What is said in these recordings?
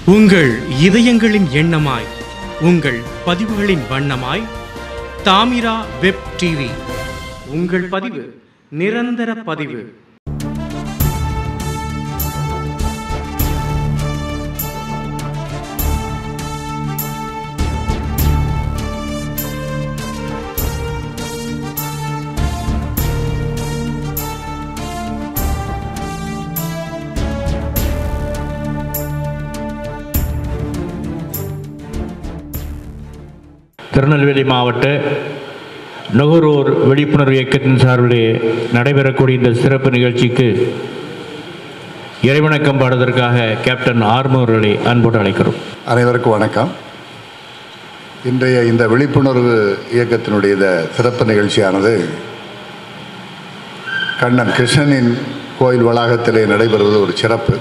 உங்கள் இதயங்களின் எண்ணமாய் உங்கள் பதிவுகளின் வண்ணமாய் தாமிரா வெப் டிவி உங்கள் பதிவு நிரந்தர பதிவு திருநெல்வேலி மாவட்ட நுகர்வோர் விழிப்புணர்வு இயக்கத்தின் சார்பிலே நடைபெறக்கூடிய இந்த சிறப்பு நிகழ்ச்சிக்கு இறைவணக்கம் பாடுவதற்காக கேப்டன் ஆர்மூர்களை அன்போடு அழைக்கிறோம் அனைவருக்கும் வணக்கம் இன்றைய இந்த விழிப்புணர்வு இயக்கத்தினுடைய இந்த சிறப்பு நிகழ்ச்சியானது கண்ணன் கிருஷ்ணனின் கோயில் வளாகத்திலே நடைபெறுவது ஒரு சிறப்பு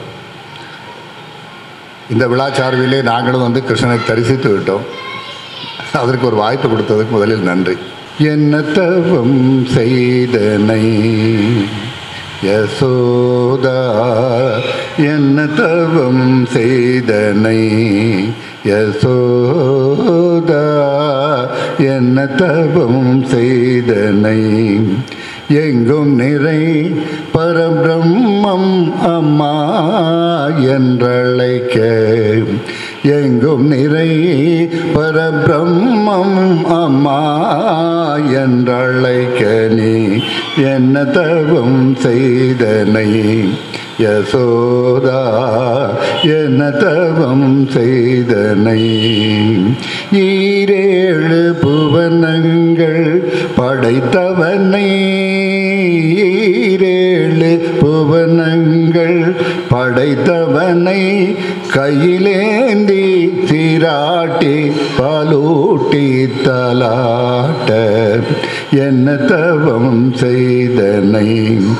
இந்த விழா சார்பிலே நாங்களும் வந்து கிருஷ்ணனை தரிசித்து விட்டோம் அதற்கு ஒரு வாய்ப்பு கொடுத்ததுக்கு முதலில் நன்றி என்ன தவம் செய்தனை யசோதா என்ன தவம் செய்தனை யசோதா என்ன தவம் செய்தனை எங்கும் நிறை பரபிரம்மம் அம்மா என்றழைக்க எங்கும் நிறை பரபிரம்மம் அம்மா என்றழைக்க நீ என்ன தவம் செய்தனை யசோதா என்ன தவம் செய்தனை ஈரேழு புவனங்கள் படைத்தவனை ஈரேழு புவனங்கள் படைத்தவனை கையிலேந்தி சீராட்டி பாலூட்டி தலாட்ட என்ன தவம் செய்தனை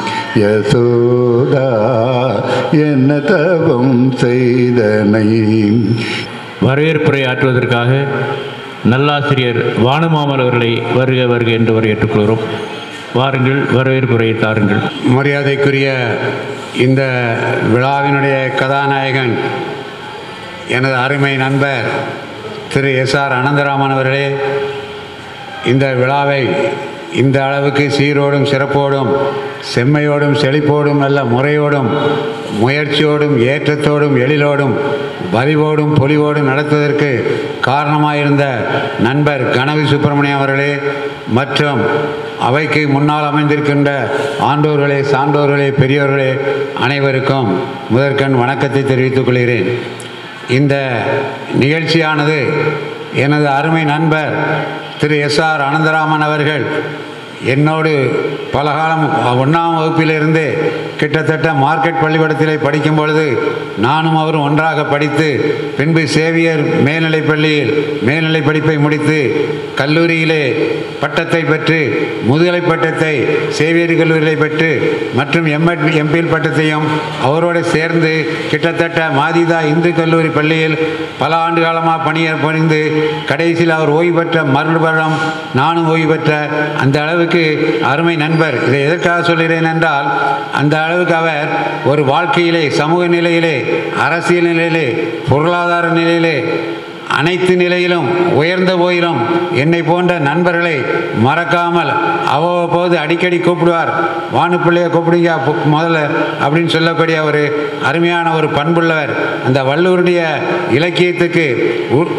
யசோதா என்ன தவம் செய்தனை வரவேற்புரை ஆற்றுவதற்காக நல்லாசிரியர் வானுமாமல் அவர்களை வருக வருக என்று வரவேற்றுக்கொள்கிறோம் வாருங்கள் வரவேற்புரையை தாருங்கள் மரியாதைக்குரிய இந்த விழாவினுடைய கதாநாயகன் எனது அருமை நண்பர் திரு எஸ் ஆர் அனந்தராமன் அவர்களே இந்த விழாவை இந்த அளவுக்கு சீரோடும் சிறப்போடும் செம்மையோடும் செழிப்போடும் நல்ல முறையோடும் முயற்சியோடும் ஏற்றத்தோடும் எழிலோடும் வலிவோடும் பொலிவோடும் நடத்துவதற்கு காரணமாயிருந்த நண்பர் கனவி சுப்பிரமணியம் அவர்களே மற்றும் அவைக்கு முன்னால் அமைந்திருக்கின்ற ஆண்டோர்களே சான்றோர்களே பெரியோர்களே அனைவருக்கும் முதற்கண் வணக்கத்தை தெரிவித்துக் கொள்கிறேன் இந்த நிகழ்ச்சியானது எனது அருமை நண்பர் திரு எஸ் ஆர் அனந்தராமன் அவர்கள் என்னோடு பல காலம் ஒன்றாம் வகுப்பிலிருந்து கிட்டத்தட்ட மார்க்கெட் பள்ளிக்கூடத்திலே படிக்கும் பொழுது நானும் அவரும் ஒன்றாக படித்து பின்பு சேவியர் மேல்நிலைப் பள்ளியில் மேல்நிலை படிப்பை முடித்து கல்லூரியிலே பட்டத்தை பெற்று முதுகலை பட்டத்தை சேவியர் கல்லூரியிலே பெற்று மற்றும் எம்எட் எம்பிஎல் பட்டத்தையும் அவரோடு சேர்ந்து கிட்டத்தட்ட மாதிதா இந்து கல்லூரி பள்ளியில் பல ஆண்டு காலமாக பணிய பணிந்து கடைசியில் அவர் ஓய்வு பெற்ற மறுபடம் நானும் ஓய்வு பெற்ற அந்த அளவுக்கு அருமை நண்பர் இதை எதற்காக சொல்கிறேன் என்றால் அந்த அளவுக்கு அவர் ஒரு வாழ்க்கையிலே சமூக நிலையிலே அரசியல் நிலையிலே பொருளாதார நிலையிலே அனைத்து நிலையிலும் உயர்ந்த போயிலும் என்னை போன்ற நண்பர்களை மறக்காமல் அவ்வப்போது அடிக்கடி கூப்பிடுவார் வானுப்பிள்ளையை கூப்பிடுங்க பு- முதல்ல அப்படின்னு சொல்லக்கூடிய ஒரு அருமையான ஒரு பண்புள்ளவர் அந்த வள்ளுவருடைய இலக்கியத்துக்கு உ-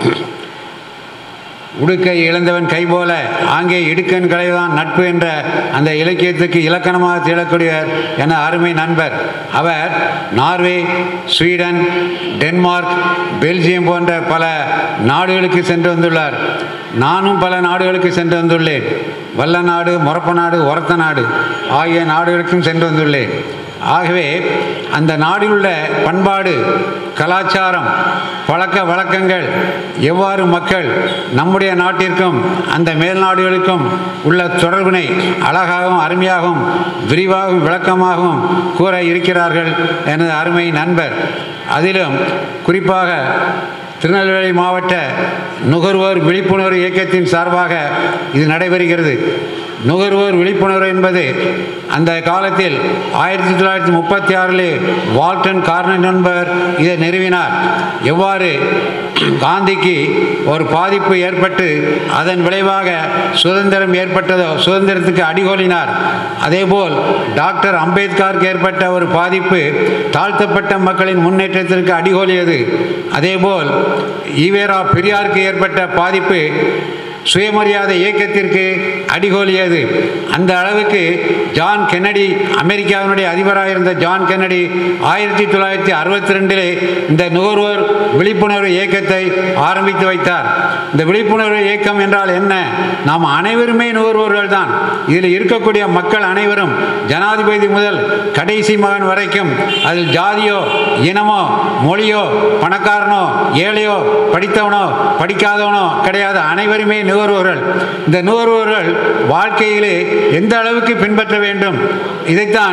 உடுக்கை இழந்தவன் கை போல ஆங்கே இடுக்கன் கலைதான் நட்பு என்ற அந்த இலக்கியத்துக்கு இலக்கணமாக திகழக்கூடியவர் என அருமை நண்பர் அவர் நார்வே ஸ்வீடன் டென்மார்க் பெல்ஜியம் போன்ற பல நாடுகளுக்கு சென்று வந்துள்ளார் நானும் பல நாடுகளுக்கு சென்று வந்துள்ளேன் வல்ல நாடு மொரப்ப நாடு ஒரத்த நாடு ஆகிய நாடுகளுக்கும் சென்று வந்துள்ளேன் ஆகவே அந்த நாடில் உள்ள பண்பாடு கலாச்சாரம் பழக்க வழக்கங்கள் எவ்வாறு மக்கள் நம்முடைய நாட்டிற்கும் அந்த மேல் நாடுகளுக்கும் உள்ள தொடர்பினை அழகாகவும் அருமையாகவும் விரிவாகவும் விளக்கமாகவும் கூற இருக்கிறார்கள் எனது அருமை நண்பர் அதிலும் குறிப்பாக திருநெல்வேலி மாவட்ட நுகர்வோர் விழிப்புணர்வு இயக்கத்தின் சார்பாக இது நடைபெறுகிறது நுகர்வோர் விழிப்புணர்வு என்பது அந்த காலத்தில் ஆயிரத்தி தொள்ளாயிரத்தி முப்பத்தி ஆறிலே வால்டன் கார்னன் என்பவர் இதை நிறுவினார் எவ்வாறு காந்திக்கு ஒரு பாதிப்பு ஏற்பட்டு அதன் விளைவாக சுதந்திரம் ஏற்பட்டதோ சுதந்திரத்துக்கு அடிகோலினார் அதேபோல் டாக்டர் அம்பேத்கருக்கு ஏற்பட்ட ஒரு பாதிப்பு தாழ்த்தப்பட்ட மக்களின் முன்னேற்றத்திற்கு அடிகோலியது அதேபோல் ஈவேரா பெரியாருக்கு ஏற்பட்ட பாதிப்பு சுயமரியாதை இயக்கத்திற்கு அடிகோலியது அந்த அளவுக்கு ஜான் கென்னடி அமெரிக்காவினுடைய அதிபராக இருந்த ஜான் கென்னடி ஆயிரத்தி தொள்ளாயிரத்தி அறுபத்தி ரெண்டிலே இந்த நுகர்வோர் விழிப்புணர்வு இயக்கத்தை ஆரம்பித்து வைத்தார் இந்த விழிப்புணர்வு இயக்கம் என்றால் என்ன நாம் அனைவருமே நுகர்வோர்கள் தான் இதில் இருக்கக்கூடிய மக்கள் அனைவரும் ஜனாதிபதி முதல் கடைசி மகன் வரைக்கும் அதில் ஜாதியோ இனமோ மொழியோ பணக்காரனோ ஏழையோ படித்தவனோ படிக்காதவனோ கிடையாது அனைவருமே நுகர்வோர்கள் இந்த நுகர்வோர்கள் வாழ்க்கையிலே எந்த அளவுக்கு பின்பற்ற வேண்டும் இதைத்தான்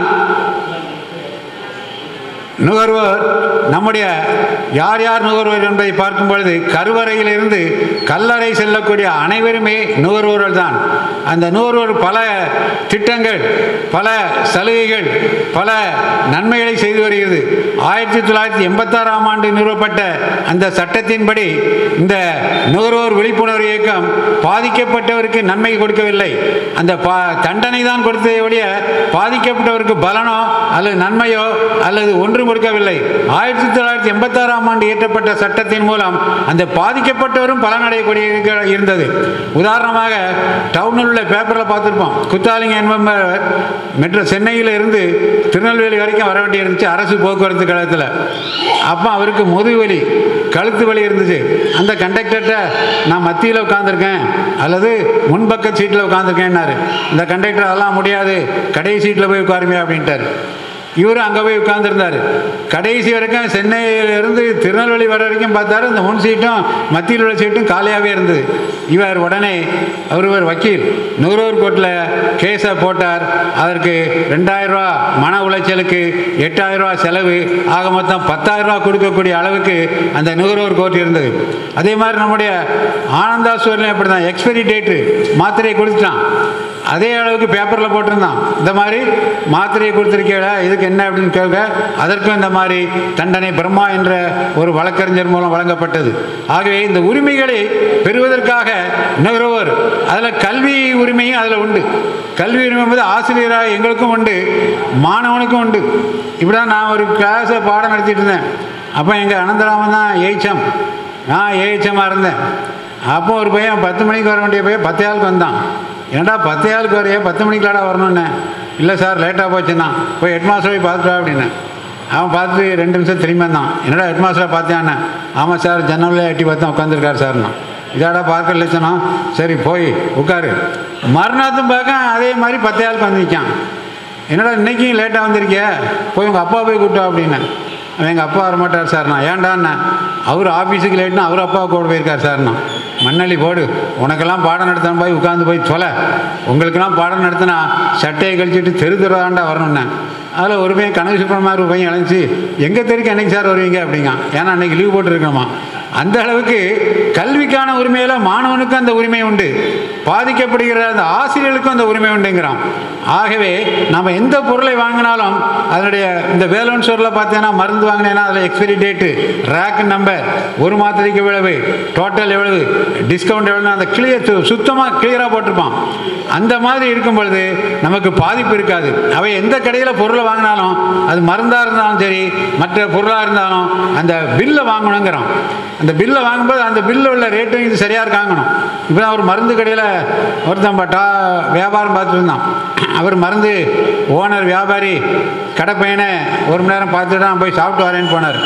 நுகர்வோர் நம்முடைய யார் யார் நுகர்வோர் என்பதை பார்க்கும் பொழுது கருவறையிலிருந்து கல்லறை செல்லக்கூடிய அனைவருமே நுகர்வோர்கள் தான் அந்த நுகர்வோர் பல திட்டங்கள் பல சலுகைகள் பல நன்மைகளை செய்து வருகிறது ஆயிரத்தி தொள்ளாயிரத்தி எண்பத்தாறாம் ஆண்டு நிறுவப்பட்ட அந்த சட்டத்தின்படி இந்த நுகர்வோர் விழிப்புணர்வு இயக்கம் பாதிக்கப்பட்டவருக்கு நன்மை கொடுக்கவில்லை அந்த பா தண்டனை தான் கொடுத்ததை ஒழிய பாதிக்கப்பட்டவருக்கு பலனோ அல்லது நன்மையோ அல்லது ஒன்றும் கொடுக்கவில்லை ஆயிரத்தி தொள்ளாயிரத்தி எண்பத்தாறாம் ஆண்டு இயற்றப்பட்ட சட்டத்தின் மூலம் அந்த பாதிக்கப்பட்டவரும் பலனடையக்கூடிய இருக்க- இருந்தது உதாரணமாக டவுனில் உள்ள பேப்பரில் பார்த்துருப்போம் குத்தாலிங்க என்பவர் மெட்ரோ சென்னையில் இருந்து திருநெல்வேலி வரைக்கும் வர வேண்டி இருந்துச்சு அரசு போக்குவரத்து கழகத்தில் அப்போ அவருக்கு முதுகுவலி கழுத்து வலி இருந்துச்சு அந்த கண்டக்டர்கிட்ட நான் மத்தியில் உட்காந்துருக்கேன் அல்லது முன்பக்க சீட்டில் உட்காந்துருக்கேன்னாரு இந்த கண்டக்டர் அதெல்லாம் முடியாது கடைசி சீட்டில் போய் உட்காருமே அப்படின்ட்டார் இவர் அங்கே போய் உட்கார்ந்திருந்தாரு கடைசி வரைக்கும் சென்னையிலிருந்து திருநெல்வேலி வர வரைக்கும் பார்த்தாரு இந்த முன் சீட்டும் மத்தியில் உள்ள சீட்டும் காலியாகவே இருந்தது இவர் உடனே அவர் ஒரு வக்கீல் நுகர்வோர் கோர்ட்டில் கேஸை போட்டார் அதற்கு ரெண்டாயிரம் ரூபா மன உளைச்சலுக்கு எட்டாயிரம் ரூபா செலவு ஆக மொத்தம் பத்தாயிரம் ரூபா கொடுக்கக்கூடிய அளவுக்கு அந்த நுகர்வோர் கோர்ட் இருந்தது அதே மாதிரி நம்முடைய ஆனந்தா சூரியன் அப்படி தான் எக்ஸ்பைரி டேட்டு மாத்திரையை கொடுத்துட்டான் அதே அளவுக்கு பேப்பரில் போட்டிருந்தான் இந்த மாதிரி மாத்திரையை கொடுத்துருக்கீங்களா இதுக்கு என்ன அப்படின்னு கேட்க அதற்கும் இந்த மாதிரி தண்டனை பிரம்மா என்ற ஒரு வழக்கறிஞர் மூலம் வழங்கப்பட்டது ஆகவே இந்த உரிமைகளை பெறுவதற்காக நுகர்வோர் அதில் கல்வி உரிமையும் அதில் உண்டு கல்வி உரிமை என்பது ஆசிரியராக எங்களுக்கும் உண்டு மாணவனுக்கும் உண்டு இப்படி தான் நான் ஒரு கிளாஸை பாடம் நடத்திட்டு இருந்தேன் அப்போ எங்கள் அனந்தராமன் தான் ஏய்ச்சம் நான் ஏஹெச்எம்மாக இருந்தேன் அப்போ ஒரு பையன் பத்து மணிக்கு வர வேண்டிய பையன் பத்து ஆளுக்கு வந்தான் ஏன்டா பத்து ஆளுக்கு வரையே பத்து மணிக்கலாடா வரணுன்னு இல்லை சார் லேட்டாக போச்சுன்னா போய் ஹெட் மாஸ்டர் போய் பார்த்துட்டா அப்படின்னு அவன் பார்த்துட்டு ரெண்டு நிமிஷம் திரும்பி வந்தான் என்னடா ஹெட் மாஸ்டரை பார்த்தியாண்ணே ஆமாம் சார் ஜன்னலில் எட்டி பார்த்தா உட்காந்துருக்காரு சார்னா இதாடா பார்க்க லட்சணம் சரி போய் உட்காரு மறுநாத்தும் பார்க்க அதே மாதிரி பத்து ஆளுக்கு வந்து நிற்கான் என்னடா இன்னைக்கும் லேட்டாக வந்திருக்கிய போய் உங்கள் அப்பா போய் கூப்பிட்டா அப்படின்னு அவன் எங்கள் அப்பா வரமாட்டார் சார்ண்ணா ஏன்டாண்ணா அவர் ஆஃபீஸுக்கு லேட்னா அவர் அப்பா கூட போயிருக்கார் சார்ண்ணா மண்ணள்ளி போடு உனக்கெல்லாம் பாடம் நடத்தாம போய் உட்காந்து போய் சொல்ல உங்களுக்கெல்லாம் பாடம் நடத்தினா சட்டையை கழிச்சிட்டு தெரு தெருவாண்டா வரணுண்ணே அதில் ஒரு பையன் கனகு சுப்பிரமணியம் ஒரு பையன் இழைச்சி எங்கள் தெருக்கு என்னைக்கு சார் வருவீங்க அப்படிங்க ஏன்னா அன்னைக்கு லீவ் போட்டுருக்கோமா அந்த அளவுக்கு கல்விக்கான உரிமையில் மாணவனுக்கும் அந்த உரிமை உண்டு பாதிக்கப்படுகிற அந்த ஆசிரியர்களுக்கும் அந்த உரிமை உண்டுங்கிறான் ஆகவே நம்ம எந்த பொருளை வாங்கினாலும் அதனுடைய இந்த வேலன் ஸ்டோரில் பார்த்தீங்கன்னா மருந்து வாங்கினேன்னா அதில் எக்ஸ்பைரி டேட்டு ரேக் நம்பர் ஒரு மாத்திரைக்கு எவ்வளவு டோட்டல் எவ்வளவு டிஸ்கவுண்ட் எவ்வளவு அந்த கிளியர் சுத்தமாக கிளியராக போட்டிருப்பான் அந்த மாதிரி இருக்கும் பொழுது நமக்கு பாதிப்பு இருக்காது அவை எந்த கடையில் பொருளை வாங்கினாலும் அது மருந்தாக இருந்தாலும் சரி மற்ற பொருளாக இருந்தாலும் அந்த பில்லை வாங்கணுங்கிறோம் அந்த பில்லை வாங்கும்போது அந்த பில்லில் உள்ள ரேட்டும் இது சரியாக இருக்காங்கணும் இப்போ தான் ஒரு மருந்து கடையில் ஒருத்தன் பட்டா வியாபாரம் பார்த்துட்டு இருந்தான் அவர் மருந்து ஓனர் வியாபாரி கடை பையனை ஒரு மணி நேரம் பார்த்துட்டு நான் போய் சாப்பிட்டு வரேன்னு போனார்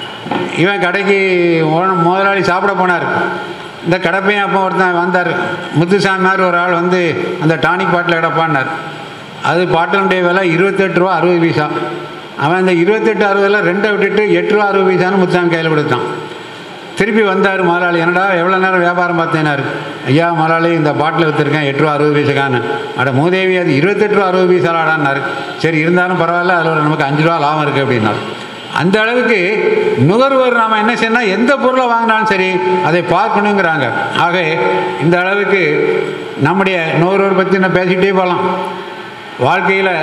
இவன் கடைக்கு ஓன- முதலாளி சாப்பிட போனார் இந்த கடைப்பையன் அப்போ ஒருத்தன் வந்தார் முத்துசாமி மாதிரி ஒரு ஆள் வந்து அந்த டானிக் பாட்டில் கிடப்பான்னார் அது பாட்டிலுடைய விலை இருபத்தெட்டு ரூபா அறுபது பைசா அவன் அந்த இருபத்தெட்டு அறுபதில் ரெண்டை விட்டுட்டு எட்டு ரூபா அறுபது பைசான்னு முத்துசாமி கையில் கொடுத்தான் திருப்பி வந்தார் முதலாளி என்னடா எவ்வளோ நேரம் வியாபாரம் பார்த்தேனாரு ஐயா முதலாளி இந்த பாட்டில் விற்றுருக்கேன் எட்டு ரூபா அறுபது பைசாக்கான்னு அட மூதேவி அது இருபத்தெட்டு ரூபா அறுபது பைசாலாடான்னாரு சரி இருந்தாலும் பரவாயில்ல அதில் ஒரு நமக்கு அஞ்சு ரூபா லாபம் இருக்குது அப்படின்னார் அந்த அளவுக்கு நுகர்வோர் நாம் என்ன செய்யணும் எந்த பொருளை வாங்கினாலும் சரி அதை பார்க்கணுங்கிறாங்க ஆக இந்த அளவுக்கு நம்முடைய நுகர்வோர் பற்றி நான் பேசிக்கிட்டே போகலாம் வாழ்க்கையில்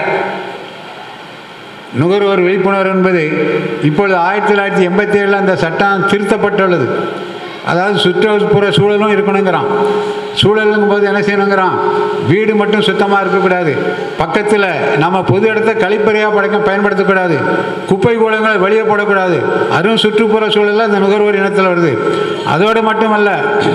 நுகர்வோர் விழிப்புணர்வு என்பது இப்பொழுது ஆயிரத்தி தொள்ளாயிரத்தி எண்பத்தி ஏழில் அந்த சட்டம் திருத்தப்பட்டுள்ளது அதாவது சுற்றுப்புற சூழலும் இருக்கணுங்கிறான் சூழலுங்கும் போது என்ன செய்யணுங்கிறான் வீடு மட்டும் சுத்தமாக இருக்கக்கூடாது பக்கத்தில் நம்ம பொது இடத்த கழிப்பறையாக படைக்க பயன்படுத்தக்கூடாது குப்பை கூலங்களை வெளியே போடக்கூடாது அதுவும் சுற்றுப்புற சூழலில் அந்த நுகர்வோர் இனத்தில் வருது அதோடு மட்டுமல்ல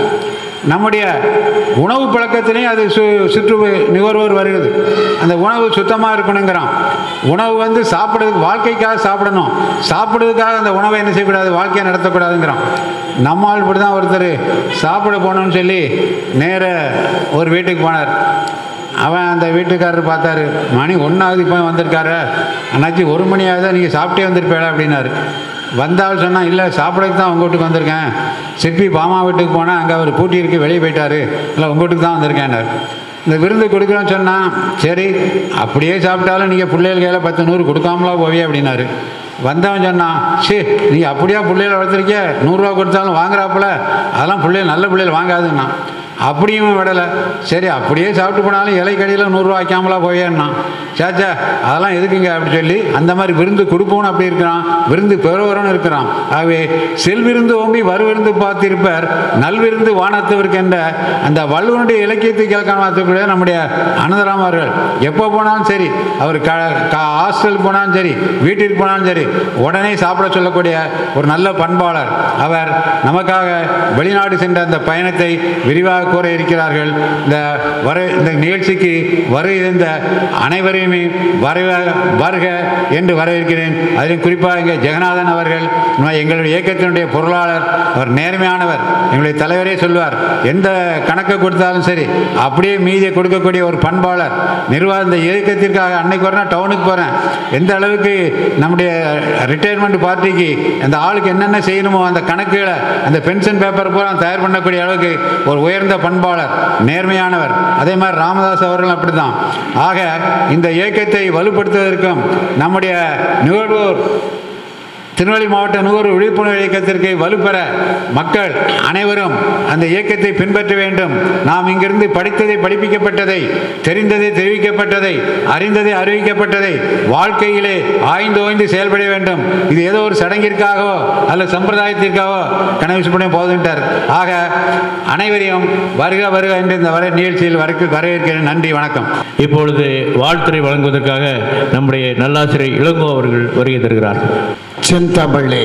நம்முடைய உணவு பழக்கத்திலையும் அது சு சுற்று நுகர்வோர் வருகிறது அந்த உணவு சுத்தமாக இருக்கணுங்கிறான் உணவு வந்து சாப்பிட்றதுக்கு வாழ்க்கைக்காக சாப்பிடணும் சாப்பிட்றதுக்காக அந்த உணவை என்ன செய்யக்கூடாது வாழ்க்கையை நடத்தக்கூடாதுங்கிறான் நம்மால் இப்படி தான் ஒருத்தர் சாப்பிட போகணும்னு சொல்லி நேர ஒரு வீட்டுக்கு போனார் அவன் அந்த வீட்டுக்காரர் பார்த்தாரு மணி ஒன்றாவது இப்போ வந்திருக்காரு அண்ணாச்சி ஒரு மணி ஆகுதா நீங்கள் சாப்பிட்டே வந்திருப்பேளா அப்படின்னாரு வந்தால் சொன்னால் இல்லை சாப்பிடக்கு தான் உங்கள் வீட்டுக்கு வந்திருக்கேன் சிற்பி பாமா வீட்டுக்கு போனால் அங்கே அவர் பூட்டி இருக்கு வெளியே போயிட்டாரு இல்லை உங்கள் வீட்டுக்கு தான் வந்திருக்கேன்னார் இந்த விருந்து கொடுக்குறோன்னு சொன்னால் சரி அப்படியே சாப்பிட்டாலும் நீங்கள் பிள்ளைகள் கையில் பத்து நூறு கொடுக்காமலா போவியே அப்படின்னாரு வந்தவன் சொன்னான் சே நீ அப்படியா பிள்ளைகளை வளர்த்துருக்கிய நூறுரூவா கொடுத்தாலும் வாங்குறாப்புல அதெல்லாம் பிள்ளைகள் நல்ல பிள்ளைகள் வாங்காதுன்னா அப்படியும் விடலை சரி அப்படியே சாப்பிட்டு போனாலும் இலை கடியில் நூறுரூவா வைக்காமலா போயேன்னா சாச்சா அதெல்லாம் எதுக்குங்க அப்படி சொல்லி அந்த மாதிரி விருந்து கொடுப்போன்னு அப்படி இருக்கிறான் விருந்து பெறுவரன்னு இருக்கிறான் ஆகவே செல்விருந்து ஓம்பி வருவிருந்து பார்த்திருப்பார் நல்விருந்து வானத்தவருக்கு என்ற அந்த வள்ளுவனுடைய இலக்கியத்தை கேட்கக்கூடிய நம்முடைய அனந்தராமர்கள் எப்போ போனாலும் சரி அவர் க க- ஹாஸ்டலுக்கு போனாலும் சரி வீட்டிற்கு போனாலும் சரி உடனே சாப்பிட சொல்லக்கூடிய ஒரு நல்ல பண்பாளர் அவர் நமக்காக வெளிநாடு சென்ற அந்த பயணத்தை விரிவாக கூற இருக்கிறார்கள் இந்த வர இந்த நிகழ்ச்சிக்கு வர இருந்த அனைவரையுமே வரவ வருக என்று வரவேற்கிறேன் அதிலும் குறிப்பாக இங்கே ஜெகநாதன் அவர்கள் நம்ம எங்களுடைய இயக்கத்தினுடைய பொருளாளர் அவர் நேர்மையானவர் எங்களுடைய தலைவரே சொல்வார் எந்த கணக்கை கொடுத்தாலும் சரி அப்படியே மீதியை கொடுக்கக்கூடிய ஒரு பண்பாளர் நிர்வாக இந்த இயக்கத்திற்காக அன்னைக்கு வரணும் டவுனுக்கு போகிறேன் எந்த அளவுக்கு நம்முடைய ரிட்டையர்மெண்ட் பார்ட்டிக்கு அந்த ஆளுக்கு என்னென்ன செய்யணுமோ அந்த கணக்குகளை அந்த பென்ஷன் பேப்பர் பூரா தயார் பண்ணக்கூடிய அளவுக்கு ஒரு உயர்ந்த பண்பாளர் நேர்மையானவர் அதே மாதிரி ராமதாஸ் அவர்களும் அப்படிதான் ஆக இந்த இயக்கத்தை வலுப்படுத்துவதற்கும் நம்முடைய நுகர்வோர் திருநெல்வேலி மாவட்ட நுகர்வோர் விழிப்புணர்வு இயக்கத்திற்கு வலுப்பெற மக்கள் அனைவரும் அந்த இயக்கத்தை பின்பற்ற வேண்டும் நாம் இங்கிருந்து படித்ததை படிப்பிக்கப்பட்டதை தெரிந்ததை தெரிவிக்கப்பட்டதை அறிந்ததை அறிவிக்கப்பட்டதை வாழ்க்கையிலே ஆய்ந்து ஓய்ந்து செயல்பட வேண்டும் இது ஏதோ ஒரு சடங்கிற்காகவோ அல்ல சம்பிரதாயத்திற்காகவோ கனவு பண்ணி போதுன்ட்டார் ஆக அனைவரையும் வருக வருக என்று இந்த வர நிகழ்ச்சியில் வரக்கு வரவேற்கிறேன் நன்றி வணக்கம் இப்பொழுது வாழ்த்துறை வழங்குவதற்காக நம்முடைய நல்லாசிரியர் இளங்கோ அவர்கள் வருகை தருகிறார் செந்தமிழே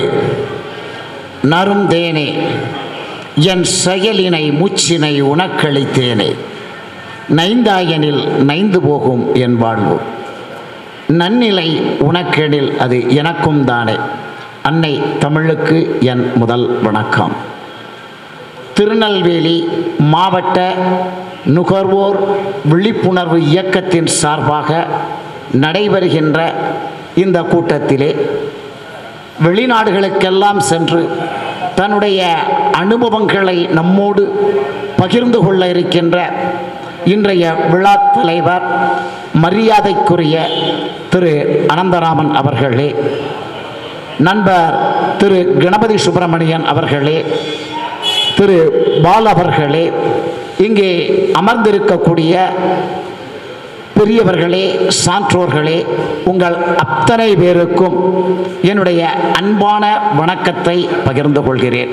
நறுந்தேனே என் செயலினை மூச்சினை உனக்களித்தேனே நைந்தாயனில் நைந்து போகும் என் வாழ்வு நன்னிலை உனக்கெனில் அது எனக்கும் தானே அன்னை தமிழுக்கு என் முதல் வணக்கம் திருநெல்வேலி மாவட்ட நுகர்வோர் விழிப்புணர்வு இயக்கத்தின் சார்பாக நடைபெறுகின்ற இந்த கூட்டத்திலே வெளிநாடுகளுக்கெல்லாம் சென்று தன்னுடைய அனுபவங்களை நம்மோடு பகிர்ந்து கொள்ள இருக்கின்ற இன்றைய விழா தலைவர் மரியாதைக்குரிய திரு அனந்தராமன் அவர்களே நண்பர் திரு கணபதி சுப்பிரமணியன் அவர்களே திரு பால் அவர்களே இங்கே அமர்ந்திருக்கக்கூடிய பெரியவர்களே சான்றோர்களே உங்கள் அத்தனை பேருக்கும் என்னுடைய அன்பான வணக்கத்தை பகிர்ந்து கொள்கிறேன்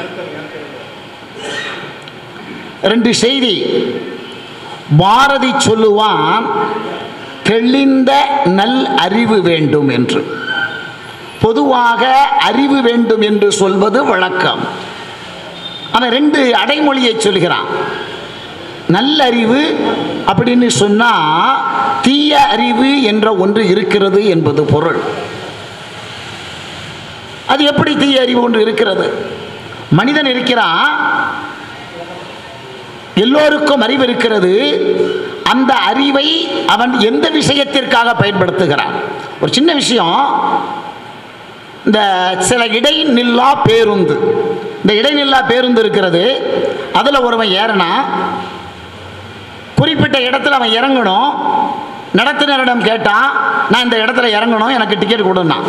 ரெண்டு செய்தி பாரதி சொல்லுவான் தெளிந்த நல் அறிவு வேண்டும் என்று பொதுவாக அறிவு வேண்டும் என்று சொல்வது வழக்கம் அவன் ரெண்டு அடைமொழியை சொல்கிறான் நல்லறிவு அப்படின்னு சொன்னா தீய அறிவு என்ற ஒன்று இருக்கிறது என்பது பொருள் அது எப்படி தீய அறிவு ஒன்று இருக்கிறது மனிதன் இருக்கிறான் எல்லோருக்கும் அறிவு இருக்கிறது அந்த அறிவை அவன் எந்த விஷயத்திற்காக பயன்படுத்துகிறான் ஒரு சின்ன விஷயம் இந்த சில இடைநில்லா பேருந்து இந்த இடைநில்லா பேருந்து இருக்கிறது அதில் ஒருவன் ஏறினா குறிப்பிட்ட இடத்துல அவன் இறங்கணும் நடத்துனரிடம் கேட்டான் நான் இந்த இடத்துல இறங்கணும் எனக்கு டிக்கெட் கொடுன்னா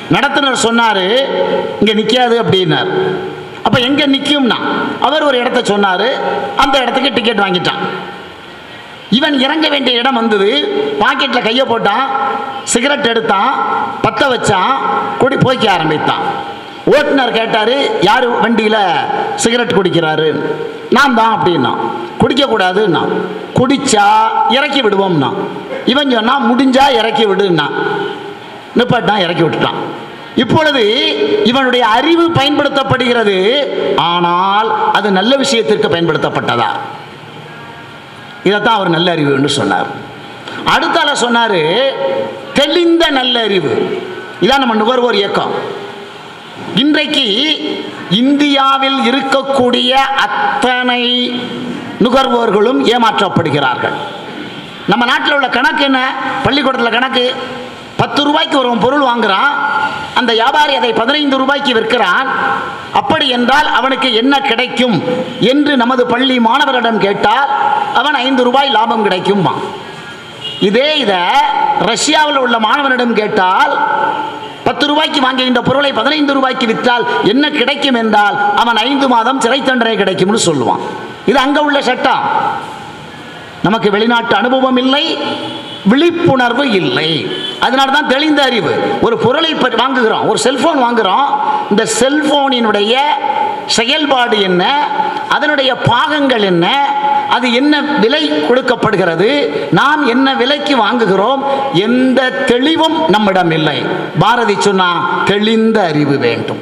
நடத்துனர் சொன்னார் இங்கே நிற்காது அப்படின்னார் அப்போ எங்கே நிற்கும்னா அவர் ஒரு இடத்த சொன்னார் அந்த இடத்துக்கு டிக்கெட் வாங்கிட்டான் இவன் இறங்க வேண்டிய இடம் வந்தது பாக்கெட்டில் கையை போட்டான் சிகரெட் எடுத்தான் பற்ற வச்சான் குடி போய்க்க ஆரம்பித்தான் ஓட்டுநர் கேட்டார் யார் வண்டியில் சிகரெட் குடிக்கிறாரு நான் தான் அப்படின்னா குடிக்கக்கூடாதுன்னா குடிச்சா இறக்கி விடுவோம்னா இவன் சொன்னா முடிஞ்சா இறக்கி விடுன்னா நிப்பாட்டான் இறக்கி விட்டுட்டான் இப்பொழுது இவனுடைய அறிவு பயன்படுத்தப்படுகிறது ஆனால் அது நல்ல விஷயத்திற்கு பயன்படுத்தப்பட்டதா இதைத்தான் அவர் நல்ல அறிவு என்று சொன்னார் அடுத்தால சொன்னார் தெளிந்த நல்ல அறிவு இதான் நம்ம நுகர்வோர் இயக்கம் இன்றைக்கு இந்தியாவில் இருக்கக்கூடிய அத்தனை நுகர்வோர்களும் ஏமாற்றப்படுகிறார்கள் நம்ம நாட்டில் உள்ள கணக்கு என்ன பள்ளிக்கூடத்தில் கணக்கு பத்து ரூபாய்க்கு ஒரு பொருள் வாங்குறான் அந்த வியாபாரி அதை பதினைந்து ரூபாய்க்கு விற்கிறான் அப்படி என்றால் அவனுக்கு என்ன கிடைக்கும் என்று நமது பள்ளி மாணவரிடம் கேட்டால் அவன் ஐந்து ரூபாய் லாபம் கிடைக்குமா இதே இதை ரஷ்யாவில் உள்ள மாணவனிடம் கேட்டால் பத்து ரூபாய்க்கு வாங்குகின்ற பொருளை பதினைந்து ரூபாய்க்கு விற்றால் என்ன கிடைக்கும் என்றால் அவன் ஐந்து மாதம் சிறை தண்டனை கிடைக்கும்னு சொல்லுவான் இது அங்கே உள்ள சட்டம் நமக்கு வெளிநாட்டு அனுபவம் இல்லை விழிப்புணர்வு இல்லை அதனால தான் தெளிந்த அறிவு ஒரு பொருளை பற்றி வாங்குகிறோம் ஒரு செல்போன் வாங்குகிறோம் இந்த செல்போனினுடைய செயல்பாடு என்ன அதனுடைய பாகங்கள் என்ன அது என்ன விலை கொடுக்கப்படுகிறது நாம் என்ன விலைக்கு வாங்குகிறோம் எந்த தெளிவும் நம்மிடம் இல்லை பாரதி சொன்னா தெளிந்த அறிவு வேண்டும்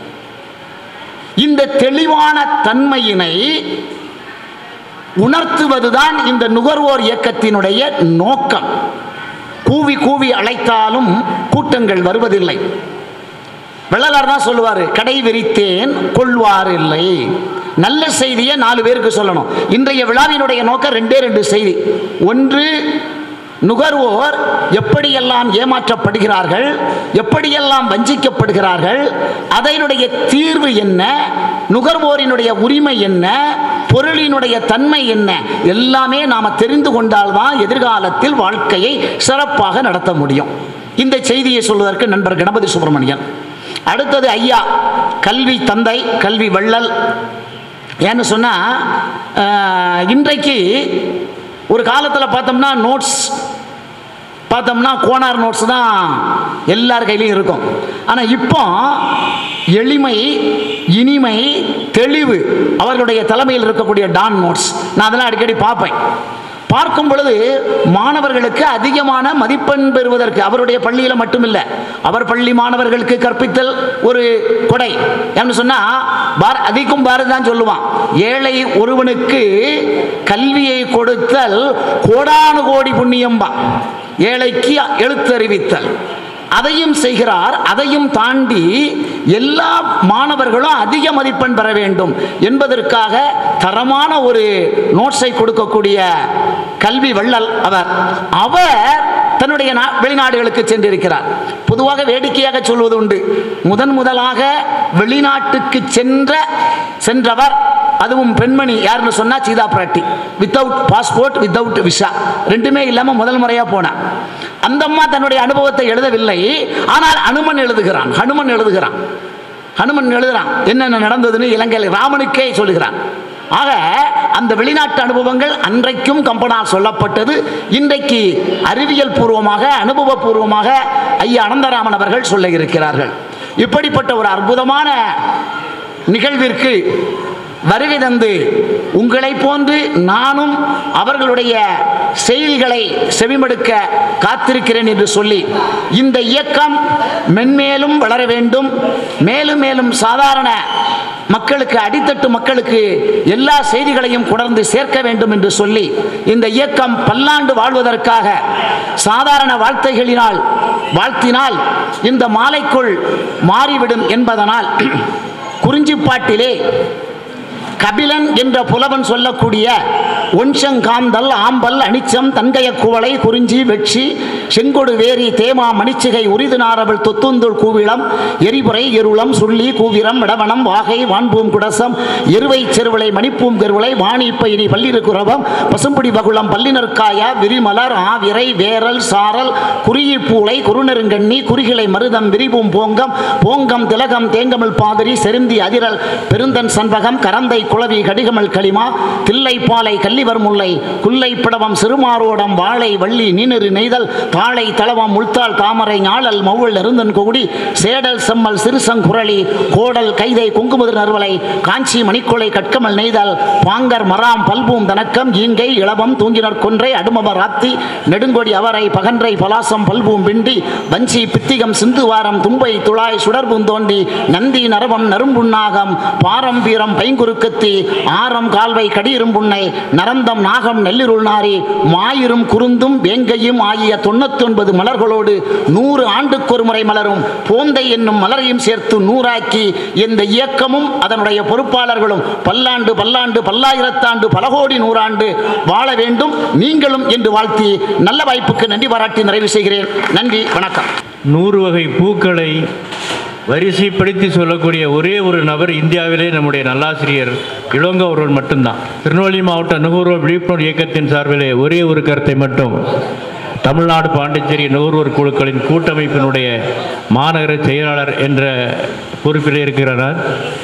இந்த தெளிவான தன்மையினை உணர்த்துவதுதான் இந்த நுகர்வோர் இயக்கத்தினுடைய நோக்கம் கூவி கூவி அழைத்தாலும் கூட்டங்கள் வருவதில்லை வெள்ளலார் தான் சொல்லுவார் கடை விரித்தேன் கொள்வார் இல்லை நல்ல செய்தியை நாலு பேருக்கு சொல்லணும் இன்றைய விழாவினுடைய நோக்கம் ரெண்டே ரெண்டு செய்தி ஒன்று நுகர்வோர் எப்படியெல்லாம் ஏமாற்றப்படுகிறார்கள் எப்படியெல்லாம் வஞ்சிக்கப்படுகிறார்கள் அதனுடைய தீர்வு என்ன நுகர்வோரினுடைய உரிமை என்ன பொருளினுடைய தன்மை என்ன எல்லாமே நாம் தெரிந்து கொண்டால்தான் எதிர்காலத்தில் வாழ்க்கையை சிறப்பாக நடத்த முடியும் இந்த செய்தியை சொல்வதற்கு நண்பர் கணபதி சுப்பிரமணியன் அடுத்தது ஐயா கல்வி தந்தை கல்வி வள்ளல் ஏன்னு சொன்னால் இன்றைக்கு ஒரு காலத்தில் பார்த்தோம்னா நோட்ஸ் பார்த்தோம்னா கோனார் நோட்ஸ் தான் எல்லார் கையிலையும் இருக்கும் ஆனால் இப்போ எளிமை இனிமை தெளிவு அவர்களுடைய தலைமையில் இருக்கக்கூடிய டான் நோட்ஸ் நான் அதெல்லாம் அடிக்கடி பார்ப்பேன் பார்க்கும் பொழுது மாணவர்களுக்கு அதிகமான மதிப்பெண் பெறுவதற்கு அவருடைய பள்ளியில் மட்டுமில்லை அவர் பள்ளி மாணவர்களுக்கு கற்பித்தல் ஒரு கொடை என்று சொன்னால் பார் அதிகம் பாரதி தான் சொல்லுவான் ஏழை ஒருவனுக்கு கல்வியை கொடுத்தல் கோடானு கோடி புண்ணியம்பா ஏழைக்கு எழுத்தறிவித்தல் அதையும் செய்கிறார் அதையும் தாண்டி எல்லா மாணவர்களும் அதிக மதிப்பெண் பெற வேண்டும் என்பதற்காக தரமான ஒரு நோட்ஸை கொடுக்கக்கூடிய கல்வி வள்ளல் அவர் அவர் தன்னுடைய நா- வெளிநாடுகளுக்கு சென்றிருக்கிறார் பொதுவாக வேடிக்கையாக சொல்வது உண்டு முதன் முதலாக வெளிநாட்டுக்கு சென்ற சென்றவர் அதுவும் பெண்மணி யாருன்னு சொன்னா சீதா பிராட்டி வித்தவுட் பாஸ்போர்ட் வித்தவுட் விசா ரெண்டுமே இல்லாமல் முதல் முறையாக போனான் அந்த அம்மா தன்னுடைய அனுபவத்தை எழுதவில்லை ஆனால் அனுமன் எழுதுகிறான் ஹனுமன் எழுதுகிறான் ஹனுமன் எழுதுறான் என்னென்ன நடந்ததுன்னு இலங்கையில் ராமனுக்கே சொல்லுகிறான் ஆக அந்த வெளிநாட்டு அனுபவங்கள் அன்றைக்கும் கம்பனால் சொல்லப்பட்டது இன்றைக்கு அறிவியல் பூர்வமாக அனுபவபூர்வமாக ஐயா அனந்தராமன் அவர்கள் சொல்ல இருக்கிறார்கள் இப்படிப்பட்ட ஒரு அற்புதமான நிகழ்விற்கு வருகை தந்து உங்களை போன்று நானும் அவர்களுடைய செய்திகளை செவிமடுக்க காத்திருக்கிறேன் என்று சொல்லி இந்த இயக்கம் மென்மேலும் வளர வேண்டும் மேலும் மேலும் சாதாரண மக்களுக்கு அடித்தட்டு மக்களுக்கு எல்லா செய்திகளையும் தொடர்ந்து சேர்க்க வேண்டும் என்று சொல்லி இந்த இயக்கம் பல்லாண்டு வாழ்வதற்காக சாதாரண வார்த்தைகளினால் வாழ்த்தினால் இந்த மாலைக்குள் மாறிவிடும் என்பதனால் குறிஞ்சிப்பாட்டிலே கபிலன் என்ற புலவன் சொல்லக்கூடிய ஒன்சங்காந்தல் ஆம்பல் அனிச்சம் தன்கைய குவளை குறிஞ்சி வெட்சி செங்கொடு வேரி தேமா மணிச்சிகை உரிது நாரவள் தொத்துந்துள் கூவிளம் எரிபுரை எருளம் சுள்ளி கூவிரம் இடவனம் வாகை வான்பூம் குடசம் எருவை செருவலை மணிப்பூம் கருவலை வாணி பயிரி பல்லிரு குரவம் பசும்புடி வகுளம் பல்லினற்காய விரிமலர் ஆவிரை வேரல் சாரல் குறியி பூளை குறுநெருங்கண்ணி குறிகிளை மருதம் விரிபூம் போங்கம் போங்கம் திலகம் தேங்கமல் பாதிரி செருந்தி அதிரல் பெருந்தன் சண்பகம் கரந்தை குளவி கடிகமல் களிமா தில்லை பாலை கல்லிவர் முல்லை குல்லை பிடவம் சிறுமாரோடம் வாழை வள்ளி நீனரு நெய்தல் தாழை தளவம் முள்தாள் தாமரை ஞாழல் மௌவல் நெருந்தன் கொகுடி சேடல் செம்மல் சிறுசங்குரளி கோடல் கைதை குங்குமுதிர் நறுவலை காஞ்சி மணிக்கொலை கட்கமல் நெய்தல் பாங்கர் மராம் பல்பூம் தனக்கம் ஈங்கை இளவம் தூங்கினர் கொன்றை அடுமவர் ராத்தி நெடுங்கொடி அவரை பகன்றை பலாசம் பல்பூம் பிண்டி வஞ்சி பித்திகம் சிந்துவாரம் தும்பை துளாய் சுடர்பூந்தோண்டி நந்தி நரவம் நரும்புண்ணாகம் பாரம் வீரம் பைங்குறுக்கத்தி ஆரம் கால்வை கடியிரும்புண்ணை நரந்தம் நாகம் நெல்லிருள் நாரி மாயிரும் குருந்தும் வேங்கையும் ஆகிய தொண்ணூத்தொன்பது மலர்களோடு நூறு ஆண்டுக்கொரு முறை மலரும் போந்தை என்னும் மலரையும் சேர்த்து நூறாக்கி இந்த இயக்கமும் அதனுடைய பொறுப்பாளர்களும் பல்லாண்டு பல்லாண்டு பல்லாயிரத்தாண்டு பல கோடி நூறாண்டு வாழ வேண்டும் நீங்களும் என்று வாழ்த்தி நல்ல வாய்ப்புக்கு நன்றி பாராட்டி நிறைவு செய்கிறேன் நன்றி வணக்கம் நூறு வகை பூக்களை வரிசைப்படுத்தி சொல்லக்கூடிய ஒரே ஒரு நபர் இந்தியாவிலே நம்முடைய நல்லாசிரியர் இளங்கோ அவர்கள் மட்டும்தான் திருநெல்வேலி மாவட்ட நுகர்வோர் விழிப்புணர்வு இயக்கத்தின் சார்பிலே ஒரே ஒரு கருத்தை மட்டும் தமிழ்நாடு பாண்டிச்சேரி நுகர்வோர் குழுக்களின் கூட்டமைப்பினுடைய மாநகர செயலாளர் என்ற பொறுப்பில் இருக்கிறார்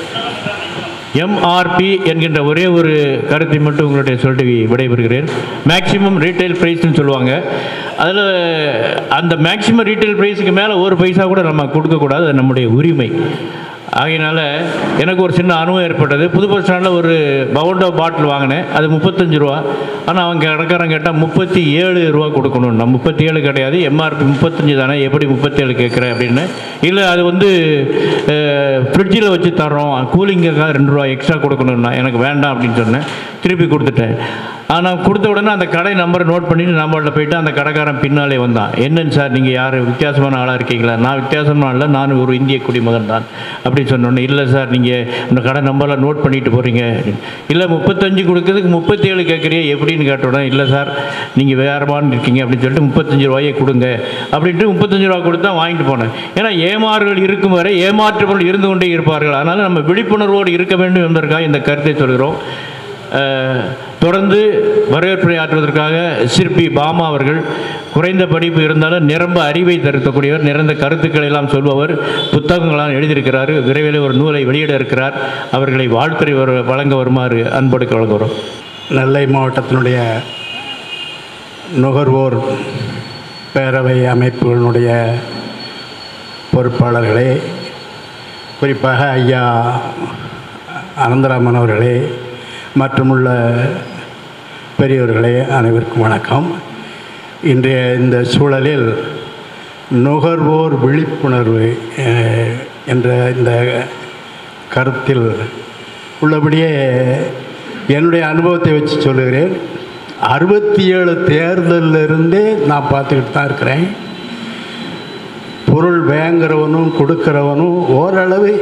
எம்ஆர்பி என்கின்ற ஒரே ஒரு கருத்தை மட்டும் உங்களுடைய சொல்லிட்டு விடைபெறுகிறேன் மேக்ஸிமம் ரீட்டைல் ப்ரைஸ்னு சொல்லுவாங்க அதில் அந்த மேக்ஸிமம் ரீட்டைல் ப்ரைஸுக்கு மேலே ஒரு பைசா கூட நம்ம கொடுக்கக்கூடாது அது நம்முடைய உரிமை ஆகையினால எனக்கு ஒரு சின்ன அனுபவம் ஏற்பட்டது புது பஸ் ஸ்டாண்டில் ஒரு பவுண்டோ பாட்டில் வாங்கினேன் அது முப்பத்தஞ்சு ரூபா ஆனால் அவங்க கடைக்காரன் கேட்டால் முப்பத்தி ஏழு ரூபா கொடுக்கணும் நான் முப்பத்தி ஏழு கிடையாது எம்ஆர்பி முப்பத்தஞ்சு தானே எப்படி முப்பத்தேழு கேட்குறேன் அப்படின்னு இல்லை அது வந்து ஃப்ரிட்ஜில் வச்சு தரோம் கூலிங்குக்காக ரெண்டு ரூபா எக்ஸ்ட்ரா கொடுக்கணும்னா எனக்கு வேண்டாம் அப்படின்னு சொன்னேன் திருப்பி கொடுத்துட்டேன் ஆனால் கொடுத்த உடனே அந்த கடை நம்பரை நோட் பண்ணிட்டு நம்மள்ட்ட போயிட்டு அந்த கடைக்காரன் பின்னாலே வந்தான் என்னன்னு சார் நீங்கள் யார் வித்தியாசமான ஆளாக இருக்கீங்களா நான் வித்தியாசமான ஆள் இல்லை நான் ஒரு இந்திய குடிமகன் தான் அப்படின்னு சொன்னோன்னே இல்லை சார் நீங்கள் இந்த கடை நம்பரில் நோட் பண்ணிட்டு போகிறீங்க இல்லை முப்பத்தஞ்சு கொடுக்கறதுக்கு முப்பத்தி ஏழு கேட்குறியே எப்படின்னு கேட்டோடனே இல்லை சார் நீங்கள் வேறமான்னு இருக்கீங்க அப்படின்னு சொல்லிட்டு முப்பத்தஞ்சு ரூபாயை கொடுங்க அப்படின்ட்டு முப்பத்தஞ்சு ரூபா கொடுத்தா வாங்கிட்டு போனேன் ஏன்னா ஏமாறுகள் இருக்கும் வரை ஏமாற்றுபவர்கள் இருந்து கொண்டே இருப்பார்கள் அதனால் நம்ம விழிப்புணர்வோடு இருக்க வேண்டும் என்பதற்காக இந்த கருத்தை சொல்கிறோம் அஹ், தொடர்ந்து வரவேற்புரை ஆற்றுவதற்காக சிற்பி பாமா அவர்கள் குறைந்த படிப்பு இருந்தாலும் நிரம்ப அறிவை தருத்தக்கூடியவர் நிறந்த கருத்துக்களை எல்லாம் சொல்பவர் புத்தகங்களாம் எழுதியிருக்கிறார் விரைவில் ஒரு நூலை வெளியிட இருக்கிறார் அவர்களை வாழ்த்துறை வரு- வழங்க வருமாறு அன்போடு வழங்குகிறோம் நெல்லை மாவட்டத்தினுடைய நுகர்வோர் பேரவை அமைப்புகளுடைய பொறுப்பாளர்களே குறிப்பாக ஐயா அனந்தராமன் அவர்களே மற்றுமுள்ள பெரியவர்களே அனைவருக்கும் வணக்கம் இன்றைய இந்த சூழலில் நுகர்வோர் விழிப்புணர்வு அஹ், என்ற இந்த கருத்தில் உள்ளபடியே என்னுடைய அனுபவத்தை வச்சு சொல்லுகிறேன் அறுபத்தி ஏழு தேர்தலிருந்தே நான் பார்த்துக்கிட்டு தான் இருக்கிறேன் பொருள் வாங்குறவனும் கொடுக்கிறவனும் ஓரளவு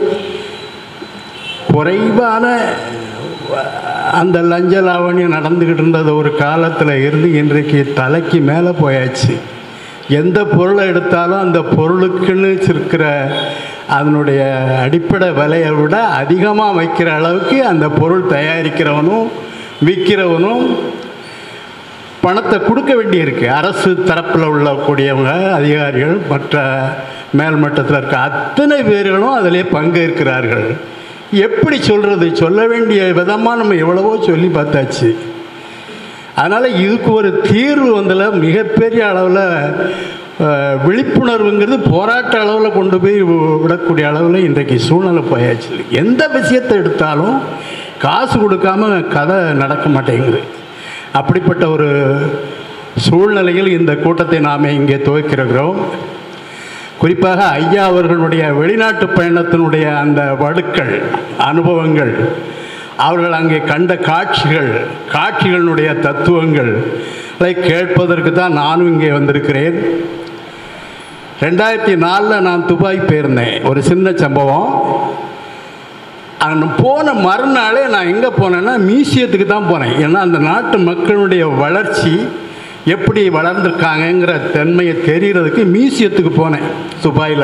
குறைவான அந்த லஞ்ச லாவணியம் நடந்துக்கிட்டு இருந்தது ஒரு காலத்தில் இருந்து இன்றைக்கு தலைக்கு மேலே போயாச்சு எந்த பொருளை எடுத்தாலும் அந்த பொருளுக்குன்னு இருக்கிற அதனுடைய அடிப்படை விலையை விட அதிகமாக வைக்கிற அளவுக்கு அந்த பொருள் தயாரிக்கிறவனும் விற்கிறவனும் பணத்தை கொடுக்க வேண்டியிருக்கு அரசு தரப்பில் உள்ளக்கூடியவங்க அதிகாரிகள் மற்ற மேல்மட்டத்தில் இருக்க அத்தனை பேர்களும் அதிலே பங்கேற்கிறார்கள் எப்படி சொல்கிறது சொல்ல வேண்டிய விதமாக நம்ம எவ்வளவோ சொல்லி பார்த்தாச்சு அதனால் இதுக்கு ஒரு தீர்வு வந்தல மிகப்பெரிய அளவில் அஹ், விழிப்புணர்வுங்கிறது போராட்ட அளவில் கொண்டு போய் வி- விடக்கூடிய அளவில் இன்றைக்கு சூழ்நிலை போயாச்சு எந்த விஷயத்தை எடுத்தாலும் காசு கொடுக்காம கதை நடக்க மாட்டேங்குது அப்படிப்பட்ட ஒரு சூழ்நிலையில் இந்த கூட்டத்தை நாம் இங்கே துவக்கிறோம் குறிப்பாக ஐயா அவர்களுடைய வெளிநாட்டு பயணத்தினுடைய அந்த வடுக்கள் அனுபவங்கள் அவர்கள் அங்கே கண்ட காட்சிகள் காட்சிகளினுடைய தத்துவங்கள் அதை கேட்பதற்கு தான் நானும் இங்கே வந்திருக்கிறேன் ரெண்டாயிரத்தி நாலில் நான் துபாய் போயிருந்தேன் ஒரு சின்ன சம்பவம் அந்த போன மறுநாளே நான் எங்கே போனேன்னா மியூசியத்துக்கு தான் போனேன் ஏன்னா அந்த நாட்டு மக்களுடைய வளர்ச்சி எப்படி வளர்ந்துருக்காங்கங்கிற தன்மையை தெரிகிறதுக்கு மியூசியத்துக்கு போனேன் துபாயில்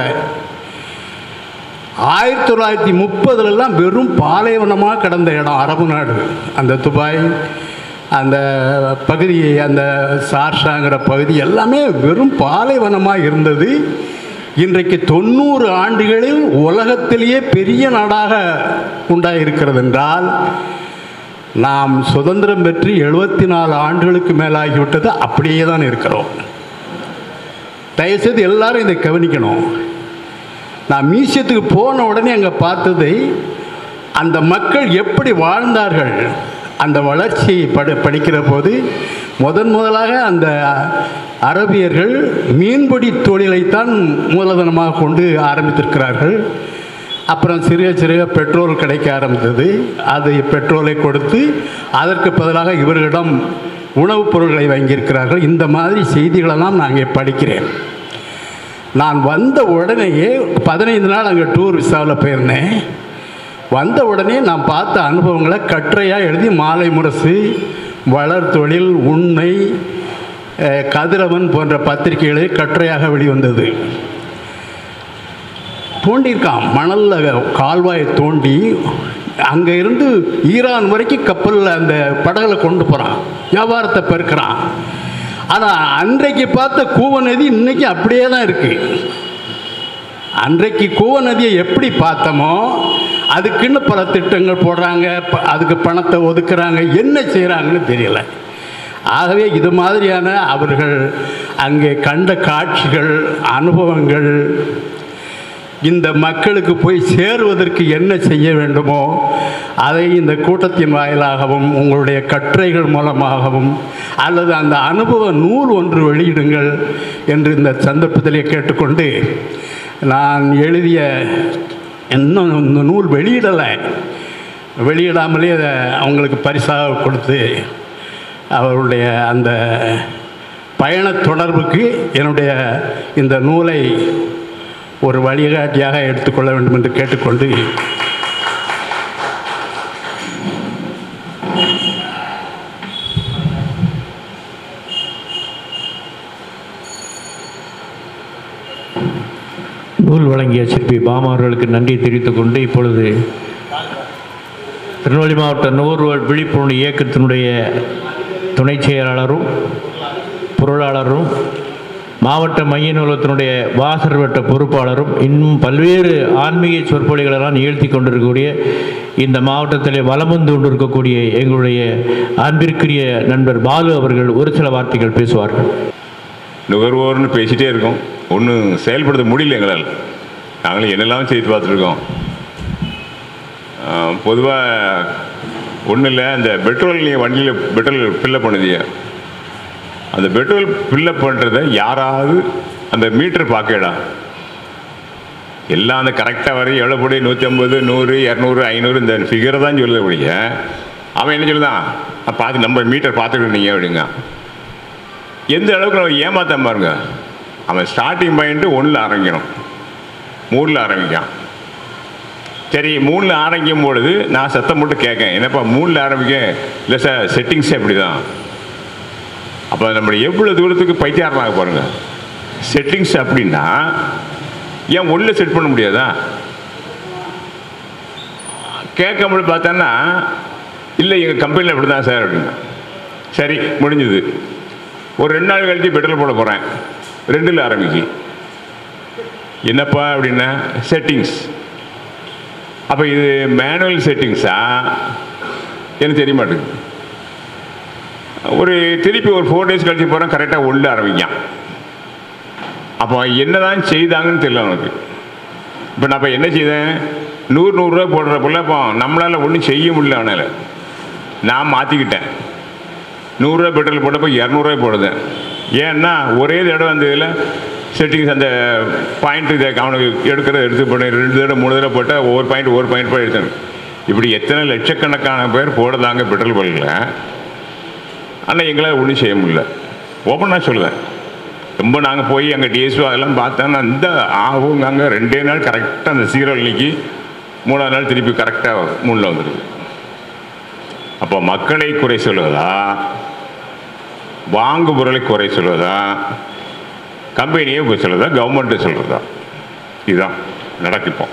ஆயிரத்தி தொள்ளாயிரத்தி முப்பதுலலாம் வெறும் பாலைவனமாக கிடந்த இடம் அரபு நாடு அந்த துபாய் அந்த பகுதி அந்த சார்ஷாங்கிற பகுதி எல்லாமே வெறும் பாலைவனமாக இருந்தது இன்றைக்கு தொண்ணூறு ஆண்டுகளில் உலகத்திலேயே பெரிய நாடாக உண்டாயிருக்கிறது என்றால் நாம் சுதந்திரம் பெற்று எழுபத்தி நாலு ஆண்டுகளுக்கு மேலாகிவிட்டது அப்படியே தான் இருக்கிறோம் தயவுசெய்து எல்லாரும் இதை கவனிக்கணும் நான் மியூசியத்துக்கு போன உடனே அங்கே பார்த்ததை அந்த மக்கள் எப்படி வாழ்ந்தார்கள் அந்த வளர்ச்சியை படி படிக்கிற போது முதன் முதலாக அந்த அரபியர்கள் மீன்பிடி தொழிலைத்தான் மூலதனமாக கொண்டு ஆரம்பித்திருக்கிறார்கள் அப்புறம் சிறிய சிறிய பெட்ரோல் கிடைக்க ஆரம்பித்தது அதை பெட்ரோலை கொடுத்து அதற்கு பதிலாக இவர்களிடம் உணவுப் பொருட்களை வாங்கியிருக்கிறார்கள் இந்த மாதிரி செய்திகளெல்லாம் நான் இங்கே படிக்கிறேன் நான் வந்த உடனேயே பதினைந்து நாள் அங்கே டூர் விசாவில் போயிருந்தேன் வந்த உடனே நான் பார்த்த அனுபவங்களை கட்டுரையாக எழுதி மாலை முரசு வளர் தொழில் உண்மை அஹ், கதிரவன் போன்ற பத்திரிகைகளில் கட்டுரையாக வெளிவந்தது தோண்டியிருக்கான் மணலில் கால்வாயை தோண்டி அங்கே இருந்து ஈரான் வரைக்கும் கப்பலில் அந்த படகுல கொண்டு போகிறான் வியாபாரத்தை பெருக்கிறான் ஆனால் அன்றைக்கு பார்த்த கூவ நதி இன்னைக்கு அப்படியே தான் இருக்குது அன்றைக்கு கூவ நதியை எப்படி பார்த்தோமோ அதுக்குன்னு பல திட்டங்கள் போடுறாங்க ப- அதுக்கு பணத்தை ஒதுக்குறாங்க என்ன செய்கிறாங்கன்னு தெரியல ஆகவே இது மாதிரியான அவர்கள் அங்கே கண்ட காட்சிகள் அனுபவங்கள் இந்த மக்களுக்கு போய் சேருவதற்கு என்ன செய்ய வேண்டுமோ அதை இந்த கூட்டத்தின் வாயிலாகவும் உங்களுடைய கட்டுரைகள் மூலமாகவும் அல்லது அந்த அனுபவ நூல் ஒன்று வெளியிடுங்கள் என்று இந்த சந்தர்ப்பத்திலே கேட்டுக்கொண்டு நான் எழுதிய இன்னும் இந்த நூல் வெளியிடலை வெளியிடாமலே அதை அவங்களுக்கு பரிசாக கொடுத்து அவருடைய அந்த பயண தொடர்புக்கு என்னுடைய இந்த நூலை ஒரு வழிகாட்டியாக எடுத்துக்கொள்ள வேண்டும் என்று கேட்டுக்கொண்டு நூல் வழங்கிய சிற்பி பாமா அவர்களுக்கு நன்றி தெரிவித்துக் கொண்டு இப்பொழுது திருநெல்வேலி மாவட்ட நுகர்வோர் விழிப்புணர்வு இயக்கத்தினுடைய துணை செயலாளரும் பொருளாளரும் மாவட்ட மைய நூலகத்தினுடைய வாசர் வட்ட பொறுப்பாளரும் இன்னும் பல்வேறு ஆன்மீக சொற்பொழிகளெல்லாம் நிகழ்த்தி கொண்டிருக்கக்கூடிய இந்த மாவட்டத்திலே வலம் வந்து கொண்டிருக்கக்கூடிய எங்களுடைய அன்பிற்குரிய நண்பர் பாலு அவர்கள் ஒரு சில வார்த்தைகள் பேசுவார்கள் நுகர்வோர்னு பேசிட்டே இருக்கோம் ஒன்றும் செயல்படுத்த முடியல எங்களால் நாங்களும் என்னெல்லாம் செய்து பார்த்துருக்கோம் பொதுவாக ஒன்றும் இல்லை அந்த பெட்ரோல் நீங்கள் வண்டியில் பெட்ரோல் ஃபில்லப் பண்ணுதிய அந்த பெட்ரோல் ஃபில்லப் பண்ணுறத யாராவது அந்த மீட்டர் பார்க்கடா எல்லாம் அந்த கரெக்டாக வரை எவ்வளோ போடி நூற்றி ஐம்பது நூறு இரநூறு ஐநூறு இந்த ஃபிகரை தான் சொல்லுத முடிய அவன் என்ன சொல்லுதான் பார்த்து நம்ம மீட்டர் பார்த்துக்கிட்டீங்க அப்படிங்க எந்த அளவுக்கு நம்ம ஏமாத்தாம பாருங்க அவன் ஸ்டார்டிங் பாயிண்ட்டு ஒன்றில் ஆரம்பிக்கணும் மூணில் ஆரம்பிக்கான் சரி மூணில் ஆரம்பிக்கும் பொழுது நான் சத்தம் போட்டு கேட்கேன் என்னப்பா மூணில் ஆரம்பிக்க இல்லை சார் செட்டிங்ஸ் அப்படி தான் அப்போ நம்ம எவ்வளோ தூரத்துக்கு பைத்தியாரமாக பாருங்க செட்டிங்ஸ் அப்படின்னா ஏன் ஒன்றில் செட் பண்ண முடியாதா கேட்கும்போது பார்த்தோன்னா இல்லை எங்கள் கம்பெனியில் இப்படி தான் சார் அப்படின்னா சரி முடிஞ்சுது ஒரு ரெண்டு நாள் கழித்து பெட்ரோல் போட போகிறேன் ரெண்டில் ஆரம்பிக்கு என்னப்பா அப்படின்னா செட்டிங்ஸ் அப்போ இது மேனுவல் செட்டிங்ஸா எனக்கு தெரிய மாட்டேங்குது ஒரு திருப்பி ஒரு ஃபோர் டேஸ் கழிச்சு போகிறேன் கரெக்டாக ஒன்று ஆரம்பிக்கான் அப்போ என்னதான் செய்தாங்கன்னு தெரியல அவனுக்கு இப்போ நான் இப்போ என்ன செய்தேன் நூறு நூறுரூவா போடுறப்பல இப்போ நம்மளால் ஒன்றும் செய்ய முடியல அவனால் நான் மாற்றிக்கிட்டேன் நூறுரூவா பெட்ரோல் போட்டப்போ இரநூறுவா போடுதேன் ஏன்னா ஒரே தடவை அந்த இதில் செட்டிங்ஸ் அந்த பாயிண்ட் இதை அவனுக்கு எடுக்கிறத எடுத்து போட்டேன் ரெண்டு தடவை மூணு தடவை போட்டால் ஒவ்வொரு பாயிண்ட் ஒவ்வொரு பாயிண்ட் போய் எடுத்தேன் இப்படி எத்தனை லட்சக்கணக்கான பேர் போடுதாங்க பெட்ரோல் பல்கில் ஆனால் எங்களால் ஒன்றும் செய்ய முடியல ஓப்பனாக சொல்லுவேன் ரொம்ப நாங்கள் போய் அங்கே டிஎஸ்ஓ அதெல்லாம் பார்த்தோன்னா இந்த ஆகுங்க அங்கே ரெண்டே நாள் கரெக்டாக அந்த சீரல் நிற்கி மூணாவது நாள் திருப்பி கரெக்டாக மூணில் வந்துடுது அப்போ மக்களை குறை சொல்வதா வாங்கு பொருளை குறை சொல்வதா கம்பெனியே போய் சொல்லுதா கவர்மெண்ட்டு சொல்கிறதா இதுதான் நடக்குப்போம்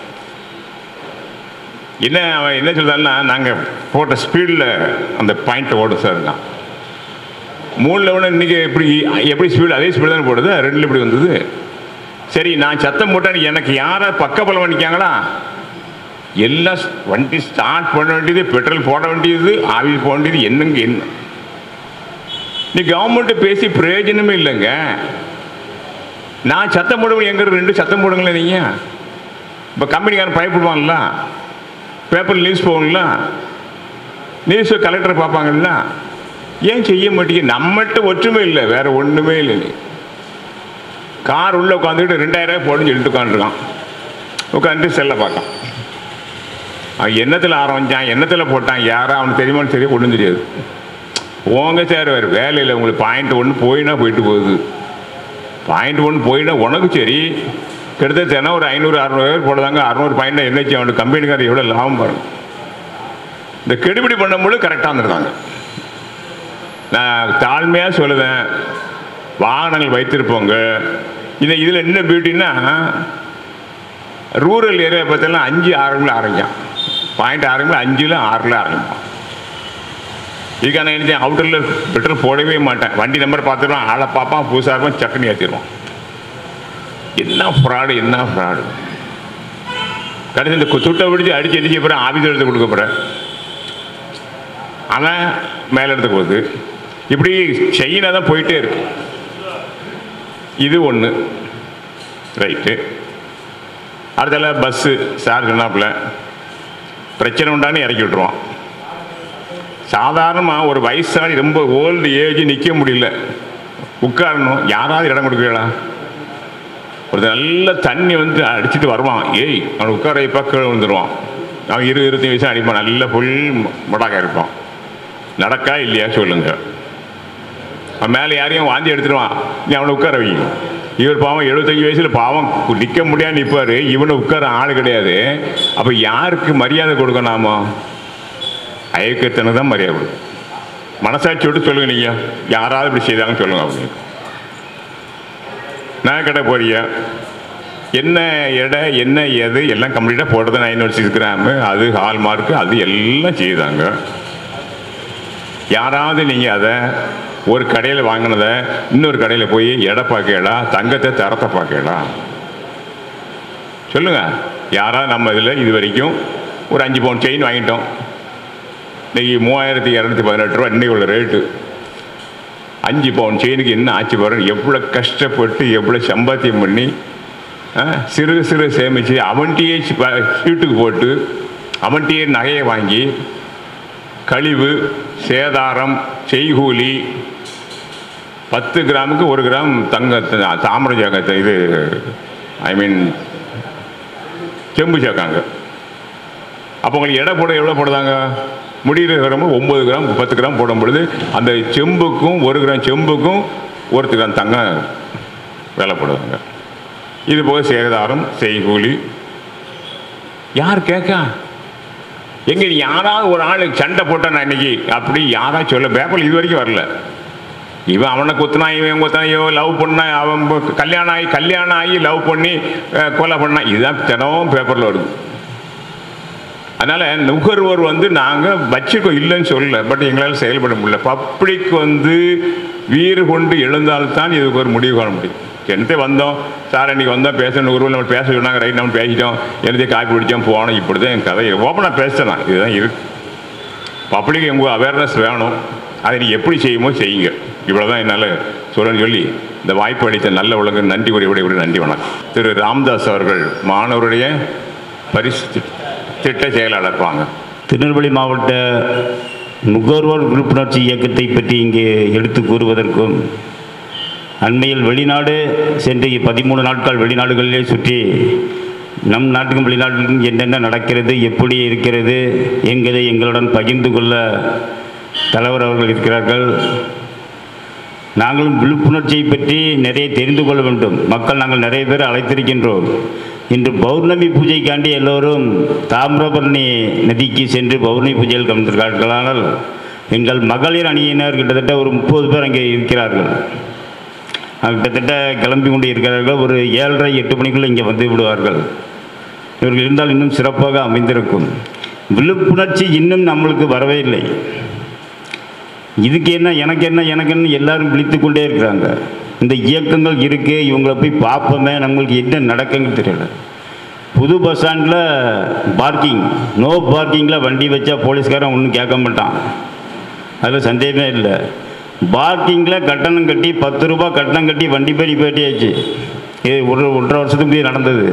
என்ன அவன் என்ன சொல்றான்னா நாங்கள் போட்ட ஸ்பீடில் அந்த பாயிண்ட் ஓடும் சார் தான் மூணில் ஒன்று இன்றைக்கி எப்படி எப்படி ஸ்பீடு அதே ஸ்பீடு தானே போடுது ரெண்டில் இப்படி வந்தது சரி நான் சத்தம் போட்டேன் எனக்கு யாரை பக்கபலம் பண்ணிக்காங்களா எல்லாம் ஸ்- வண்டி ஸ்டார்ட் பண்ண வேண்டியது பெட்ரோல் போட வேண்டியது ஆவில் போட வேண்டியது என்னங்க என்ன நீ கவர்மெண்ட்டு பேசி பிரயோஜனமே இல்லைங்க நான் சத்தம் போடுவேன் எங்க ரெண்டு சத்தம் போடுங்களேன் நீங்கள் இப்போ கம்பெனிக்காரன் பயப்படுவான்ல பேப்பர் நியூஸ் போகணும்ல நியூஸ் கலெக்டர் பார்ப்பாங்கல்ல ஏன் செய்ய மாட்டீங்க நம்மகிட்ட ஒற்றுமை இல்லை வேற ஒன்றுமே இல்லை நீ கார் உள்ளே உட்காந்துக்கிட்டு ரெண்டாயிரம் ரூபாய் போடுன்னு சொல்லிட்டு உட்காந்துருக்கான் உட்காந்துட்டு செல்லை பார்க்கான் அவன் எண்ணத்தில் ஆரம்பிச்சான் எண்ணத்தில் போட்டான் யாரா அவனுக்கு தெரியுமான்னு தெரியும் ஒன்றும் தெரியாது போங்க சார் வேறு வேலையில் உங்களுக்கு பாயிண்ட் ஒன்று போயினா போயிட்டு போகுது பாயிண்ட் ஒன்று போயினா உனக்கு சரி கிட்டத்தட்ட தினம் ஒரு ஐநூறு அறநூறு பேர் போடுறாங்க அறநூறு பாயிண்ட் என்னச்சு அவனுக்கு கம்பெனிக்காரர் எவ்வளோ லாபம் பாருங்க இந்த கெடுபிடி பண்ணும்போது கரெக்டாக இருந்திருக்காங்க நான் தாழ்மையாக சொல்லுவேன் வாகனங்கள் வைத்திருப்போங்க இது இதில் என்ன பியூட்டின்னா ரூரல் ஏரியா பார்த்தீங்கன்னா அஞ்சு ஆறுல ஆரம்பிக்கும் பாயிண்ட் ஆரம்பிக்கும் அஞ்சில் ஆறில் ஆரம்பிக்கும் இதுக்கான என்ன அவுட்டரில் பெட்ரோல் போடவே மாட்டேன் வண்டி நம்பர் பார்த்துருவான் ஆளை பார்ப்பான் புதுசாக இருப்பான் சக்கனி ஏற்றிடுவான் என்ன ஃப்ராடு என்ன ஃப்ராடு கடைசி இந்த துட்டை பிடிச்சி அடிச்சு அடிச்சு போகிறேன் ஆஃபீஸ் எடுத்து கொடுக்க போகிறேன் அவன் மேலே எடுத்து போகுது இப்படி செயினாக தான் போயிட்டே இருக்கு இது ஒன்று ரைட்டு அடுத்தால பஸ்ஸு சார் சொன்னாப்புல பிரச்சனை உண்டான்னு இறக்கி விட்ருவான் சாதாரணமாக ஒரு வயசாளி ரொம்ப ஓல்டு ஏஜ் நிற்க முடியல உட்காரணும் யாராவது இடம் கொடுக்குறீங்களா ஒரு நல்ல தண்ணி வந்து அடிச்சுட்டு வருவான் ஏய் அவன் உட்கார வைப்பா கீழே விழுந்துருவான் அவன் இரு இருபத்தி வயசு அடிப்பான் நல்ல ஃபுல் முடாக்கா இருப்பான் நடக்கா இல்லையா சொல்லுங்க அவன் மேலே யாரையும் வாந்தி எடுத்துருவான் நீ அவனை உட்கார வை இவர் பாவம் எழுபத்தஞ்சு வயசில் பாவம் நிற்க முடியாது நிற்பார் இவனை உட்கார ஆள் கிடையாது அப்போ யாருக்கு மரியாதை கொடுக்கணும் நாம அயக்கத்தனுக்கு தான் மரியாதை கொடுக்கும் மனசாட்சி விட்டு சொல்லுங்க நீங்கள் யாராவது இப்படி செய்தாங்கன்னு சொல்லுங்க அப்படின்னு நான் கடை போறியா என்ன எடை என்ன எது எல்லாம் கம்ப்ளீட்டாக போடுறது நைன் ஒன் சிக்ஸ் கிராமு அது ஹால் மார்க்கு அது எல்லாம் செய்தாங்க யாராவது நீங்கள் அதை ஒரு கடையில் வாங்கினதை இன்னொரு கடையில் போய் எடை பார்க்கலாம் தங்கத்தை தரத்தை பார்க்கலாம் சொல்லுங்க யாராவது நம்ம இதில் இது வரைக்கும் ஒரு அஞ்சு பவுன் செயின் வாங்கிட்டோம் இன்னைக்கு மூவாயிரத்தி இரநூத்தி பதினெட்டு ரூபா இன்னைக்கு உள்ள ரேட்டு அஞ்சு பவுன் செயினுக்கு என்ன ஆச்சு பாருங்க எவ்வளோ கஷ்டப்பட்டு எவ்வளோ சம்பாத்தியம் பண்ணி ஆ, சிறு சிறு சேமித்து அவன்கிட்டயே சீட்டுக்கு போட்டு அவன்கிட்டயே நகையை வாங்கி கழிவு சேதாரம் செய்கூலி பத்து கிராமுக்கு ஒரு கிராம் தங்க தாமிர ஜாகத்தை இது ஐ மீன் செம்பு சேர்க்காங்க அப்போ உங்களுக்கு எடை போட எவ்வளோ போடுதாங்க முடிகிற கிராம் ஒம்பது கிராம் பத்து கிராம் போடும் பொழுது அந்த செம்புக்கும் ஒரு கிராம் செம்புக்கும் ஒரு கிராம் தங்கம் விலை போடுவாங்க இது போக சேதாரம் செய்கூலி யார் கேட்கா எங்க யாராவது ஒரு ஆள் சண்டை போட்டான் இன்னைக்கு அப்படி யாராவது சொல்ல பேப்பர் இது வரைக்கும் வரல இவன் அவனை குத்துனா இவன் குத்துனா இவன் லவ் பண்ணா அவன் ப- கல்யாணம் ஆகி கல்யாணம் ஆகி லவ் பண்ணி அஹ், கொலை பண்ணா இதுதான் தினமும் பேப்பரில் வருது அதனால் நுகர்வோர் வந்து நாங்கள் வச்சுருக்கோம் இல்லைன்னு சொல்லல பட் எங்களால் செயல்பட முடியல பப்ளிக் வந்து வீறு கொண்டு எழுந்தால்தான் இதுக்கு ஒரு முடிவு காண முடியும் என்னத்தை வந்தோம் சார் அன்றைக்கி வந்தோம் பேச நுகர்வோர் நம்ம பேச சொன்னாங்க ரைட் நம்ம பேசிட்டோம் என்னத்தையும் காப்பி பிடிச்சோம் போனோம் இப்படி தான் என் கதை ஓப்பனாக பேசலாம் இதுதான் இருக்கு பப்ளிக் உங்கள் அவேர்னஸ் வேணும் அதை நீ எப்படி செய்யுமோ செய்யுங்க இவ்வளோ தான் என்னால் சொல்லணும்னு சொல்லி இந்த வாய்ப்பு அளித்த நல்ல உலக நன்றி உரை விட நன்றி வணக்கம் திரு ராம்தாஸ் அவர்கள் மாணவருடைய பரிசு தி- திட்ட செயலாளர் வாங்க திருநெல்வேலி மாவட்ட நுகர்வோர் விழிப்புணர்ச்சி இயக்கத்தை பற்றி இங்கே எடுத்து கூறுவதற்கும் அண்மையில் வெளிநாடு சென்று பதிமூணு நாட்கள் வெளிநாடுகளிலே சுற்றி நம் நாட்டுக்கும் வெளிநாட்டுக்கும் என்னென்ன நடக்கிறது எப்படி இருக்கிறது என்கிறதை எங்களுடன் பகிர்ந்து கொள்ள தலைவர் அவர்கள் இருக்கிறார்கள் நாங்களும் விழிப்புணர்ச்சியை பற்றி நிறைய தெரிந்து கொள்ள வேண்டும் மக்கள் நாங்கள் நிறைய பேர் அழைத்திருக்கின்றோம் இன்று பௌர்ணமி பூஜைக்காண்டி எல்லோரும் தாமிரபரணி நதிக்கு சென்று பௌர்ணமி பூஜையில் கலந்திருக்கிறார்கள் ஆனால் எங்கள் மகளிர் அணியினர் கிட்டத்தட்ட ஒரு முப்பது பேர் அங்கே இருக்கிறார்கள் அஹ் கிட்டத்தட்ட கிளம்பி கொண்டு இருக்கிறார்கள் ஒரு ஏழரை எட்டு மணிக்குள்ளே இங்கே வந்து விடுவார்கள் இவர்கள் இருந்தால் இன்னும் சிறப்பாக அமைந்திருக்கும் விழிப்புணர்ச்சி இன்னும் நம்மளுக்கு வரவே இல்லை இதுக்கு என்ன எனக்கு என்ன எனக்கு என்ன எல்லாரும் விழித்து கொண்டே இருக்கிறாங்க இந்த இயக்கங்கள் இருக்கு இவங்களை போய் பார்ப்போமே நம்மளுக்கு என்ன நடக்குன்னு தெரியல புது பஸ் ஸ்டாண்டில் பார்க்கிங் நோ பார்க்கிங்கில் வண்டி வச்சா போலீஸ்காரன் ஒன்றும் கேட்க மாட்டான் அதில் சந்தேகமே இல்லை பார்க்கிங்கில் கட்டணம் கட்டி பத்து ரூபா கட்டணம் கட்டி வண்டி பறி பேட்டியாச்சு இது ஒரு ஒன்றரை வருஷத்துக்கு முன்னாடி நடந்தது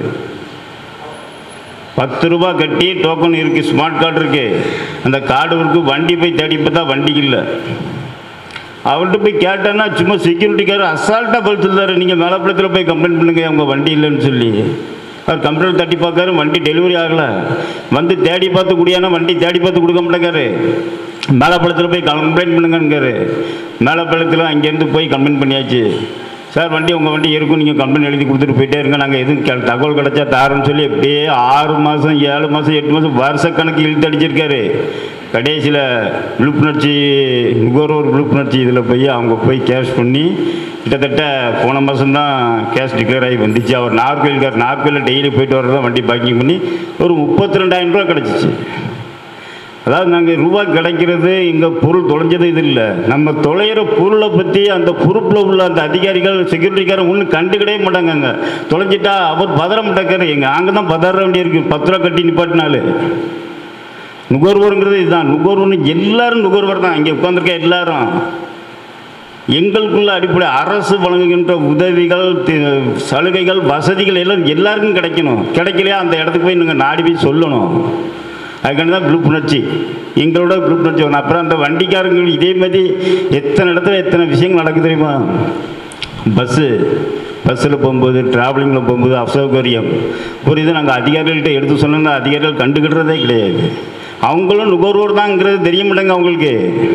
பத்து ரூபா கட்டி டோக்கன் இருக்குது ஸ்மார்ட் கார்டு இருக்குது அந்த கார்டு இருக்கு வண்டி போய் தேடி பார்த்தா வண்டிக்கு இல்லை அவர்கிட்ட போய் கேட்டேன்னா சும்மா செக்யூரிட்டிக்காரர் அசால்ட்டாக பதில் சொல்றாரு நீங்கள் மேலப்படத்தில் போய் கம்ப்ளைண்ட் பண்ணுங்க அவங்க வண்டி இல்லைன்னு சொல்லி அவர் கம்ப்யூட்டர் தட்டி பார்க்காரு வண்டி டெலிவரி ஆகலை வந்து தேடி பார்த்து குடியானா வண்டி தேடி பார்த்து கொடுக்க மாட்டேங்காரு மேலப்பழத்தில் போய் கம்ப்ளைண்ட் பண்ணுங்கங்காரு மேலப்பழத்தில் அங்கேருந்து போய் கம்ப்ளைண்ட் பண்ணியாச்சு சார் வண்டி உங்கள் வண்டி இருக்கும் நீங்கள் கம்ப்ளைண்ட் எழுதி கொடுத்துட்டு போயிட்டே இருங்க நாங்கள் எதுவும் கெ- தகவல் கிடைச்சா தாரோன்னு சொல்லி அப்படியே ஆறு மாதம் ஏழு மாதம் எட்டு மாதம் வருஷக்கணக்கு இழுத்து அடிச்சிருக்காரு கடைசியில் விழிப்புணர்ச்சி நுகர்வோர் விழிப்புணர்ச்சி இதில் போய் அவங்க போய் கேஷ் பண்ணி கிட்டத்தட்ட போன மாதம்தான் கேஷ் டிக்ளேர் ஆகி வந்துச்சு அவர் நார்கோயில்கார் நார்கோயிலில் டெய்லி போயிட்டு வர்றதா வண்டி பேக்கிங் பண்ணி ஒரு முப்பத்தி ரெண்டாயிரம் ரூபா கிடச்சிச்சு அதாவது நாங்கள் ரூபா கிடைக்கிறது எங்கள் பொருள் தொலைஞ்சது இது இல்லை நம்ம தொலைகிற பொருளை பற்றி அந்த பொறுப்பில் உள்ள அந்த அதிகாரிகள் செக்யூரிட்டிக்காரன் ஒன்றும் கண்டுக்கிடவே மாட்டாங்கங்க தொலைஞ்சிட்டா அவர் பதற மாட்டாக்காரு எங்கள் அங்கே தான் பதற வேண்டியிருக்கு பத்து ரூபா கட்டி நிப்பாட்டினாலு நுகர்வோருங்கிறது இதுதான் நுகர்வோர்னு எல்லாரும் நுகர்வோர் தான் இங்கே உட்காந்துருக்க எல்லாரும் எங்களுக்குள்ள அடிப்படை அரசு வழங்குகின்ற உதவிகள் தி- சலுகைகள் வசதிகள் எல்லாம் எல்லாருக்கும் கிடைக்கணும் கிடைக்கலையா அந்த இடத்துக்கு போய் நீங்கள் நாடி போய் சொல்லணும் அதுக்காண்டி தான் விழிப்புணர்ச்சி எங்களோட விழிப்புணர்ச்சி வரணும் அப்புறம் அந்த வண்டிக்காரங்க இதே மாதிரி எத்தனை இடத்துல எத்தனை விஷயங்கள் நடக்குது தெரியுமா பஸ்ஸு பஸ்ஸில் போகும்போது ட்ராவலிங்கில் போகும்போது அசௌகரியம் ஒரு இது நாங்கள் அதிகாரிகள்கிட்ட எடுத்து சொன்னோம்னா அதிகாரிகள் கண்டுக்கிடுறதே கிடையாது அவங்களும் நுகர்வோர் தான்ங்கிறது தெரிய மாட்டேங்க அவங்களுக்கு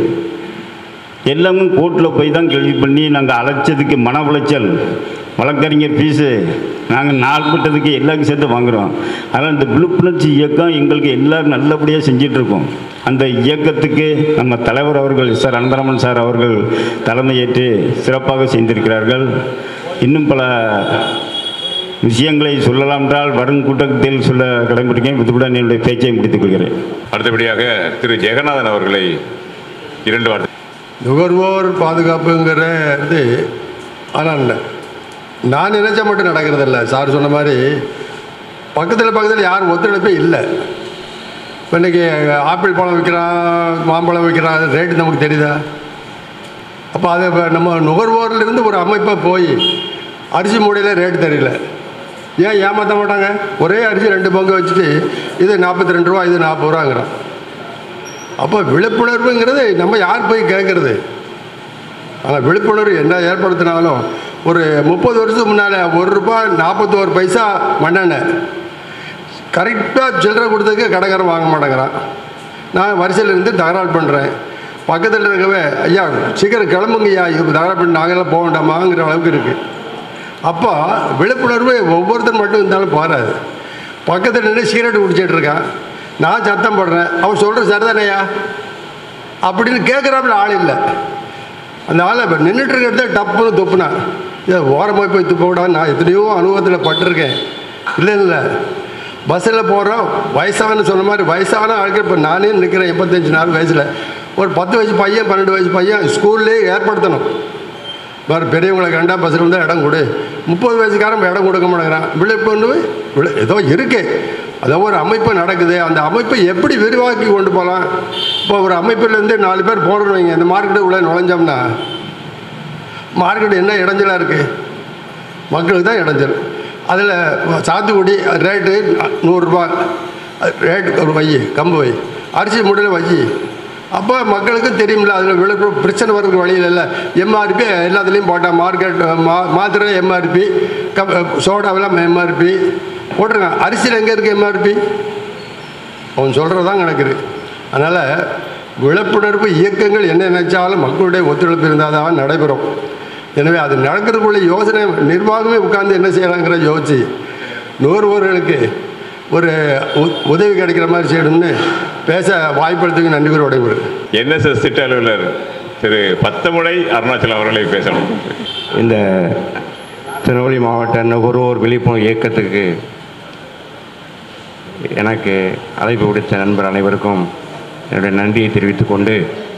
எல்லாமே கோர்ட்டில் போய் தான் கேள்வி பண்ணி நாங்கள் அழைச்சதுக்கு மன உளைச்சல் வழக்கறிஞர் ஃபீஸு நாங்கள் நாள்பட்டதுக்கு எல்லாருக்கும் சேர்த்து வாங்குகிறோம் அதனால் இந்த விழிப்புணர்ச்சி இயக்கம் எங்களுக்கு எல்லாரும் நல்லபடியாக செஞ்சிட்ருக்கோம் அந்த இயக்கத்துக்கு நம்ம தலைவர் அவர்கள் சார் அனந்தராமன் சார் அவர்கள் தலைமையேற்று சிறப்பாக செய்திருக்கிறார்கள் இன்னும் பல விஷயங்களை சொல்லலாம் என்றால் வரும் கூட்டத்தில் சொல்ல கடமைப்பட்டிருக்கேன் இதுடன் என்னுடைய பேச்சை முடித்துக் கொள்கிறேன் அடுத்தபடியாக திரு ஜெகநாதன் அவர்களை இரண்டு வார்த்தை நுகர்வோர் பாதுகாப்புங்கிற இது ஆனால் நான் நினைச்சா மட்டும் நடக்கிறதில்ல சார் சொன்ன மாதிரி பக்கத்தில் பக்கத்தில் யாரும் ஒத்துழைப்பே இல்லை இப்போ இன்றைக்கி ஆப்பிள் பழம் விற்கிறான் மாம்பழம் விற்கிறான் ரேட்டு நமக்கு தெரியுதா அப்போ அது இப்ப நம்ம நுகர்வோர்லேருந்து ஒரு அமைப்பாக போய் அரிசி மூடையில் ரேட்டு தெரியல ஏன் ஏமாற்ற மாட்டாங்க ஒரே அரிசி ரெண்டு பங்கு வச்சுட்டு இது நாற்பத்தி ரெண்டு ரூபா இது நாற்பது ரூபாங்கிறான் அப்போ விழிப்புணர்வுங்கிறது நம்ம யார் போய் கேட்குறது ஆனால் விழிப்புணர்வு என்ன ஏற்படுத்தினாலும் ஒரு முப்பது வருஷத்துக்கு முன்னால் ஒரு ரூபாய் நாற்பத்தோரு பைசா மண்ணெண்ணெய் கரெக்டாக சில்லறை கொடுத்ததுக்கு கடைக்காரன் வாங்க மாட்டேங்கிறான் நான் வரிசையில் இருந்து தகராறு பண்ணுறேன் பக்கத்தில் இருக்கவே ஐயா சீக்கிரம் கிளம்புங்க ஐயா இப்போ தகராறு பண்ணி நாங்களாம் போக வேண்டாமாங்கிற அளவுக்கு இருக்குது அப்போ விழிப்புணர்வு ஒவ்வொருத்தர் மட்டும் இருந்தாலும் போகாது பக்கத்தில் நின்று சிகரெட் குடிச்சிட்டு இருக்கான் நான் சத்தம் போடுறேன் அவன் சொல்கிற சரிதானையா அப்படின்னு கேட்குறாப்புல ஆள் இல்லை அந்த ஆளை இப்போ நின்றுட்டு இருக்கிறத டப்புன்னு துப்புனா இதை ஓரமாக போய் துப்ப விடாது நான் எத்தனையோ அனுபவத்தில் பட்டிருக்கேன் இல்லை இல்லை பஸ்ஸில் போகிறோம் வயசான சொன்ன மாதிரி வயசான ஆட்கள் இப்போ நானே நிற்கிறேன் எண்பத்தஞ்சு நாலு வயசில் ஒரு பத்து வயசு பையன் பன்னெண்டு வயசு பையன் ஸ்கூல்லேயே ஏற்படுத்தணும் வேறு பெரியவங்களை கண்டா பஸ்ஸில் இருந்தால் இடம் கொடு முப்பது வயசுக்காரன் இடம் கொடுக்க மாட்டேங்கிறான் விழிப்புணர்வு விழு ஏதோ இருக்கு அதோ ஒரு அமைப்பு நடக்குது அந்த அமைப்பை எப்படி விரிவாக்கி கொண்டு போகலாம் இப்போ ஒரு அமைப்பிலேருந்து நாலு பேர் போடுறோம் வைங்க இந்த மார்க்கெட்டு உள்ளே நுழைஞ்சோம்னா மார்க்கெட் என்ன இடைஞ்சலாக இருக்குது மக்களுக்கு தான் இடைஞ்சல் அதில் சாத்துக்குடி ரேட்டு நூறுரூபா ரேட் ஒரு வை கம்பு வை அரிசி மூட்டையில் வை அப்போ மக்களுக்கு தெரியுமில்ல அதில் விழுப்புரம் பிரச்சனை வர்றதுக்கு வழியில் இல்லை எம்ஆர்பி எல்லாத்துலேயும் போட்டால் மார்க்கெட் மா மாத்திரை எம்ஆர்பி க சோடாவெல்லாம் எம்ஆர்பி போட்டிருக்கான் அரிசியில் எங்கே இருக்குது எம்ஆர்பி அவன் சொல்கிறது தான் கணக்குது அதனால் விழிப்புணர்வு இயக்கங்கள் என்ன நினைச்சாலும் மக்களுடைய ஒத்துழைப்பு இருந்தால் தான் நடைபெறும் எனவே அது நடக்கிறதுக்குள்ள யோசனை நிர்வாகமே உட்கார்ந்து என்ன செய்யலாங்கிற யோசிச்சு நுகர்வோர்களுக்கு ஒரு உ- உதவி கிடைக்கிற மாதிரி செய்யணும்னு பேச வாய்ப்படுத்துக்கு நன்றி கூற விடைபெறுகிறேன் என்எஸ்எஸ் திட்ட அலுவலர் திரு பத்தமுனை அருணாச்சலம் அவர்களை பேசணும் இந்த திருநெல்வேலி மாவட்ட நுகர்வோர் விழிப்புணர்வு இயக்கத்துக்கு எனக்கு அழைப்பு விடுத்த நண்பர் அனைவருக்கும் என்னுடைய நன்றியை தெரிவித்துக் கொண்டு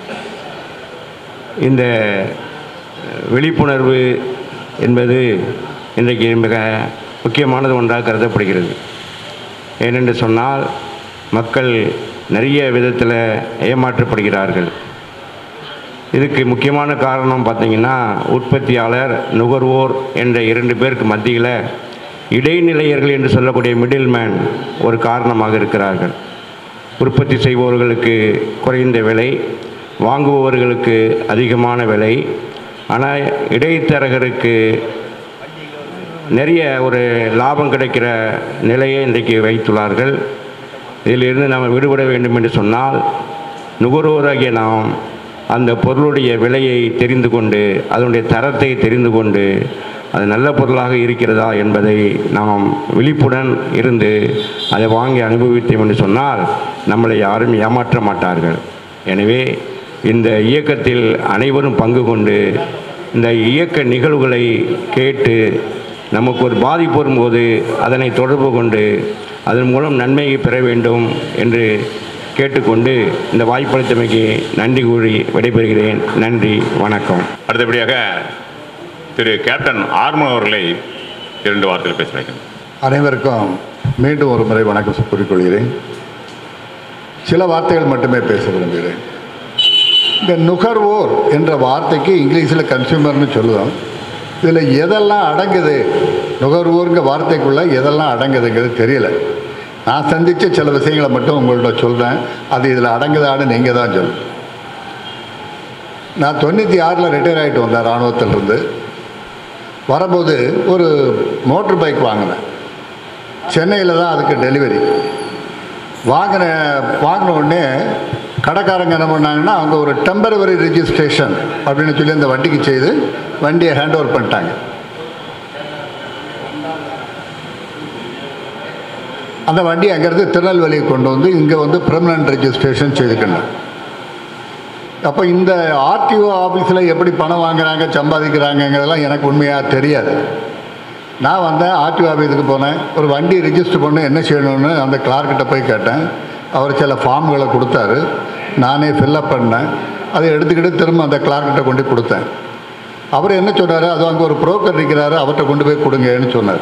இந்த விழிப்புணர்வு என்பது இன்றைக்கு மிக முக்கியமானது ஒன்றாக கருதப்படுகிறது ஏனென்று சொன்னால் மக்கள் நிறைய விதத்தில் ஏமாற்றப்படுகிறார்கள் இதுக்கு முக்கியமான காரணம் பார்த்தீங்கன்னா உற்பத்தியாளர் நுகர்வோர் என்ற இரண்டு பேருக்கு மத்தியில் இடைநிலையர்கள் என்று சொல்லக்கூடிய மிடில்மேன் ஒரு காரணமாக இருக்கிறார்கள் உற்பத்தி செய்பவர்களுக்கு குறைந்த விலை வாங்குபவர்களுக்கு அதிகமான விலை ஆனால் இடைத்தரகருக்கு நிறைய ஒரு லாபம் கிடைக்கிற நிலையை இன்றைக்கு வைத்துள்ளார்கள் இதிலிருந்து நாம் விடுபட வேண்டும் என்று சொன்னால் நுகர்வோராகிய நாம் அந்த பொருளுடைய விலையை தெரிந்து கொண்டு அதனுடைய தரத்தை தெரிந்து கொண்டு அது நல்ல பொருளாக இருக்கிறதா என்பதை நாம் விழிப்புடன் இருந்து அதை வாங்கி அனுபவித்தோம் என்று சொன்னால் நம்மளை யாரும் ஏமாற்ற மாட்டார்கள் எனவே இந்த இயக்கத்தில் அனைவரும் பங்கு கொண்டு இந்த இயக்க நிகழ்வுகளை கேட்டு நமக்கு ஒரு பாதிப்பு வரும்போது அதனை தொடர்பு கொண்டு அதன் மூலம் நன்மையை பெற வேண்டும் என்று கேட்டுக்கொண்டு இந்த வாய்ப்பளித்தமைக்கு நன்றி கூறி விடைபெறுகிறேன் நன்றி வணக்கம் அடுத்தபடியாக திரு கேப்டன் ஆர்மன் அவர்களை இரண்டு வார்த்தைகள் பேச வைக்கணும் அனைவருக்கும் மீண்டும் ஒரு முறை வணக்கம் கூறிக்கொள்கிறேன் சில வார்த்தைகள் மட்டுமே பேச விரும்புகிறேன் இந்த நுகர்வோர் என்ற வார்த்தைக்கு இங்கிலீஷில் கன்சியூமர்னு சொல்லுவோம் இதில் எதெல்லாம் அடங்குது நுகர்வோருங்க வார்த்தைக்குள்ளே எதெல்லாம் அடங்குதுங்கிறது தெரியல நான் சந்தித்த சில விஷயங்களை மட்டும் உங்கள்ட்ட சொல்கிறேன் அது இதில் அடங்குதான்னு நீங்கள் தான் சொல்லணும் நான் தொண்ணூற்றி ஆறில் ரிட்டையர் ஆகிட்டு வந்தேன் இராணுவத்திலிருந்து வரும்போது ஒரு மோட்டர் பைக் வாங்கினேன் சென்னையில் தான் அதுக்கு டெலிவரி வாங்கின வாங்கின உடனே கடைக்காரங்க என்ன பண்ணாங்கன்னா அவங்க ஒரு டெம்பரவரி ரிஜிஸ்ட்ரேஷன் அப்படின்னு சொல்லி அந்த வண்டிக்கு செய்து வண்டியை ஹேண்ட் ஓவர் பண்ணிட்டாங்க அந்த வண்டி அங்கேருந்து திருநெல்வேலியை கொண்டு வந்து இங்கே வந்து பெர்மனன்ட் ரெஜிஸ்ட்ரேஷன் செய்துக்கணும் அப்போ இந்த ஆர்டிஓ ஆஃபீஸில் எப்படி பணம் வாங்குறாங்க சம்பாதிக்கிறாங்கங்கிறதெல்லாம் எனக்கு உண்மையாக தெரியாது நான் வந்தேன் ஆர்டிஓ ஆஃபீஸுக்கு போனேன் ஒரு வண்டி ரிஜிஸ்டர் பண்ண என்ன செய்யணும்னு அந்த கிளார்க்கிட்ட போய் கேட்டேன் அவர் சில ஃபார்ம்களை கொடுத்தாரு நானே ஃபில்லப் பண்ணேன் அதை எடுத்துக்கிட்டு திரும்ப அந்த கிளார்க்கிட்ட கொண்டு போய் கொடுத்தேன் அவர் என்ன சொன்னார் அது அங்கே ஒரு புரோக்கர் இருக்கிறாரு அவர்கிட்ட கொண்டு போய் கொடுங்கன்னு சொன்னார்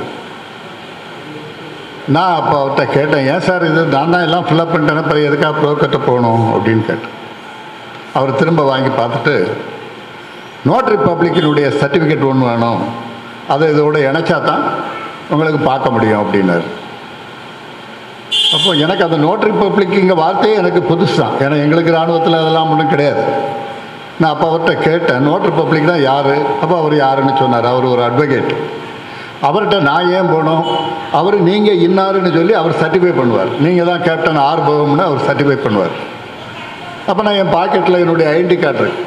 நான் அப்போ அவர்கிட்ட கேட்டேன் ஏன் சார் இது நான் தான் எல்லாம் ஃபில்லப் பண்ணிட்டேன் அப்புறம் எதுக்காக ப்ரோக்கர்கிட்ட போகணும் அப்படின்னு கேட்டேன் அவர் திரும்ப வாங்கி பார்த்துட்டு நோட்ரி பப்ளிக்கினுடைய சர்டிஃபிகேட் ஒன்று வேணும் அதை இதோட இணைச்சா தான் உங்களுக்கு பார்க்க முடியும் அப்படின்னாரு அப்போ எனக்கு அந்த நோட்ரி பப்ளிக் இங்கே வார்த்தையே எனக்கு புதுசு தான் ஏன்னா எங்களுக்கு இராணுவத்தில் அதெல்லாம் ஒன்றும் கிடையாது நான் அப்போ அவர்கிட்ட கேட்டேன் நோட்ரி பப்ளிக் தான் யார் அப்போ அவர் யாருன்னு சொன்னார் அவர் ஒரு அட்வொகேட் அவர்கிட்ட நான் ஏன் போகணும் அவர் நீங்கள் இன்னாருன்னு சொல்லி அவர் சர்டிஃபை பண்ணுவார் நீங்கள் தான் கேப்டன் ஆர் பவம்னு அவர் சர்டிஃபை பண்ணுவார் அப்போ நான் என் பாக்கெட்டில் என்னுடைய ஐடென்டி கார்டு இருக்கு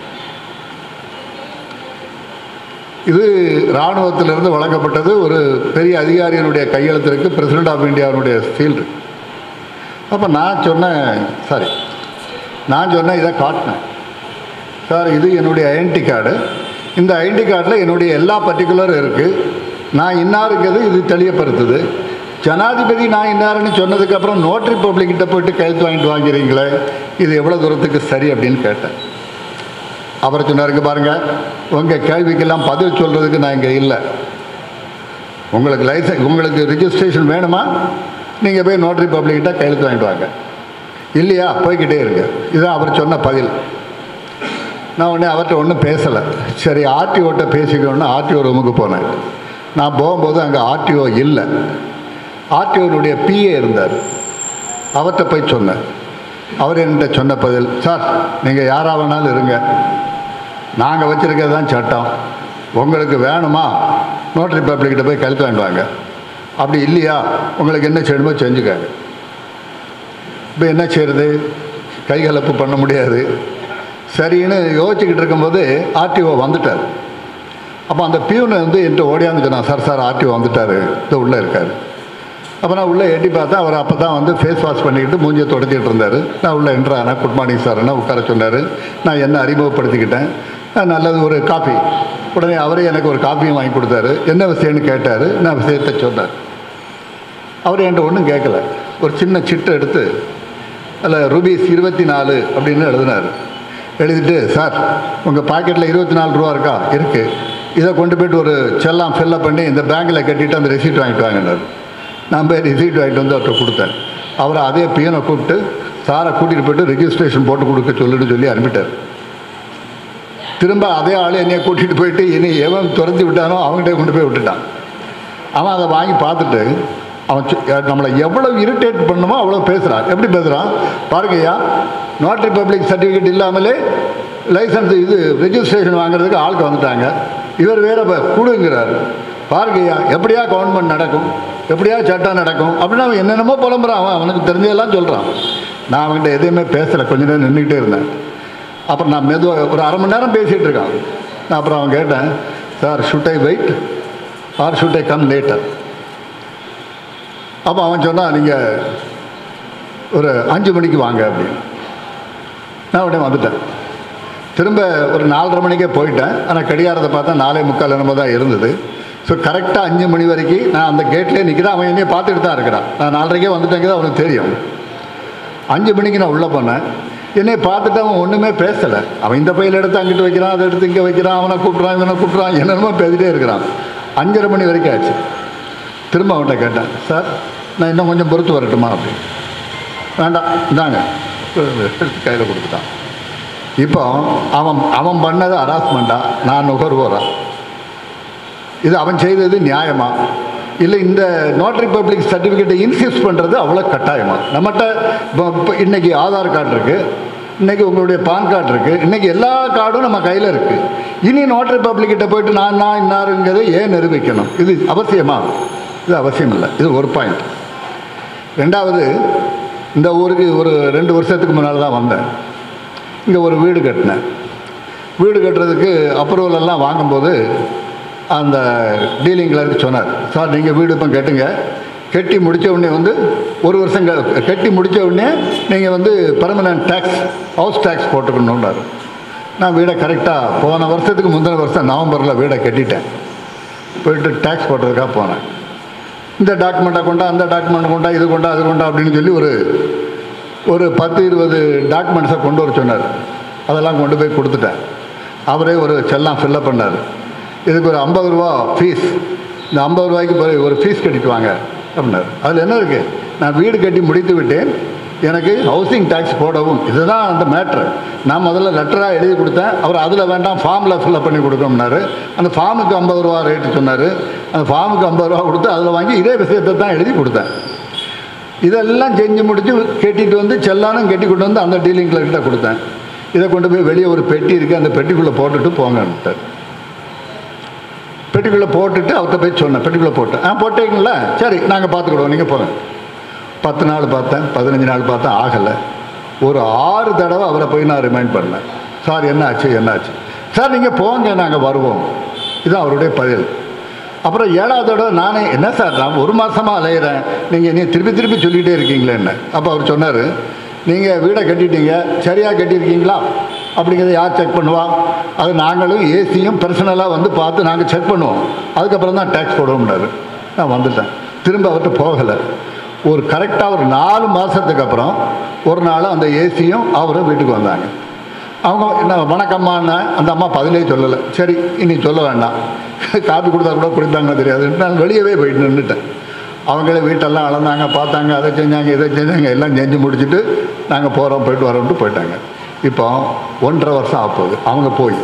இது இராணுவத்திலிருந்து வழங்கப்பட்டது ஒரு பெரிய அதிகாரியினுடைய கையெழுத்திற்கு பிரசிடென்ட் ஆஃப் இந்தியாவினுடைய ஃபீல்டு அப்போ நான் சொன்னேன் சாரி நான் சொன்னேன் இதை காட்டினேன் சார் இது என்னுடைய ஐடென்டி கார்டு இந்த ஐடென்டி கார்டில் என்னுடைய எல்லா பர்டிகுலரும் இருக்குது நான் இன்னாருங்கிறது இது தெளியப்படுத்துது ஜனாதிபதி நான் இன்னாருன்னு சொன்னதுக்கப்புறம் நோட்ரி பப்ளிக்கிட்ட போயிட்டு கையெழுத்து வாங்கிட்டு வாங்கிறீங்களே இது எவ்வளோ தூரத்துக்கு சரி அப்படின்னு கேட்டேன் அவர் சொன்னாருங்க பாருங்கள் உங்கள் கேள்விக்கெல்லாம் பதில் சொல்கிறதுக்கு நான் இங்கே இல்லை உங்களுக்கு லைசன்ஸ் உங்களுக்கு ரிஜிஸ்ட்ரேஷன் வேணுமா நீங்கள் போய் நோட்ரி பப்ளிக்கிட்ட கையெழுத்து வாங்கிட்டு வாங்க இல்லையா போய்கிட்டே இருங்க இதுதான் அவர் சொன்ன பதில் நான் உடனே அவர்கிட்ட ஒன்றும் பேசலை சரி ஆர்டிஓட்ட பேசிக்கணும்னு ஆர்டிஓ ரூமுக்கு போனேன் நான் போகும்போது அங்கே ஆர்டிஓ இல்லை ஆர்டிஓனுடைய பிஏ இருந்தார் அவர்கிட்ட போய் சொன்னேன் அவர் என்கிட்ட சொன்ன பதில் சார் நீங்கள் யாராக வேணாலும் இருங்க நாங்கள் வச்சுருக்கிறது தான் சட்டம் உங்களுக்கு வேணுமா நோட்டரி பப்ளிக்கிட்ட போய் கழுத்து வாங்கிட்டு வாங்க அப்படி இல்லையா உங்களுக்கு என்ன செய்யணுமோ செஞ்சுக்காங்க இப்போ என்ன செய்யறது கைகலப்பு பண்ண முடியாது சரின்னு யோசிச்சுக்கிட்டு இருக்கும்போது ஆர்டிஓ வந்துட்டார் அப்போ அந்த பியூனை வந்து என்கிட்ட ஓடியாந்து சொன்னான் சார் சார் ஆர்டிஓ வந்துட்டார் இது உள்ளே இருக்கார் அப்போ நான் உள்ளே எட்டி பார்த்தா அவர் அப்போ தான் வந்து ஃபேஸ் வாஷ் பண்ணிக்கிட்டு மூஞ்சியை தொடச்சிட்டு இருந்தார் நான் உள்ளே என்ட்ரான குட் மார்னிங் சார்னா உட்கார சொன்னார் நான் என்ன அறிமுகப்படுத்திக்கிட்டேன் நான் நல்லது ஒரு காஃபி உடனே அவரே எனக்கு ஒரு காஃபியும் வாங்கி கொடுத்தாரு என்ன விஷயம்னு கேட்டார் நான் விஷயத்தை சொன்னார் அவர் என்கிட்ட ஒன்றும் கேட்கல ஒரு சின்ன சிட்டு எடுத்து அதில் ரூபீஸ் இருபத்தி நாலு அப்படின்னு எழுதினார் எழுதிட்டு சார் உங்கள் பாக்கெட்டில் இருபத்தி நாலு ரூபா இருக்கா இருக்குது இதை கொண்டு போயிட்டு ஒரு செல்லாம் ஃபில்லப் பண்ணி இந்த பேங்கில் கட்டிட்டு அந்த ரெசீட் வாங்கிட்டு வாங்கினார் நான் போய் ரெசீட் வாங்கிட்டு வந்து அவர்கிட்ட கொடுத்தேன் அவரை அதே பியனை கூப்பிட்டு சாரை கூட்டிகிட்டு போயிட்டு ரெஜிஸ்ட்ரேஷன் போட்டு கொடுக்க சொல்லுன்னு சொல்லி அனுப்பிட்டார் திரும்ப அதே ஆள் என்னைய கூட்டிகிட்டு போயிட்டு இனி எவன் துரத்தி விட்டானோ அவங்ககிட்ட கொண்டு போய் விட்டுட்டான் அவன் அதை வாங்கி பார்த்துட்டு அவன் சொ- நம்மளை எவ்வளவு இரிட்டேட் பண்ணுமோ அவ்வளோ பேசுகிறான் எப்படி பேசுகிறான் பாருங்கய்யா நோட்டரி பப்ளிக் சர்டிஃபிகேட் இல்லாமலே லைசன்ஸ் இது ரெஜிஸ்ட்ரேஷன் வாங்குறதுக்கு ஆளுக்கு வந்துட்டாங்க இவர் வேற ப- கொடுங்கிறார் பாருங்கய்யா எப்படியா கவர்மெண்ட் நடக்கும் எப்படியா சட்டம் நடக்கும் அப்படின்னு அவன் என்னென்னமோ புலம்புறான் அவன் அவனுக்கு தெரிஞ்சதெல்லாம் சொல்கிறான் நான் அவன்கிட்ட எதையுமே பேசலை கொஞ்ச நேரம் நின்றுக்கிட்டே இருந்தேன் அப்புறம் நான் மெதுவாக ஒரு அரை மணி நேரம் பேசிகிட்டு இருக்கான் நான் அப்புறம் அவன் கேட்டேன் sir should I wait or should I come later அப்போ அவன் சொன்னான் நீங்கள் ஒரு அஞ்சு மணிக்கு வாங்க அப்படின்னு நான் உடனே வந்துட்டேன் திரும்ப ஒரு நாலரை மணிக்கே போயிட்டேன் ஆனால் கடிகாரத்தை பார்த்தா நாலே முக்கால் என்னமோ தான் இருந்தது ஸோ கரெக்டாக அஞ்சு மணி வரைக்கும் நான் அந்த கேட்லேயே நிற்கிறேன் அவன் என்னைய பார்த்துட்டு தான் இருக்கிறான் நான் நாலரைக்கே வந்துட்டேங்கிறது அவனுக்கு தெரியும் அஞ்சு மணிக்கு நான் உள்ளே போனேன் என்னை பார்த்துட்டு அவன் ஒன்றுமே பேசலை அவன் இந்த பையில எடுத்து அங்கிட்டு வைக்கிறான் அதை எடுத்து இங்கே வைக்கிறான் அவனை கூப்பிட்றான் இவனை கூப்பிட்றான் என்னென்னமோ பேசிட்டே இருக்கிறான் அஞ்சரை மணி வரைக்கும் ஆச்சு திரும்ப அவன்கிட்ட கேட்டேன் சார் நான் இன்னும் கொஞ்சம் பொறுத்து வரட்டுமா அப்படின்னு வேண்டாம் இந்தாங்க எடுத்து கையில் கொடுத்துட்டான் இப்போ அவன் அவன் பண்ணது ஹராஸ்மெண்ட்டா நான் நுகர்வோரா இது அவன் செய்தது நியாயமா இல்லை இந்த நோட்டரி பப்ளிக் சர்டிஃபிகேட்டை இன்சிஸ்ட் பண்ணுறது அவ்வளோ கட்டாயமா நம்மகிட்ட இப்போ இப்போ இன்றைக்கி ஆதார் கார்டு இருக்குது இன்றைக்கி உங்களுடைய பான் கார்டு இருக்குது இன்றைக்கி எல்லா கார்டும் நம்ம கையில் இருக்குது இனி நோட்டரி பப்ளிக்கிட்ட போயிட்டு நான் நான் இன்னாருங்கிறதை ஏன் நிரூபிக்கணும் இது அவசியமா இது அவசியம் இல்லை இது ஒரு பாயிண்ட் ரெண்டாவது இந்த ஊருக்கு ஒரு ரெண்டு வருஷத்துக்கு முன்னால் தான் வந்தேன் இங்கே ஒரு வீடு கட்டினேன் வீடு கட்டுறதுக்கு அப்ரூவல் எல்லாம் வாங்கும்போது அந்த டீலிங் கிளர்க்கு சொன்னார் சார் நீங்கள் வீடு இப்போ கட்டுங்க கட்டி முடித்த உடனே வந்து ஒரு வருஷம் க- கட்டி முடித்த உடனே நீங்கள் வந்து பர்மனன்ட் டேக்ஸ் ஹவுஸ் டேக்ஸ் போட்டுக்கணுன்னாரு நான் வீடை கரெக்டாக போன வருஷத்துக்கு முந்தின வருஷம் நவம்பரில் வீடை கட்டிட்டேன் போயிட்டு டேக்ஸ் போடுறதுக்காக போனேன் இந்த டாக்குமெண்ட்டை கொண்டா அந்த டாக்குமெண்ட் கொண்டா இது கொண்டா அது கொண்டா அப்படின்னு சொல்லி ஒரு ஒரு பத்து இருபது டாக்குமெண்ட்ஸை கொண்டு வர சொன்னார் அதெல்லாம் கொண்டு போய் கொடுத்துட்டேன் அவரே ஒரு செல்லாம் ஃபில்லப் பண்ணார் இதுக்கு ஒரு ஐம்பது ரூபா ஃபீஸ் இந்த ஐம்பது ரூபாய்க்கு பிறகு ஒரு ஃபீஸ் கட்டிட்டு வாங்க அப்படின்னாரு அதில் என்ன இருக்குது நான் வீடு கட்டி முடித்து விட்டேன் எனக்கு ஹவுசிங் டேக்ஸ் போடவும் இதுதான் அந்த மேட்ரு நான் முதல்ல லெட்டராக எழுதி கொடுத்தேன் அவர் அதில் வேண்டாம் ஃபார்மில் ஃபில்லப் பண்ணி கொடுக்கணும்னாரு அந்த ஃபார்முக்கு ஐம்பது ரூபா ரேட்டு சொன்னார் அந்த ஃபார்முக்கு ஐம்பது ரூபா கொடுத்து அதில் வாங்கி இதே விஷயத்தை தான் எழுதி கொடுத்தேன் இதெல்லாம் செஞ்சு முடிச்சு கட்டிட்டு வந்து செல்லானும் கட்டி கொண்டு வந்து அந்த டீலிங் கிளர்கிட்ட கொடுத்தேன் இதை கொண்டு போய் வெளியே ஒரு பெட்டி இருக்குது அந்த பெட்டிக்குள்ளே போட்டுட்டு போங்கன்ட்டார் பெட்டிக்குள்ளே போட்டுட்டு அவர்கிட்ட போய் சொன்னேன் பெட்டிக்குள்ளே போட்டேன் ஆ போட்டீங்களா சரி நாங்கள் பார்த்துக்கிடுவோம் நீங்கள் போங்க பத்து நாள் பார்த்தேன் பதினஞ்சு நாள் பார்த்தேன் ஆகலை ஒரு ஆறு தடவை அவரை போய் நான் ரிமைண்ட் பண்ணேன் சார் என்ன ஆச்சு என்ன ஆச்சு சார் நீங்கள் போங்க நாங்கள் வருவோம் இதுதான் அவருடைய பதில் அப்புறம் ஏழாவது தடவை நானே என்ன சார் நான் ஒரு மாதமாக அலையிறேன் நீங்கள் நீ திருப்பி திருப்பி சொல்லிகிட்டே இருக்கீங்களே என்ன அப்போ அவர் சொன்னார் நீங்கள் வீடை கட்டிட்டீங்க சரியாக கட்டியிருக்கீங்களா அப்படிங்கிறத யார் செக் பண்ணுவா அது நாங்களும் ஏசியும் பர்சனலாக வந்து பார்த்து நாங்கள் செக் பண்ணுவோம் அதுக்கப்புறம் தான் டேக்ஸ் போடுவோம்னாரு நான் வந்துட்டேன் திரும்ப அவர்கிட்ட போகலை ஒரு கரெக்டாக ஒரு நாலு மாதத்துக்கு அப்புறம் ஒரு நாள் அந்த ஏசியும் அவரும் வீட்டுக்கு வந்தாங்க அவங்க என்ன வணக்கம்மான்னு அந்த அம்மா பதிலே சொல்லலை சரி இனி சொல்ல வேண்டாம் காப்பி கொடுத்தா கூட குடிப்பாங்க தெரியாது நான் வெளியவே போயிட்டு நின்றுட்டேன் அவங்களே வீட்டெல்லாம் அளந்தாங்க பார்த்தாங்க அதை செஞ்சாங்க இதை செஞ்சாங்க எல்லாம் செஞ்சு முடிச்சுட்டு நாங்கள் போகிறோம் போயிட்டு வரோம்ட்டு போயிட்டாங்க இப்போ ஒன்றரை வருஷம் ஆகப்போகுது அவங்க போய்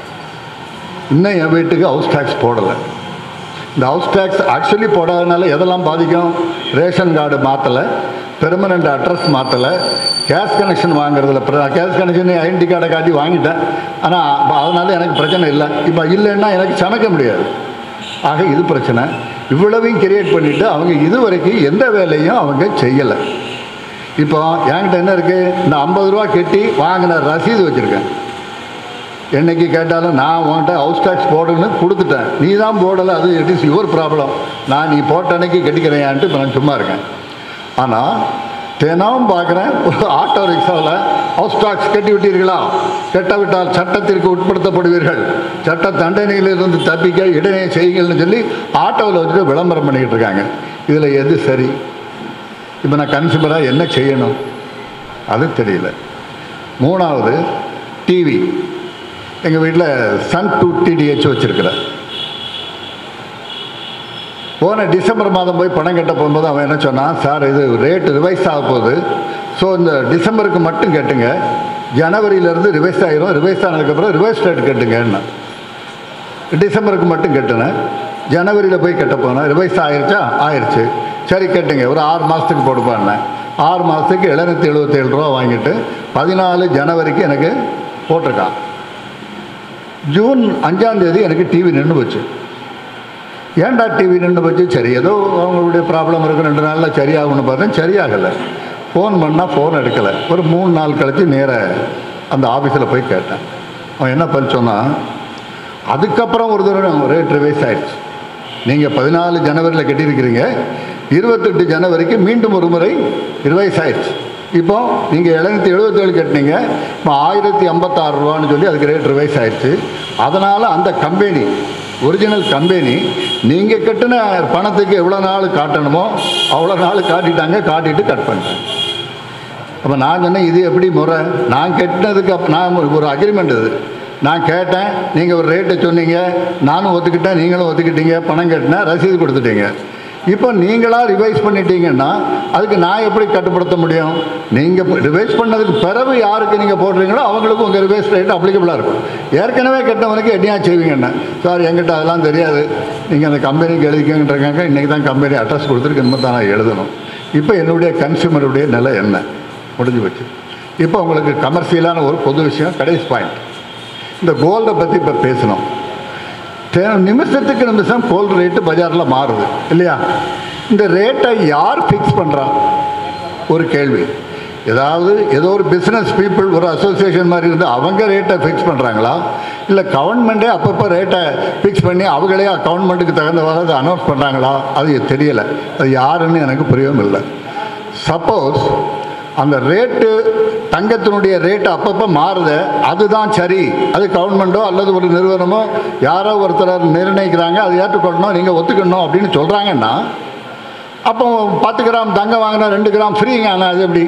இன்னும் என் வீட்டுக்கு ஹவுஸ் டேக்ஸ் போடலை இந்த ஹவுஸ் டேக்ஸ் ஆக்சுவலி போடாதனால எதெல்லாம் பாதிக்கும் ரேஷன் கார்டு மாற்றலை பெர்மனண்ட் அட்ரஸ் மாற்றலை கேஸ் கனெக்ஷன் வாங்குறதுல கேஸ் கனெக்ஷன் ஐடென்டி கார்டை காட்டி வாங்கிட்டேன் ஆனால் அதனால எனக்கு பிரச்சனை இல்லை இப்போ இல்லைன்னா எனக்கு சமைக்க முடியாது ஆக இது பிரச்சனை இவ்வளவையும் கிரியேட் பண்ணிவிட்டு அவங்க இது வரைக்கும் எந்த வேலையும் அவங்க செய்யலை இப்போ என்கிட்ட என்ன இருக்குது இந்த ஐம்பது ரூபா கட்டி வாங்கின ரசீது வச்சுருக்கேன் என்னைக்கு கேட்டாலும் நான் உன்கிட்ட ஹவுஸ் டேக்ஸ் போடுன்னு கொடுத்துட்டேன் நீ தான் போடலை அது இட் இஸ் யுவர் ப்ராப்ளம் நான் நீ போட்ட அன்னைக்கு கட்டிக்கிறேன்ட்டு இப்போ நான் சும்மா இருக்கேன் ஆனால் தினமும் பார்க்குறேன் ஒரு ஆட்டோ ரிக்ஷாவில் ஹவுஸ் டாக்ஸ் கட்டி விட்டீர்களா கெட்டவிட்டால் சட்டத்திற்கு உட்படுத்தப்படுவீர்கள் சட்ட தண்டனையிலிருந்து தப்பிக்க இடையே செய்யுங்கள்னு சொல்லி ஆட்டோவில் வச்சுட்டு விளம்பரம் பண்ணிக்கிட்டு இருக்காங்க இதில் எது சரி இப்போ நான் கன்சியூமராக என்ன செய்யணும் அது தெரியல மூணாவது டிவி எங்கள் வீட்டில் சன் டூ டிடிஹெச் வச்சுருக்கிறேன் போன டிசம்பர் மாதம் போய் பணம் கட்ட போகும்போது அவன் என்ன சொன்னான் சார் இது ரேட் ரிவைஸ் ஆக போகுது ஸோ இந்த டிசம்பருக்கு மட்டும் கேட்டுங்க ஜனவரியிலேருந்து ரிவைஸ் ஆகிரும் ரிவைஸ் ஆனதுக்கப்புறம் ரிவைஸ் ரேட் கேட்டுங்கன்னா டிசம்பருக்கு மட்டும் கட்டுனேன் ஜனவரியில் போய் கட்ட போனேன் ரிவைஸ் ஆயிருச்சா ஆயிருச்சு சரி கேட்டுங்க ஒரு ஆறு மாதத்துக்கு போடுப்பான்னேன் ஆறு மாதத்துக்கு எழுநூற்றி எழுபத்தேழு ரூபா வாங்கிட்டு பதினாலு ஜனவரிக்கு எனக்கு போட்டிருக்கான் ஜூன் அஞ்சாம் தேதி எனக்கு டிவி நின்று போச்சு ஏன்டா டிவி நின்று போச்சு சரி ஏதோ அவங்களுடைய ப்ராப்ளம் இருக்கு ரெண்டு நாளில் சரியாகும்னு பார்த்தேன் சரியாகலை ஃபோன் பண்ணால் ஃபோன் எடுக்கலை ஒரு மூணு நாள் கழித்து நேர அந்த ஆஃபீஸில் போய் கேட்டேன் அவன் என்ன பண்ண சொன்னான் அதுக்கப்புறம் ஒரு தடவை ரேட் ரிவைஸ் ஆயிடுச்சு நீங்கள் பதினாலு ஜனவரியில் கட்டியிருக்கிறீங்க இருபத்தெட்டு ஜனவரிக்கு மீண்டும் ஒரு முறை ரிவைஸ் ஆயிடுச்சு இப்போ நீங்கள் எழுநூற்றி எழுபத்தேழு கட்டினீங்க இப்போ ஆயிரத்தி ஐம்பத்தாறு ரூபான்னு சொல்லி அதுக்கு ரேட் ரிவைஸ் ஆயிடுச்சு அதனால் அந்த கம்பெனி ஒரிஜினல் கம்பெனி நீங்கள் கட்டின பணத்துக்கு எவ்வளோ நாள் காட்டணுமோ அவ்வளோ நாள் காட்டிட்டாங்க காட்டிட்டு கட் பண்ணிட்டேன் அப்போ நான் சொன்னேன் இது எப்படி முறை நான் கட்டினதுக்கு அப் நான் ஒரு அக்ரிமெண்ட் இது நான் கேட்டேன் நீங்கள் ஒரு ரேட்டை சொன்னீங்க நானும் ஒத்துக்கிட்டேன் நீங்களும் ஒத்துக்கிட்டீங்க பணம் கட்டினேன் ரசீது கொடுத்துட்டீங்க இப்போ நீங்களாக ரிவைஸ் பண்ணிட்டீங்கன்னா அதுக்கு நான் எப்படி கட்டுப்படுத்த முடியும் நீங்கள் ரிவைஸ் பண்ணதுக்கு பிறகு யாருக்கு நீங்கள் போடுறீங்களோ அவங்களுக்கும் உங்கள் ரிவைஸ் ரேட் அப்ளிகபிளாக இருக்கும் ஏற்கனவே கெட்டவனுக்கு என்னையா செய்வீங்கண்ணா சார் என்கிட்ட அதெல்லாம் தெரியாது நீங்கள் அந்த கம்பெனிக்கு எழுதிக்கங்கன்றாங்க இன்றைக்கி தான் கம்பெனி அட்ரஸ் கொடுத்துருக்கு இனிமேல் தான் நான் எழுதணும் இப்போ என்னுடைய கன்சியூமருடைய நிலை என்ன முடிஞ்சு போச்சு இப்போ உங்களுக்கு கமர்ஷியலான ஒரு பொது விஷயம் கடைசி பாயிண்ட் இந்த கோல்டை பற்றி இப்போ பேசணும் தே நிமிஷத்துக்கு நிமிஷம் கோல்டு ரேட்டு பஜாரில் மாறுது இல்லையா இந்த ரேட்டை யார் ஃபிக்ஸ் பண்ணுறா ஒரு கேள்வி ஏதாவது ஏதோ ஒரு பிஸ்னஸ் பீப்புள் ஒரு அசோசியேஷன் மாதிரி இருந்து அவங்க ரேட்டை ஃபிக்ஸ் பண்ணுறாங்களா இல்லை கவர்மெண்ட்டே அப்பப்போ ரேட்டை ஃபிக்ஸ் பண்ணி அவங்களே கவர்மெண்ட்டுக்கு தகுந்தவாறு அதை அனௌன்ஸ் பண்ணுறாங்களா அது தெரியலை அது யாருன்னு எனக்கு புரியவும் இல்லை சப்போஸ் அந்த ரேட்டு தங்கத்தினுடைய ரேட்டு அப்பப்போ மாறுது அதுதான் சரி அது கவர்மெண்ட்டோ அல்லது ஒரு நிறுவனமோ யாரோ ஒருத்தர் நிர்ணயிக்கிறாங்க அதை ஏற்றுக்கொள்ளணும் நீங்கள் ஒத்துக்கணும் அப்படின்னு சொல்கிறாங்கன்னா அப்போ பத்து கிராம் தங்கம் வாங்கினா ரெண்டு கிராம் ஃப்ரீங்க ஆனால் அது எப்படி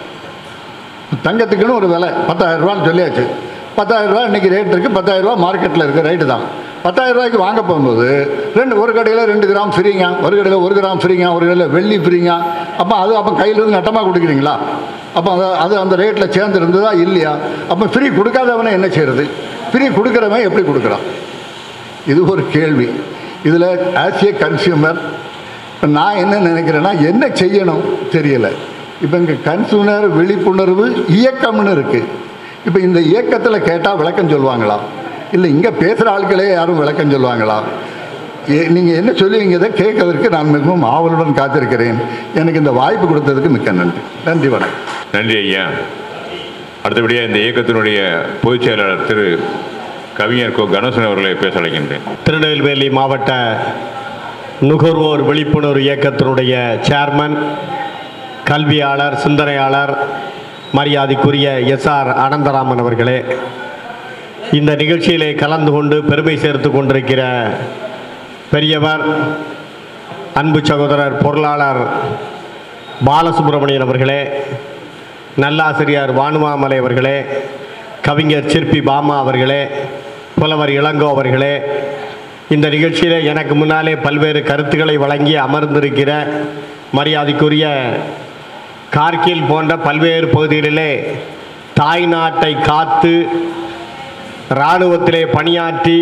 தங்கத்துக்குன்னு ஒரு விலை பத்தாயிரம் ரூபான்னு சொல்லியாச்சு பத்தாயிரம் ரூபா இன்றைக்கி ரேட் இருக்குது பத்தாயிரம் ரூபா மார்க்கெட்டில் இருக்குது ரைட்டு தான் பத்தாயிரம் ரூபாய்க்கு வாங்க போகும்போது ரெண்டு ஒரு கடையில் ரெண்டு கிராம் ஃப்ரீங்க ஒரு கடையில் ஒரு கிராம் ஃப்ரீங்க ஒரு கடையில் வெள்ளி ஃப்ரீங்க அப்போ அது அப்போ கையில் இருந்து நட்டமாக கொடுக்குறீங்களா அப்போ அது அது அந்த ரேட்டில் சேர்ந்து இருந்ததா இல்லையா அப்போ ஃப்ரீ கொடுக்காதவனை என்ன செய்கிறது ஃப்ரீ கொடுக்குறவன் எப்படி கொடுக்குறான் இது ஒரு கேள்வி இதில் ஆஸ் ஏ கன்சியூமர் இப்போ நான் என்ன நினைக்கிறேன்னா என்ன செய்யணும் தெரியலை இப்போ இங்கே கன்சூமர் விழிப்புணர்வு இயக்கம்னு இருக்குது இப்போ இந்த இயக்கத்தில் கேட்டால் விளக்கம் சொல்லுவாங்களா இல்லை இங்கே பேசுகிற ஆட்களே யாரும் விளக்கம் சொல்லுவாங்களா நீங்கள் என்ன சொல்லுவீங்க இதை கேட்கறதுக்கு நான் மிகவும் ஆவலுடன் காத்திருக்கிறேன் எனக்கு இந்த வாய்ப்பு கொடுத்ததுக்கு மிக்க நன்றி நன்றி வணக்கம் நன்றி ஐயா அடுத்தபடியாக இந்த இயக்கத்தினுடைய பொதுச் செயலாளர் திரு கவிஞர் கோ கணேசன் அவர்களை பேச அழைக்கின்றேன் திருநெல்வேலி மாவட்ட நுகர்வோர் விழிப்புணர்வு இயக்கத்தினுடைய சேர்மன் கல்வியாளர் சிந்தனையாளர் மரியாதைக்குரிய எஸ்ஆர் அனந்தராமன் அவர்களே இந்த நிகழ்ச்சியிலே கலந்து கொண்டு பெருமை சேர்த்து கொண்டிருக்கிற பெரியவர் அன்பு சகோதரர் பொருளாளர் பாலசுப்ரமணியன் அவர்களே நல்லாசிரியர் வானுமாமலை அவர்களே கவிஞர் சிற்பி பாமா அவர்களே புலவர் இளங்கோ அவர்களே இந்த நிகழ்ச்சியில் எனக்கு முன்னாலே பல்வேறு கருத்துக்களை வழங்கி அமர்ந்திருக்கிற மரியாதைக்குரிய கார்கில் போன்ற பல்வேறு பகுதிகளிலே தாய் நாட்டை காத்து இராணுவத்திலே பணியாற்றி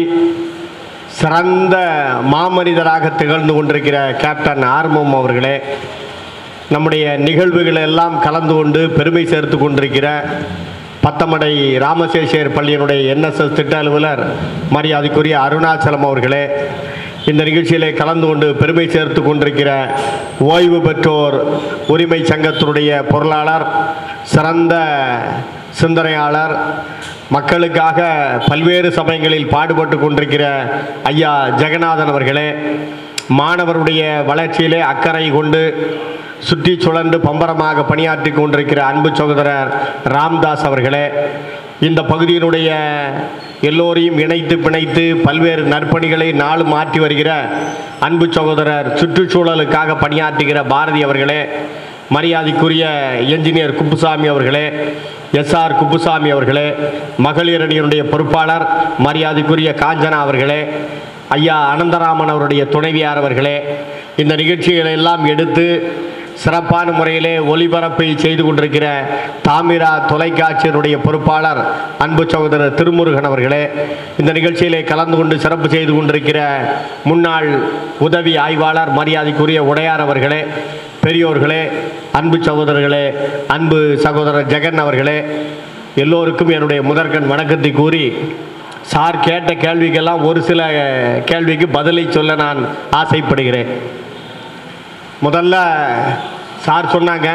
சிறந்த மாமனிதராக திகழ்ந்து கொண்டிருக்கிற கேப்டன் ஆர்மம் அவர்களே நம்முடைய நிகழ்வுகள் எல்லாம் கலந்து கொண்டு பெருமை சேர்த்து கொண்டிருக்கிற பத்தமடை ராமசேஷர் பள்ளியினுடைய என்எஸ்எஸ் திட்ட அலுவலர் மரியாதைக்குரிய அருணாச்சலம் அவர்களே இந்த நிகழ்ச்சியிலே கலந்து கொண்டு பெருமை சேர்த்து கொண்டிருக்கிற ஓய்வு பெற்றோர் உரிமை சங்கத்தினுடைய பொருளாளர் சிறந்த சிந்தனையாளர் மக்களுக்காக பல்வேறு சமயங்களில் பாடுபட்டு கொண்டிருக்கிற ஐயா ஜெகநாதன் அவர்களே மாணவருடைய வளர்ச்சியிலே அக்கறை கொண்டு சுற்றி சுழன்று பம்பரமாக பணியாற்றி கொண்டிருக்கிற அன்பு சகோதரர் ராம்தாஸ் அவர்களே இந்த பகுதியினுடைய எல்லோரையும் இணைத்து பிணைத்து பல்வேறு நற்பணிகளை நாளும் மாற்றி வருகிற அன்பு சகோதரர் சுற்றுச்சூழலுக்காக பணியாற்றுகிற பாரதி அவர்களே மரியாதைக்குரிய என்ஜினியர் குப்புசாமி அவர்களே எஸ்ஆர் குப்புசாமி அவர்களே மகளிர் அணியினுடைய பொறுப்பாளர் மரியாதைக்குரிய காஞ்சனா அவர்களே ஐயா அனந்தராமன் அவருடைய துணைவியார் அவர்களே இந்த நிகழ்ச்சிகளை எல்லாம் எடுத்து சிறப்பான முறையிலே ஒளிபரப்பை செய்து கொண்டிருக்கிற தாமிரா தொலைக்காட்சியினுடைய பொறுப்பாளர் அன்பு சகோதரர் திருமுருகன் அவர்களே இந்த நிகழ்ச்சியிலே கலந்து கொண்டு சிறப்பு செய்து கொண்டிருக்கிற முன்னாள் உதவி ஆய்வாளர் மரியாதைக்குரிய உடையார் அவர்களே பெரியோர்களே அன்பு சகோதரர்களே அன்பு சகோதரர் ஜெகன் அவர்களே எல்லோருக்கும் என்னுடைய முதற்கண் வணக்கத்தை கூறி சார் கேட்ட கேள்விக்கெல்லாம் ஒரு சில கேள்விக்கு பதிலை சொல்ல நான் ஆசைப்படுகிறேன் முதல்ல சார் சொன்னாங்க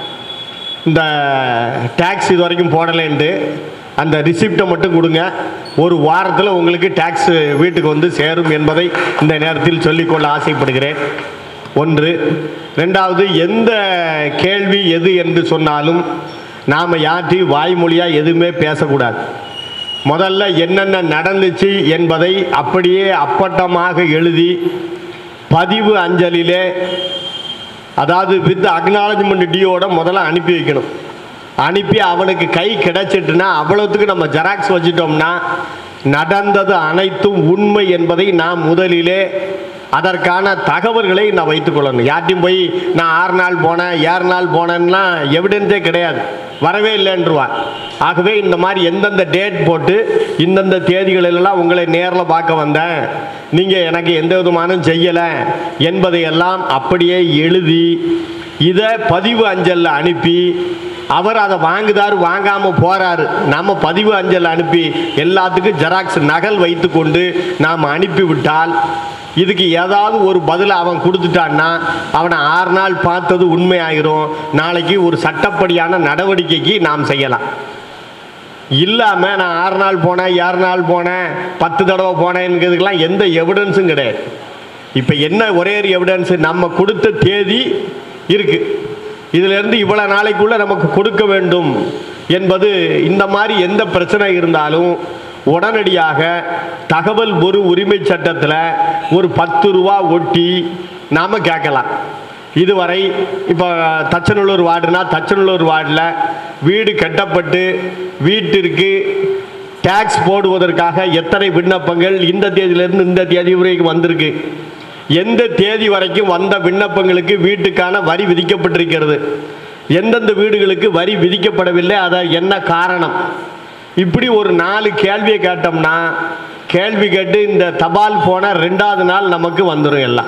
இந்த டேக்ஸ் இது வரைக்கும் போடலைன்ட்டு அந்த ரிசிப்டை மட்டும் கொடுங்க ஒரு வாரத்தில் உங்களுக்கு டேக்ஸ் வீட்டுக்கு வந்து சேரும் என்பதை இந்த நேரத்தில் சொல்லிக்கொள்ள ஆசைப்படுகிறேன் ஒன்று ரெண்டாவது எந்த கேள்வி எது என்று சொன்னாலும் நாம் யார்ட்டையும் வாய்மொழியாக எதுவுமே பேசக்கூடாது முதல்ல என்னென்ன நடந்துச்சு என்பதை அப்படியே அப்பட்டமாக எழுதி பதிவு அஞ்சலிலே அதாவது வித் அக்னாலஜ்மெண்ட் டியோட முதல்ல அனுப்பி வைக்கணும் அனுப்பி அவனுக்கு கை கிடைச்சிட்டுனா அவ்வளோத்துக்கு நம்ம ஜெராக்ஸ் வச்சிட்டோம்னா நடந்தது அனைத்தும் உண்மை என்பதை நாம் முதலிலே அதற்கான தகவல்களை நான் வைத்துக்கொள்ளணும் யார்ட்டையும் போய் நான் ஆறு நாள் போனேன் ஏழு நாள் போனேன்னா எவிடன்ஸே கிடையாது வரவே இல்லைன்றுவான் ஆகவே இந்த மாதிரி எந்தெந்த டேட் போட்டு இந்தந்த தேதிகளெல்லாம் உங்களை நேரில் பார்க்க வந்தேன் நீங்கள் எனக்கு எந்த விதமான செய்யலை என்பதையெல்லாம் அப்படியே எழுதி இதை பதிவு அஞ்சலில் அனுப்பி அவர் அதை வாங்குதாரு வாங்காமல் போகிறாரு நம்ம பதிவு அஞ்சல் அனுப்பி எல்லாத்துக்கும் ஜெராக்ஸ் நகல் வைத்துக்கொண்டு நாம் அனுப்பிவிட்டால் இதுக்கு ஏதாவது ஒரு பதில் அவன் கொடுத்துட்டான்னா அவனை ஆறு நாள் பார்த்தது உண்மையாயிரும் நாளைக்கு ஒரு சட்டப்படியான நடவடிக்கைக்கு நாம் செய்யலாம் இல்லாமல் நான் ஆறு நாள் போனேன் ஏழு நாள் போனேன் பத்து தடவை போனேங்கிறதுக்கெல்லாம் எந்த எவிடன்ஸும் கிடையாது இப்போ என்ன ஒரே ஒரு எவிடன்ஸ் நம்ம கொடுத்த தேதி இருக்குது இதிலிருந்து இவ்வளோ நாளைக்குள்ளே நமக்கு கொடுக்க வேண்டும் என்பது இந்த மாதிரி எந்த பிரச்சனை இருந்தாலும் உடனடியாக தகவல் ஒரு உரிமை சட்டத்தில் ஒரு பத்து ரூபா ஒட்டி நாம் கேட்கலாம் இதுவரை இப்போ தச்சநல்லூர் வார்டுனா தச்சநல்லூர் வார்டில் வீடு கட்டப்பட்டு வீட்டிற்கு டேக்ஸ் போடுவதற்காக எத்தனை விண்ணப்பங்கள் இந்த தேதியிலிருந்து இந்த தேதி வரைக்கும் வந்திருக்கு எந்த தேதி வரைக்கும் வந்த விண்ணப்பங்களுக்கு வீட்டுக்கான வரி விதிக்கப்பட்டிருக்கிறது எந்தெந்த வீடுகளுக்கு வரி விதிக்கப்படவில்லை அதை என்ன காரணம் இப்படி ஒரு நாலு கேள்வியை கேட்டோம்னா கேள்வி கேட்டு இந்த தபால் போன ரெண்டாவது நாள் நமக்கு வந்துடும் எல்லாம்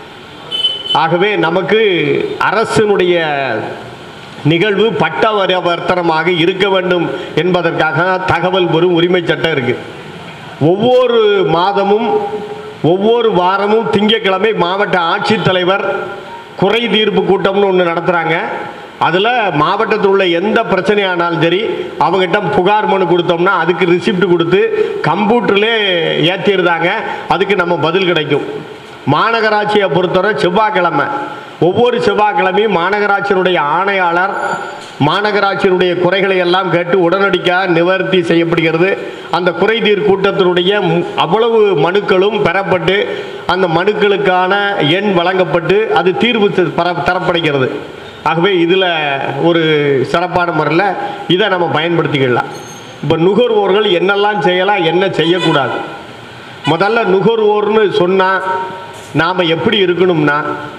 ஆகவே நமக்கு அரசினுடைய நிகழ்வு பட்டவர்த்தனமாக இருக்க வேண்டும் என்பதற்காக தகவல் பெறும் உரிமை சட்டம் இருக்கு ஒவ்வொரு மாதமும் ஒவ்வொரு வாரமும் திங்கட்கிழமை மாவட்ட ஆட்சித்தலைவர் குறை தீர்ப்பு கூட்டம்னு ஒன்று நடத்துகிறாங்க அதில் மாவட்டத்தில் உள்ள எந்த பிரச்சனையானாலும் சரி அவங்ககிட்ட புகார் மனு கொடுத்தோம்னா அதுக்கு ரிசிப்ட் கொடுத்து கம்ப்யூட்டர்லே ஏற்றிருந்தாங்க அதுக்கு நம்ம பதில் கிடைக்கும் மாநகராட்சியை பொறுத்தவரை செவ்வாய்க்கிழமை ஒவ்வொரு செவ்வாய்க்கிழமையும் மாநகராட்சியினுடைய ஆணையாளர் மாநகராட்சியினுடைய குறைகளை எல்லாம் கேட்டு உடனடியாக நிவர்த்தி செய்யப்படுகிறது அந்த குறைதீர் கூட்டத்தினுடைய மு- அவ்வளவு மனுக்களும் பெறப்பட்டு அந்த மனுக்களுக்கான எண் வழங்கப்பட்டு அது தீர்வு த- பர- தரப்படுகிறது ஆகவே இதில் ஒரு சிறப்பான முறையில் இதை நம்ம பயன்படுத்திக்கலாம் இப்போ நுகர்வோர்கள் என்னெல்லாம் செய்யலாம் என்ன செய்யக்கூடாது முதல்ல நுகர்வோர்னு சொன்னால் நாம் எப்படி இருக்கணும்னா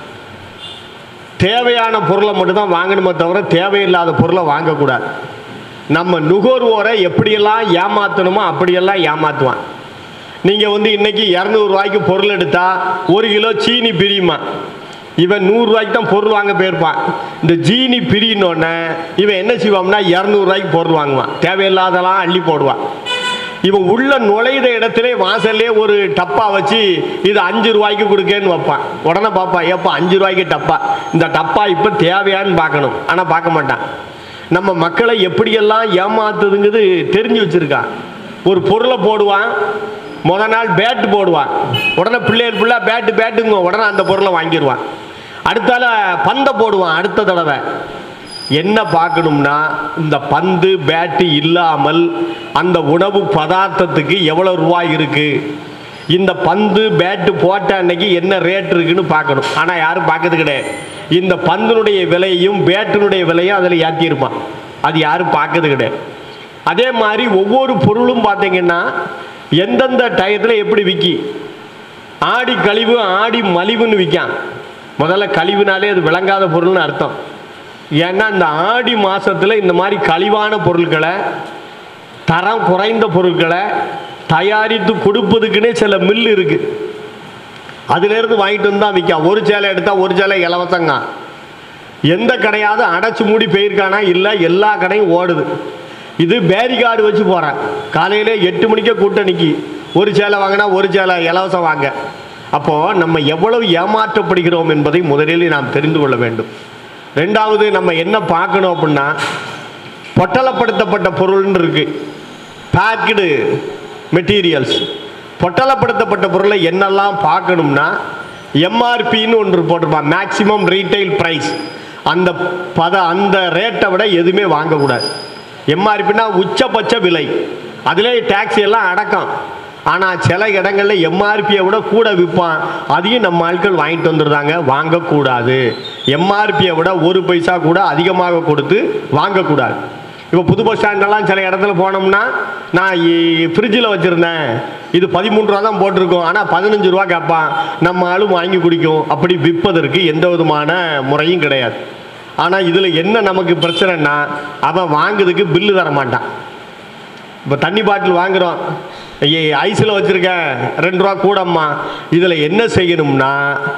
தேவையான பொருளை மட்டும்தான் வாங்கணுமே தவிர தேவையில்லாத பொருளை வாங்கக்கூடாது நம்ம நுகர்வோரை எப்படியெல்லாம் ஏமாற்றணுமோ அப்படியெல்லாம் ஏமாற்றுவான் நீங்கள் வந்து இன்னைக்கு இரநூறுவாய்க்கு பொருள் எடுத்தால் ஒரு கிலோ சீனி பிரியுமா இவன் நூறுரூவாய்க்கு தான் பொருள் வாங்க போயிருப்பான் இந்த ஜீனி பிரியினோடனே இவன் என்ன செய்வான்னா இரநூறுவாய்க்கு பொருள் வாங்குவான் தேவையில்லாதெல்லாம் அள்ளி போடுவான் இவன் உள்ள நுழையிற இடத்துல வாசல்லே ஒரு டப்பா வச்சு இது அஞ்சு ரூபாய்க்கு கொடுக்கேன்னு வைப்பான் உடனே பார்ப்பான் ஏப்பா அஞ்சு ரூபாய்க்கு டப்பா இந்த டப்பா இப்போ தேவையான்னு பார்க்கணும் ஆனால் பார்க்க மாட்டான் நம்ம மக்களை எப்படியெல்லாம் ஏமாத்துதுங்கிறது தெரிஞ்சு வச்சுருக்கான் ஒரு பொருளை போடுவான் முத நாள் பேட்டு போடுவான் உடனே பிள்ளைகள் ஃபுல்லாக பேட்டு பேட்டுங்க உடனே அந்த பொருளை வாங்கிடுவான் அடுத்தால பந்தை போடுவான் அடுத்த தடவை என்ன பார்க்கணும்னா இந்த பந்து பேட்டு இல்லாமல் அந்த உணவு பதார்த்தத்துக்கு எவ்வளோ ரூபாய் இருக்குது இந்த பந்து பேட்டு போட்ட அன்னைக்கு என்ன ரேட் இருக்குன்னு பார்க்கணும் ஆனால் யாரும் பார்க்கறது கிடையாது இந்த பந்தினுடைய விலையும் பேட்டினுடைய விலையும் அதில் ஏற்றிருப்பான் அது யாரும் பார்க்கறது கிடையாது அதே மாதிரி ஒவ்வொரு பொருளும் பார்த்தீங்கன்னா எந்தெந்த டயத்தில் எப்படி விற்கி ஆடி கழிவு ஆடி மலிவுன்னு விற்கான் முதல்ல கழிவுனாலே அது விளங்காத பொருள்னு அர்த்தம் ஏன்னா இந்த ஆடி மாதத்தில் இந்த மாதிரி கழிவான பொருட்களை தரம் குறைந்த பொருட்களை தயாரித்து கொடுப்பதுக்குன்னே சில மில் இருக்கு அதுலேருந்து வாங்கிட்டு வந்து தான் விற்கான் ஒரு சேலை எடுத்தால் ஒரு சேலை இலவசங்க எந்த கடையாவது அடைச்சி மூடி போயிருக்கானா இல்லை எல்லா கடையும் ஓடுது இது பேரிகார்டு வச்சு போகிறேன் காலையிலே எட்டு மணிக்கே கூட்டம் நிற்கி ஒரு சேலை வாங்கினா ஒரு சேலை இலவசம் வாங்க அப்போது நம்ம எவ்வளவு ஏமாற்றப்படுகிறோம் என்பதை முதலில் நாம் தெரிந்து கொள்ள வேண்டும் ரெண்டாவது நம்ம என்ன பார்க்கணும் அப்படின்னா பொட்டலப்படுத்தப்பட்ட பொருள்னு இருக்கு பேக்கடு மெட்டீரியல்ஸ் பொட்டலப்படுத்தப்பட்ட பொருளை என்னெல்லாம் பார்க்கணும்னா எம்ஆர்பின்னு ஒன்று போட்டிருப்பான் மேக்ஸிமம் ரீட்டைல் ப்ரைஸ் அந்த பத அந்த ரேட்டை விட எதுவுமே வாங்கக்கூடாது எம்ஆர்பினா உச்சபட்ச விலை அதிலே டேக்ஸ் எல்லாம் அடக்கம் ஆனால் சில இடங்களில் எம்ஆர்பியை விட கூட விற்பான் அதையும் நம்ம ஆட்கள் வாங்கிட்டு வந்துடுறாங்க வாங்கக்கூடாது எம்ஆர்பியை விட ஒரு பைசா கூட அதிகமாக கொடுத்து வாங்கக்கூடாது இப்போ புது பஸ் ஸ்டாண்டெல்லாம் சில இடத்துல போனோம்னா நான் ஃப்ரிட்ஜில் வச்சுருந்தேன் இது பதிமூணு ரூபா தான் போட்டிருக்கோம் ஆனால் பதினஞ்சு ரூபா கேட்பான் நம்ம ஆளும் வாங்கி குடிக்கும் அப்படி விற்பதற்கு எந்த விதமான முறையும் கிடையாது ஆனால் இதில் என்ன நமக்கு பிரச்சனைன்னா அவன் வாங்குறதுக்கு பில்லு தர மாட்டான் இப்போ தண்ணி பாட்டில் வாங்குகிறோம் ஐஸில் வச்சுருக்கேன் ரெண்டு ரூபா கூடம்மா இதில் என்ன செய்யணும்னா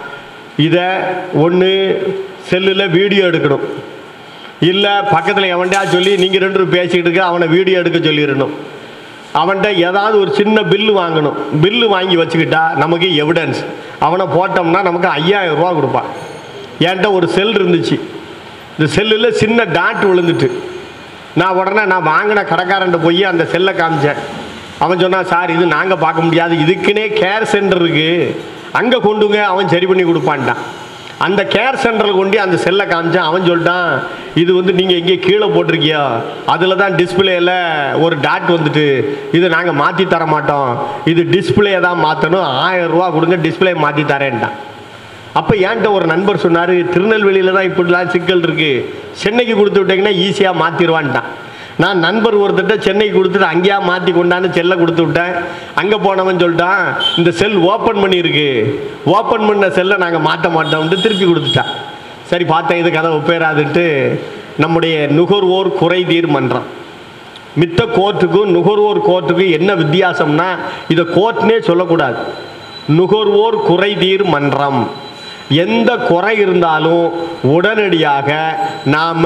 இதை ஒன்று செல்லில் வீடியோ எடுக்கணும் இல்லை பக்கத்தில் எவன்டா சொல்லி நீங்கள் ரெண்டு பேரும் பேசிக்கிட்டு இருக்க அவனை வீடியோ எடுக்க சொல்லிடணும் அவன்கிட்ட ஏதாவது ஒரு சின்ன பில்லு வாங்கணும் பில்லு வாங்கி வச்சுக்கிட்டா நமக்கு எவிடன்ஸ் அவனை போட்டோம்னா நமக்கு ஐயாயிரம் ரூபா கொடுப்பான் என்கிட்ட ஒரு செல் இருந்துச்சு இந்த செல்லில் சின்ன டாட் விழுந்துட்டு நான் உடனே நான் வாங்கின கடைக்காரன்ட்ட போய் அந்த செல்லை காமிச்சேன் அவன் சொன்னான் சார் இது நாங்கள் பார்க்க முடியாது இதுக்குன்னே கேர் சென்டர் இருக்குது அங்கே கொண்டுங்க அவன் சரி பண்ணி கொடுப்பான்ட்டான் அந்த கேர் சென்டரில் கொண்டு அந்த செல்லை காமிச்சான் அவன் சொல்லிட்டான் இது வந்து நீங்கள் எங்கேயே கீழே போட்டிருக்கியா அதில் தான் டிஸ்பிளேயில் ஒரு டாட் வந்துட்டு இது நாங்கள் மாற்றி தர மாட்டோம் இது டிஸ்பிளே தான் மாற்றணும் ஆயிரம் ரூபா கொடுங்க டிஸ்பிளே மாற்றி தரேன்ட்டான் அப்போ ஏன்ட்ட ஒரு நண்பர் சொன்னார் திருநெல்வேலியில் தான் இப்படிலாம் சிக்கல் இருக்குது சென்னைக்கு கொடுத்து விட்டீங்கன்னா ஈஸியாக மாற்றிடுவான்ட்டான் நான் நண்பர் ஒருத்தட்ட சென்னைக்கு கொடுத்துட்டு அங்கேயா மாற்றி கொண்டாந்து செல்லை கொடுத்து விட்டேன் அங்கே போனவன் சொல்லிட்டான் இந்த செல் ஓப்பன் பண்ணியிருக்கு ஓப்பன் பண்ண செல்லை நாங்கள் மாற்ற மாட்டோம்ட்டு திருப்பி கொடுத்துட்டான் சரி பார்த்தேன் இது கதை ஒப்பேராதுன்ட்டு நம்முடைய நுகர்வோர் குறை தீர் மன்றம் மித்த கோர்ட்டுக்கும் நுகர்வோர் கோர்ட்டுக்கும் என்ன வித்தியாசம்னா இதை கோர்ட்னே சொல்லக்கூடாது நுகர்வோர் குறைதீர் மன்றம் எந்த குறை இருந்தாலும் உடனடியாக நாம்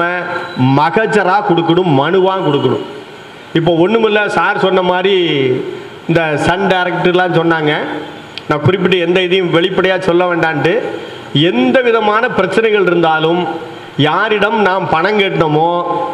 மகஜராக கொடுக்கணும் மனுவாக கொடுக்கணும் இப்போ ஒன்றுமில்ல சார் சொன்ன மாதிரி இந்த சன் டைரக்டர்லாம் சொன்னாங்க நான் குறிப்பிட்டு எந்த இதையும் வெளிப்படையாக சொல்ல வேண்டான்ட்டு எந்த விதமான பிரச்சனைகள் இருந்தாலும் யாரிடம் நாம் பணம் கேட்டோமோ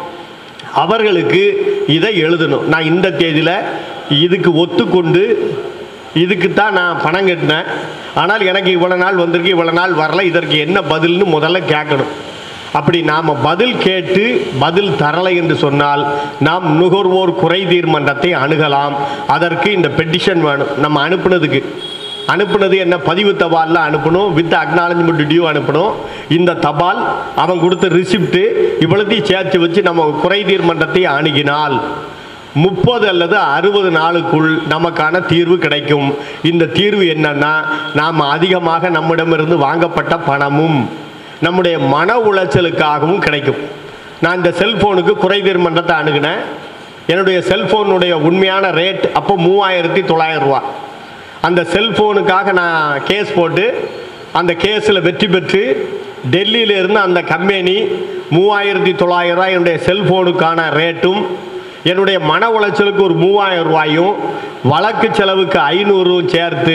அவர்களுக்கு இதை எழுதணும் நான் இந்த தேதியில் இதுக்கு ஒத்துக்கொண்டு இதுக்கு தான் நான் பணம் கட்டினேன் ஆனால் எனக்கு இவ்வளோ நாள் வந்திருக்கு இவ்வளோ நாள் வரல இதற்கு என்ன பதில்னு முதல்ல கேட்கணும் அப்படி நாம் பதில் கேட்டு பதில் தரலை என்று சொன்னால் நாம் நுகர்வோர் குறைதீர் மன்றத்தை அணுகலாம் அதற்கு இந்த பெட்டிஷன் வேணும் நம்ம அனுப்புனதுக்கு அனுப்புனது என்ன பதிவு தபாலில் அனுப்பணும் வித் அக்னாலஜ்மெண்ட் டியூ அனுப்பணும் இந்த தபால் அவன் கொடுத்த ரிசிப்ட்டு இவ்வளோத்தையும் சேர்த்து வச்சு நம்ம குறைதீர் மன்றத்தை அணுகினால் முப்பது அல்லது அறுபது நாளுக்குள் நமக்கான தீர்வு கிடைக்கும் இந்த தீர்வு என்னன்னா நாம் அதிகமாக நம்மிடமிருந்து வாங்கப்பட்ட பணமும் நம்முடைய மன உளைச்சலுக்காகவும் கிடைக்கும் நான் இந்த செல்ஃபோனுக்கு குறைதீர் மன்றத்தை அணுகினேன் என்னுடைய செல்ஃபோனுடைய உண்மையான ரேட் அப்போ மூவாயிரத்தி தொள்ளாயிரம் ரூபா அந்த செல்ஃபோனுக்காக நான் கேஸ் போட்டு அந்த கேஸில் வெற்றி பெற்று டெல்லியில இருந்து அந்த கம்பெனி மூவாயிரத்தி தொள்ளாயிரம் ரூபாய் என்னுடைய செல்ஃபோனுக்கான ரேட்டும் என்னுடைய மன உளைச்சலுக்கு ஒரு மூவாயிரம் ரூபாயும் வழக்கு செலவுக்கு ஐநூறும் சேர்த்து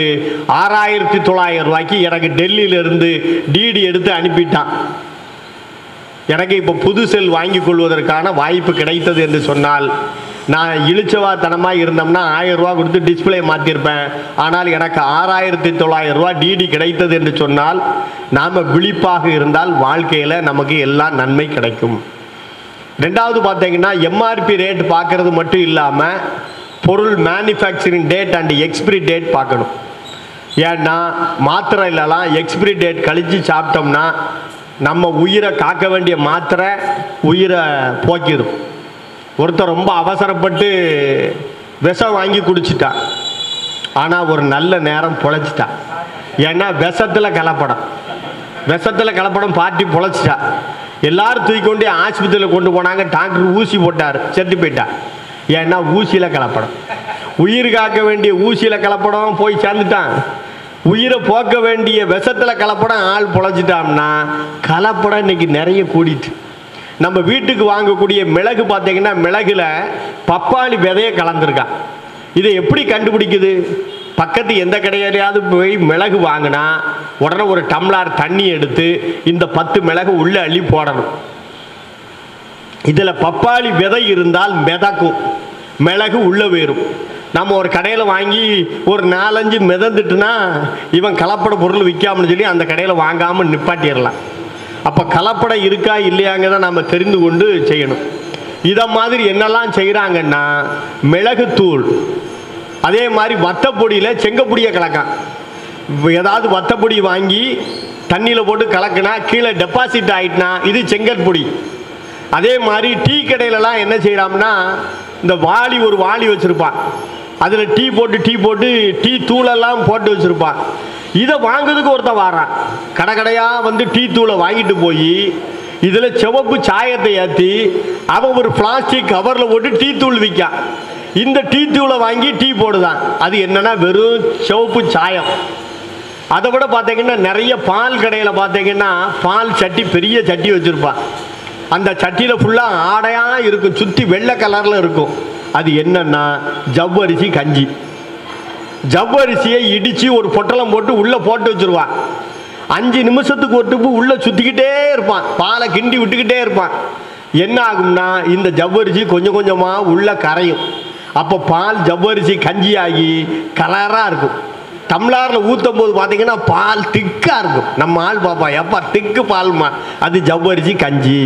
ஆறாயிரத்தி தொள்ளாயிரம் ரூபாய்க்கு எனக்கு டெல்லியிலேருந்து டிடி எடுத்து அனுப்பிட்டான் எனக்கு இப்போ புது செல் வாங்கி கொள்வதற்கான வாய்ப்பு கிடைத்தது என்று சொன்னால் நான் இழிச்சவாத்தனமாக இருந்தோம்னா ஆயிரம் ரூபா கொடுத்து டிஸ்பிளே மாற்றிருப்பேன் ஆனால் எனக்கு ஆறாயிரத்தி தொள்ளாயிரம் ரூபா டிடி கிடைத்தது என்று சொன்னால் நாம் விழிப்பாக இருந்தால் வாழ்க்கையில் நமக்கு எல்லாம் நன்மை கிடைக்கும் ரெண்டாவது பார்த்தீங்கன்னா எம்ஆர்பி ரேட் பார்க்கறது மட்டும் இல்லாமல் பொருள் manufacturing date and expiry date பார்க்கணும் ஏன்னா மாத்திரையிலலாம் எக்ஸ்பிரி டேட் கழித்து சாப்பிட்டோம்னா நம்ம உயிரை காக்க வேண்டிய மாத்திரை உயிரை போக்கிடும் ஒருத்தர் ரொம்ப அவசரப்பட்டு விஷம் வாங்கி குடிச்சிட்டான் ஆனால் ஒரு நல்ல நேரம் பொழைச்சிட்டான் ஏன்னா விஷத்தில் கலப்படம் விஷத்தில் கலப்படம் பாட்டி பொழைச்சிட்டா எல்லாரும் தூக்கி கொண்டு ஆஸ்பத்திரியில் கொண்டு போனாங்க டாக்டர் ஊசி போட்டார் செத்து போயிட்டா ஏன்னா ஊசியில் கலப்படம் உயிர் காக்க வேண்டிய ஊசியில் கலப்படம் போய் சேர்ந்துட்டான் உயிரை போக்க வேண்டிய விஷத்தில் கலப்படம் ஆள் பொழைச்சிட்டான்னா கலப்படம் இன்னைக்கு நிறைய கூடிட்டு நம்ம வீட்டுக்கு வாங்கக்கூடிய மிளகு பார்த்தீங்கன்னா மிளகுல பப்பாளி விதைய கலந்துருக்கா இதை எப்படி கண்டுபிடிக்குது பக்கத்து எந்த கடையிலையாவது போய் மிளகு வாங்கினா உடனே ஒரு டம்ளார் தண்ணி எடுத்து இந்த பத்து மிளகு உள்ள அள்ளி போடணும் இதில் பப்பாளி விதை இருந்தால் மிதக்கும் மிளகு உள்ளே போயிடும் நம்ம ஒரு கடையில் வாங்கி ஒரு நாலஞ்சு மிதந்துட்டுனா இவன் கலப்பட பொருள் விற்காமனு சொல்லி அந்த கடையில் வாங்காமல் நிப்பாட்டிடலாம் அப்போ கலப்படம் இருக்கா இல்லையாங்கிறத நம்ம தெரிந்து கொண்டு செய்யணும் இதை மாதிரி என்னெல்லாம் செய்கிறாங்கன்னா மிளகுத்தூள் அதே மாதிரி வத்தப்பொடியில் செங்கப்பொடியை கலக்கான் ஏதாவது வத்தப்பொடி வாங்கி தண்ணியில் போட்டு கலக்குனா கீழே டெபாசிட் ஆகிட்டுனா இது செங்கற்பொடி அதே மாதிரி டீ கடையிலலாம் என்ன செய்கிறான்னா இந்த வாளி ஒரு வாளி வச்சுருப்பான் அதில் டீ போட்டு டீ போட்டு டீ தூளெல்லாம் போட்டு வச்சுருப்பான் இதை வாங்குறதுக்கு ஒருத்தன் வாரான் கடை கடையாக வந்து டீ தூளை வாங்கிட்டு போய் இதில் சிவப்பு சாயத்தை ஏற்றி அவன் ஒரு பிளாஸ்டிக் கவரில் போட்டு டீ தூள் விற்கான் இந்த டீ தூளை வாங்கி டீ போடுதான் அது என்னன்னா வெறும் சிவப்பு சாயம் அதை விட பார்த்தீங்கன்னா நிறைய பால் கடையில் பார்த்தீங்கன்னா பால் சட்டி பெரிய சட்டி வச்சுருப்பான் அந்த சட்டியில் ஃபுல்லாக ஆடையாக இருக்கும் சுற்றி வெள்ளை கலரில் இருக்கும் அது என்னன்னா ஜவ்வரிசி கஞ்சி ஜவ்வரிசியை இடித்து ஒரு பொட்டலம் போட்டு உள்ளே போட்டு வச்சுருவான் அஞ்சு நிமிஷத்துக்கு ஒரு ட்ரிப்பு உள்ளே சுற்றிக்கிட்டே இருப்பான் பாலை கிண்டி விட்டுக்கிட்டே இருப்பான் என்ன ஆகும்னா இந்த ஜவ்வரிசி கொஞ்சம் கொஞ்சமாக உள்ளே கரையும் அப்போ பால் ஜவ்வரிசி கஞ்சி ஆகி கலராக இருக்கும் டம்ளாரில் ஊற்றும் போது பார்த்தீங்கன்னா பால் திக்காக இருக்கும் நம்ம ஆள் பாப்பா எப்பா திக்கு பால்மா அது ஜவ்வரிசி கஞ்சி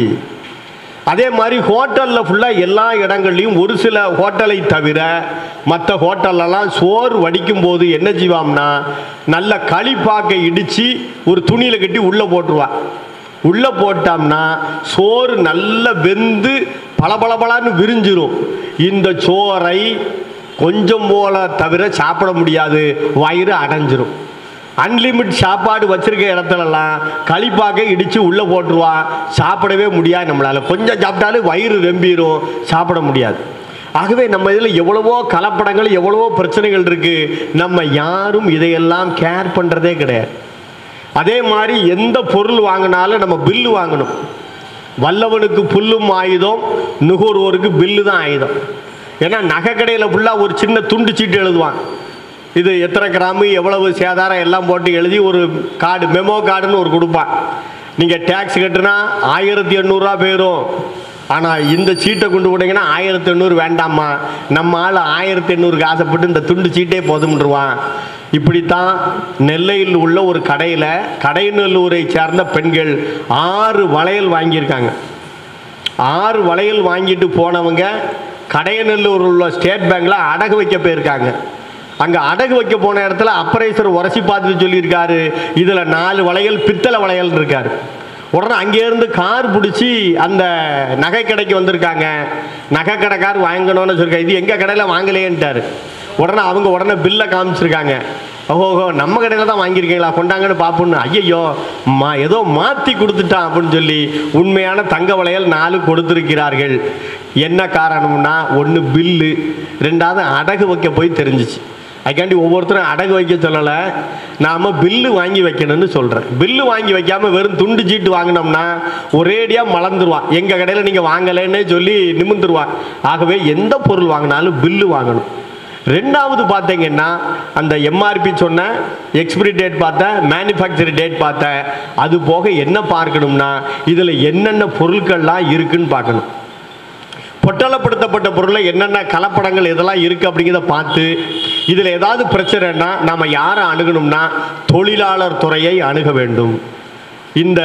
அதே மாதிரி ஹோட்டலில் ஃபுல்லாக எல்லா இடங்கள்லையும் ஒரு சில ஹோட்டலை தவிர மற்ற ஹோட்டல்லலாம் சோறு வடிக்கும் போது என்ன செய்வாம்னா நல்ல களிப்பாக்கை இடித்து ஒரு துணியில் கட்டி உள்ளே போட்டுருவா உள்ளே போட்டோம்னா சோறு நல்லா வெந்து பளபளபளன்னு விரிஞ்சிரும் இந்த சோறை கொஞ்சம் போல தவிர சாப்பிட முடியாது வயிறு அடைஞ்சிரும் அன்லிமிட் சாப்பாடு வச்சிருக்க இடத்துலலாம் களிப்பாக்க இடித்து உள்ளே போட்டுருவான் சாப்பிடவே முடியாது நம்மளால் கொஞ்சம் சாப்பிட்டாலும் வயிறு ரெம்பிரும் சாப்பிட முடியாது ஆகவே நம்ம இதில் எவ்வளவோ கலப்படங்கள் எவ்வளவோ பிரச்சனைகள் இருக்குது நம்ம யாரும் இதையெல்லாம் கேர் பண்ணுறதே கிடையாது அதே மாதிரி எந்த பொருள் வாங்கினாலும் நம்ம பில்லு வாங்கணும் வல்லவனுக்கு புல்லும் ஆயுதம் நுகர்வோருக்கு பில்லு தான் ஆயுதம் ஏன்னா நகை கடையில் ஃபுல்லாக ஒரு சின்ன துண்டு சீட்டு எழுதுவான் இது எத்தனை கிராமு எவ்வளவு சேதாரம் எல்லாம் போட்டு எழுதி ஒரு கார்டு மெமோ கார்டுன்னு ஒரு கொடுப்பான் நீங்கள் டேக்ஸ் கட்டுனா ஆயிரத்தி எண்ணூறுரூவா போயிடும் ஆனால் இந்த சீட்டை கொண்டு விட்டீங்கன்னா ஆயிரத்தி எண்ணூறு வேண்டாமா நம்ம ஆள் ஆயிரத்தி எண்ணூறுக்கு ஆசைப்பட்டு இந்த துண்டு சீட்டே போதும்ன்றுவான் இப்படித்தான் நெல்லையில் உள்ள ஒரு கடையில் கடைநல்லூரை சேர்ந்த பெண்கள் ஆறு வளையல் வாங்கியிருக்காங்க ஆறு வளையல் வாங்கிட்டு போனவங்க கடையநல்லூர் உள்ள ஸ்டேட் பேங்க்கில் அடகு வைக்க போயிருக்காங்க அங்கே அடகு வைக்க போன இடத்துல அப்பரைசர் உரசி பார்த்துட்டு சொல்லியிருக்காரு இதில் நாலு வளையல் பித்தளை வளையல் இருக்காரு உடனே அங்கேருந்து கார் பிடிச்சி அந்த நகை கடைக்கு வந்திருக்காங்க நகை கடைக்கார் வாங்கணும்னு சொல்லிருக்காரு இது எங்கள் கடையில் வாங்கலையேன்ட்டாரு உடனே அவங்க உடனே பில்லை காமிச்சிருக்காங்க ஓஹோ நம்ம கடையில் தான் வாங்கியிருக்கீங்களா கொண்டாங்கன்னு பார்ப்போன்னு ஐயையோ மா ஏதோ மாற்றி கொடுத்துட்டான் அப்படின்னு சொல்லி உண்மையான தங்க வளையல் நாலு கொடுத்துருக்கிறார்கள் என்ன காரணம்னா ஒன்று பில்லு ரெண்டாவது அடகு வைக்க போய் தெரிஞ்சிச்சு அதுக்காண்டி ஒவ்வொருத்தரும் அடகு வைக்க சொல்லலை நாம் பில்லு வாங்கி வைக்கணும்னு சொல்கிறேன் பில்லு வாங்கி வைக்காமல் வெறும் துண்டு சீட்டு வாங்கினோம்னா ஒரேடியாக மலர்ந்துருவான் எங்கள் கடையில் நீங்கள் வாங்கலைன்னே சொல்லி நிமிந்துருவான் ஆகவே எந்த பொருள் வாங்கினாலும் பில்லு வாங்கணும் ரெண்டாவது பார்த்தீங்கன்னா அந்த எம்ஆர்பி சொன்ன எக்ஸ்பிரி டேட் பார்த்தேன் மேனுஃபேக்சரி டேட் பார்த்தேன் அது போக என்ன பார்க்கணும்னா இதில் என்னென்ன பொருட்கள்லாம் இருக்குன்னு பார்க்கணும் பொட்டலப்படுத்தப்பட்ட பொருளை என்னென்ன கலப்படங்கள் இதெல்லாம் இருக்குது அப்படிங்கிறத பார்த்து இதில் ஏதாவது பிரச்சனைன்னா நாம் யாரை அணுகணும்னா தொழிலாளர் துறையை அணுக வேண்டும் இந்த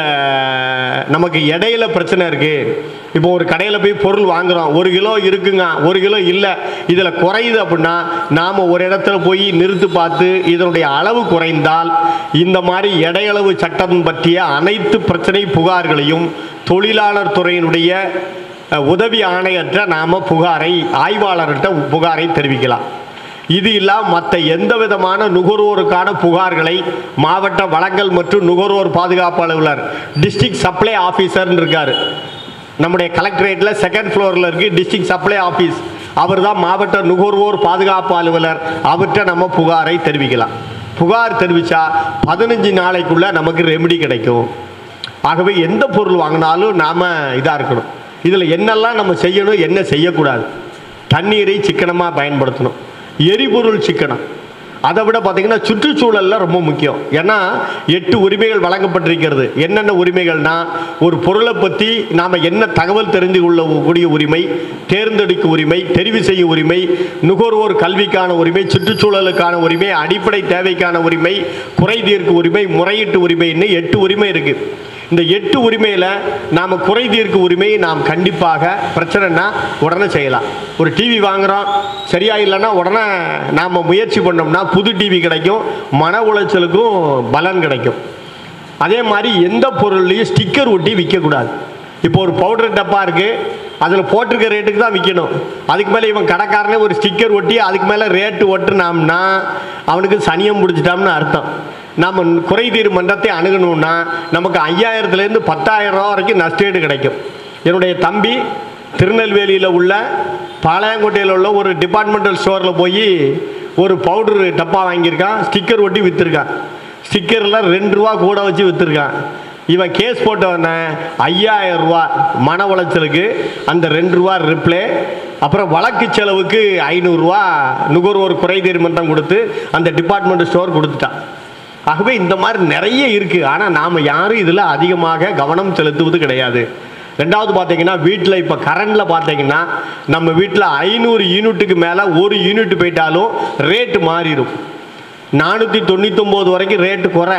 நமக்கு இடையில பிரச்சனை இருக்கு இப்போ ஒரு கடையில் போய் பொருள் வாங்குறோம் ஒரு கிலோ இருக்குங்க ஒரு கிலோ இல்லை இதில் குறையுது அப்படின்னா நாம் ஒரு இடத்துல போய் நிறுத்து பார்த்து இதனுடைய அளவு குறைந்தால் இந்த மாதிரி இடையளவு சட்டம் பற்றிய அனைத்து பிரச்சனை புகார்களையும் தொழிலாளர் துறையினுடைய அஹ், உதவி ஆணையற்ற நாம் புகாரை ஆய்வாளர்கிட்ட புகாரை தெரிவிக்கலாம் இது இல்லாம மற்ற எந்த விதமான நுகர்வோருக்கான புகார்களை மாவட்ட வழங்கல் மற்றும் நுகர்வோர் பாதுகாப்பு அலுவலர் டிஸ்ட்ரிக்ட் சப்ளை ஆஃபீஸர்னு இருக்காரு நம்முடைய கலெக்டரேட்டில் செகண்ட் ஃப்ளோரில் இருக்கு டிஸ்ட்ரிக்ட் சப்ளை ஆஃபீஸ் அவர் தான் மாவட்ட நுகர்வோர் பாதுகாப்பு அலுவலர் அவர்கிட்ட நம்ம புகாரை தெரிவிக்கலாம் புகார் தெரிவித்தா பதினஞ்சு நாளைக்குள்ள நமக்கு ரெமெடி கிடைக்கும் ஆகவே எந்த பொருள் வாங்கினாலும் நாம் இதாக இருக்கணும் இதில் என்னெல்லாம் நம்ம செய்யணும் என்ன செய்யக்கூடாது தண்ணீரை சிக்கனமாக பயன்படுத்தணும் எரிபொருள் சிக்கனம் அதை விட பார்த்தீங்கன்னா சுற்றுச்சூழலில் ரொம்ப முக்கியம் ஏன்னா எட்டு உரிமைகள் வழங்கப்பட்டிருக்கிறது என்னென்ன உரிமைகள்னா ஒரு பொருளை பற்றி நாம் என்ன தகவல் தெரிந்து கொள்ளக்கூடிய உரிமை தேர்ந்தெடுக்க உரிமை தெரிவு செய்யும் உரிமை நுகர்வோர் கல்விக்கான உரிமை சுற்றுச்சூழலுக்கான உரிமை அடிப்படை தேவைக்கான உரிமை குறை தீர்க்கும் உரிமை முறையீட்டு உரிமைன்னு எட்டு உரிமை இருக்குது இந்த எட்டு உரிமையில் நாம் குறை தீர்க்கும் உரிமையை நாம் கண்டிப்பாக பிரச்சனைனா உடனே செய்யலாம் ஒரு டிவி வாங்குகிறோம் சரியா இல்லைன்னா உடனே நாம் முயற்சி பண்ணோம்னா புது டிவி கிடைக்கும் மன உளைச்சலுக்கும் பலன் கிடைக்கும் அதே மாதிரி எந்த பொருள்லையும் ஸ்டிக்கர் ஒட்டி விற்கக்கூடாது இப்போ ஒரு பவுடர் டப்பா இருக்குது அதில் போட்டிருக்க ரேட்டுக்கு தான் விற்கணும் அதுக்கு மேலே இவன் கடைக்காரனே ஒரு ஸ்டிக்கர் ஒட்டி அதுக்கு மேலே ரேட்டு ஒட்டுனோம்னா அவனுக்கு சனியம் பிடிச்சிட்டாம்னு அர்த்தம் நாம் குறைதீர் மன்றத்தை அணுகணும்னா நமக்கு ஐயாயிரத்துலேருந்து பத்தாயிரம் ரூபா வரைக்கும் நஷ்டஈடு கிடைக்கும் என்னுடைய தம்பி திருநெல்வேலியில் உள்ள பாளையங்கோட்டையில் உள்ள ஒரு டிபார்ட்மெண்டல் ஸ்டோரில் போய் ஒரு பவுடர் டப்பா வாங்கியிருக்கான் ஸ்டிக்கர் ஒட்டி விற்றுருக்கான் ஸ்டிக்கரில் ரெண்டு ரூபா கூட வச்சு விற்றுருக்கான் இவன் கேஸ் போட்டவன ஐயாயிரம் ரூபா மன உளைச்சலுக்கு அந்த ரெண்டு ரூபா ரிப்ளே அப்புறம் வழக்கு செலவுக்கு ஐநூறுரூவா நுகர்வோர் குறைதீர் மன்றம் கொடுத்து அந்த டிபார்ட்மெண்ட் ஸ்டோர் கொடுத்துட்டான் ஆகவே இந்த மாதிரி நிறைய இருக்குது ஆனால் நாம் யாரும் இதில் அதிகமாக கவனம் செலுத்துவது கிடையாது ரெண்டாவது பார்த்தீங்கன்னா வீட்டில் இப்போ கரண்டில் பார்த்தீங்கன்னா நம்ம வீட்டில் ஐநூறு யூனிட்டுக்கு மேலே ஒரு யூனிட் போயிட்டாலும் ரேட்டு மாறிடும் நானூற்றி தொண்ணூத்தொம்போது வரைக்கும் ரேட்டு குறை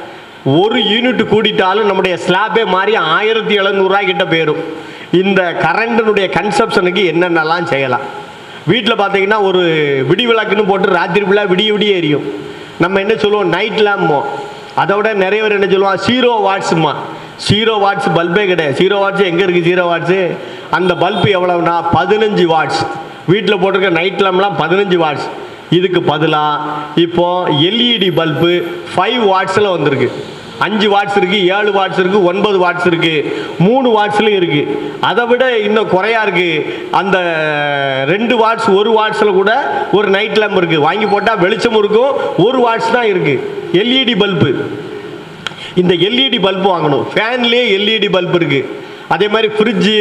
ஒரு யூனிட் கூடிட்டாலும் நம்முடைய ஸ்லாபே மாறி ஆயிரத்தி எழுநூறுரூவா கிட்ட போயிடும் இந்த கரண்டினுடைய கன்சப்ஷனுக்கு என்னென்னலாம் செய்யலாம் வீட்டில் பார்த்தீங்கன்னா ஒரு விடி விளக்குன்னு போட்டு ராத்திரி ஃபுல்லாக விடிய விடிய எரியும் நம்ம என்ன சொல்லுவோம் நைட் லேம்போ அதை விட நிறைய பேர் என்ன சொல்லுவான் ஜீரோ வாட்ஸுமா ஜீரோ வாட்ஸ் பல்பே கிடையாது ஜீரோ வாட்ஸ் எங்கே இருக்குது ஜீரோ வாட்ஸு அந்த பல்பு எவ்வளவுனா பதினஞ்சு வாட்ஸ் வீட்டில் போட்டிருக்க நைட் லேம்ப்லாம் பதினஞ்சு வாட்ஸ் இதுக்கு பதிலாக இப்போ எல்இடி பல்பு ஃபைவ் வாட்ஸில் வந்திருக்கு அஞ்சு வாட்ஸ் இருக்கு ஏழு வாட்ஸ் இருக்கு ஒன்பது வாட்ஸ் இருக்கு மூணு வாட்ஸ்லையும் இருக்கு அதை விட இன்னும் குறையா இருக்கு அந்த ரெண்டு வாட்ஸ் ஒரு வாட்ஸில் கூட ஒரு நைட் லேம்ப் இருக்கு வாங்கி போட்டால் வெளிச்சம் இருக்கும் ஒரு வாட்ஸ் தான் இருக்கு எல்இடி பல்பு இந்த எல்இடி பல்பு வாங்கணும் ஃபேன்லேயே எல்இடி பல்பு இருக்கு அதே மாதிரி ஃப்ரிட்ஜு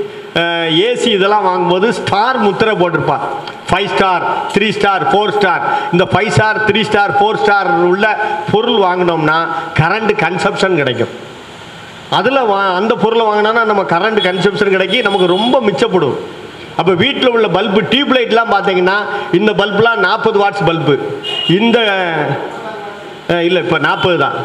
ஏசி இதெல்லாம் வாங்கும்போது ஸ்டார் முத்திரை போட்டிருப்பா five star three star four star இந்த five star three star four star உள்ள பொருள் வாங்கினோம்னா கரண்ட் கன்சப்ஷன் கிடைக்கும் அதில் வா அந்த பொருளை வாங்கினோன்னா நம்ம கரண்ட் கன்சப்ஷன் கிடைக்கி நமக்கு ரொம்ப மிச்சப்படும் அப்போ வீட்டில் உள்ள பல்பு டியூப் லைட்லாம் பார்த்தீங்கன்னா இந்த பல்புலாம் நாற்பது வாட்ஸ் பல்பு இந்த இல்லை இப்போ நாற்பது தான்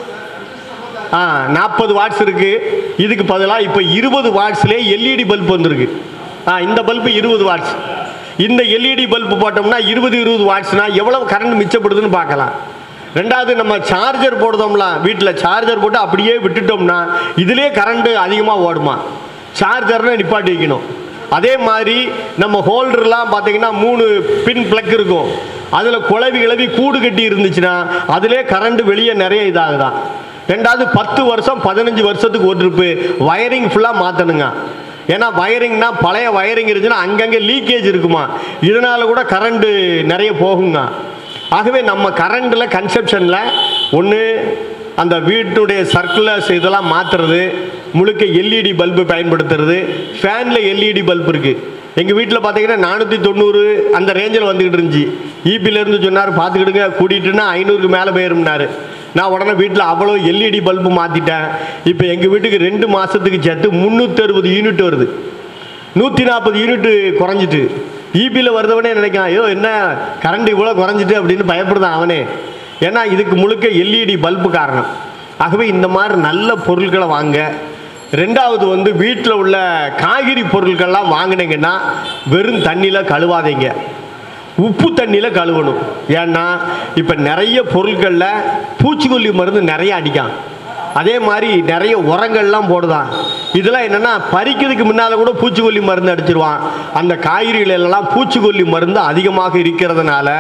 ஆ நாற்பது வாட்ஸ் இருக்கு இதுக்கு பதிலாக இப்போ இருபது வாட்ஸ்லேயே எல்இடி பல்ப் வந்திருக்கு ஆ இந்த பல்பு இருபது வாட்ஸ் இந்த எல்இடி பல்பு போட்டோம்னா இருபது இருபது வாட்ஸ்னா எவ்வளவு கரண்ட் மிச்சப்படுதுன்னு பார்க்கலாம் ரெண்டாவது நம்ம சார்ஜர் போடுதோம்லாம் வீட்டில் சார்ஜர் போட்டு அப்படியே விட்டுட்டோம்னா இதுலேயே கரண்ட்டு அதிகமாக ஓடுமா சார்ஜர்னு நிப்பாட்டி வைக்கணும் அதே மாதிரி நம்ம ஹோல்டர்லாம் பார்த்தீங்கன்னா மூணு பின் பிளக் இருக்கும் அதில் குழவி கிளவி கூடு கட்டி இருந்துச்சுன்னா அதிலே கரண்ட் வெளியே நிறைய இதாகுதான் ரெண்டாவது பத்து வருஷம் பதினஞ்சு வருஷத்துக்கு ஒரு ட்ரிப்பு வயரிங் ஃபுல்லாக மாற்றணுங்க ஏன்னா வயரிங்னா பழைய வயரிங் இருந்துச்சுன்னா அங்கங்கே லீக்கேஜ் இருக்குமா இதனால கூட கரண்ட்டு நிறைய போகுங்க ஆகவே நம்ம கரண்டில் கன்செப்ஷனில் ஒன்று அந்த வீட்டுடைய சர்க்குலர்ஸ் இதெல்லாம் மாற்றுறது முழுக்க எல்இடி பல்பு பயன்படுத்துறது ஃபேனில் எல்இடி பல்பு இருக்குது எங்கள் வீட்டில் பார்த்தீங்கன்னா நானூற்றி தொண்ணூறு அந்த ரேஞ்சில் வந்துக்கிட்டு இருந்துச்சு இபிலேருந்து சொன்னார் பார்த்துக்கிடுங்க கூட்டிகிட்டுன்னா ஐநூறுக்கு மேலே போயிரும்னாரு நான் உடனே வீட்டில் அவ்வளோ எல்இடி பல்பு மாற்றிட்டேன் இப்போ எங்கள் வீட்டுக்கு ரெண்டு மாதத்துக்கு சேர்த்து முந்நூற்றறுபது யூனிட் வருது நூற்றி நாற்பது யூனிட்டு குறைஞ்சிட்டு இபியில் வருதவனே நினைக்கான் ஐயோ என்ன கரண்ட் இவ்வளோ குறைஞ்சிட்டு அப்படின்னு பயப்படுதான் அவனே ஏன்னா இதுக்கு முழுக்க எல்இடி பல்பு காரணம் ஆகவே இந்த மாதிரி நல்ல பொருட்களை வாங்க ரெண்டாவது வந்து வீட்டில் உள்ள காய்கறி பொருட்கள்லாம் வாங்கினீங்கன்னா வெறும் தண்ணியில் கழுவாதீங்க உப்பு தண்ணியில் கழுவணும் ஏன்னா இப்போ நிறைய பொருட்களில் பூச்சிக்கொல்லி மருந்து நிறைய அடிக்கான் அதே மாதிரி நிறைய உரங்கள்லாம் போடுதான் இதெல்லாம் என்னென்னா பறிக்கிறதுக்கு முன்னால் கூட பூச்சிக்கொல்லி மருந்து அடிச்சிருவான் அந்த காய்கறிகள் எல்லாம் பூச்சிக்கொல்லி மருந்து அதிகமாக இருக்கிறதுனால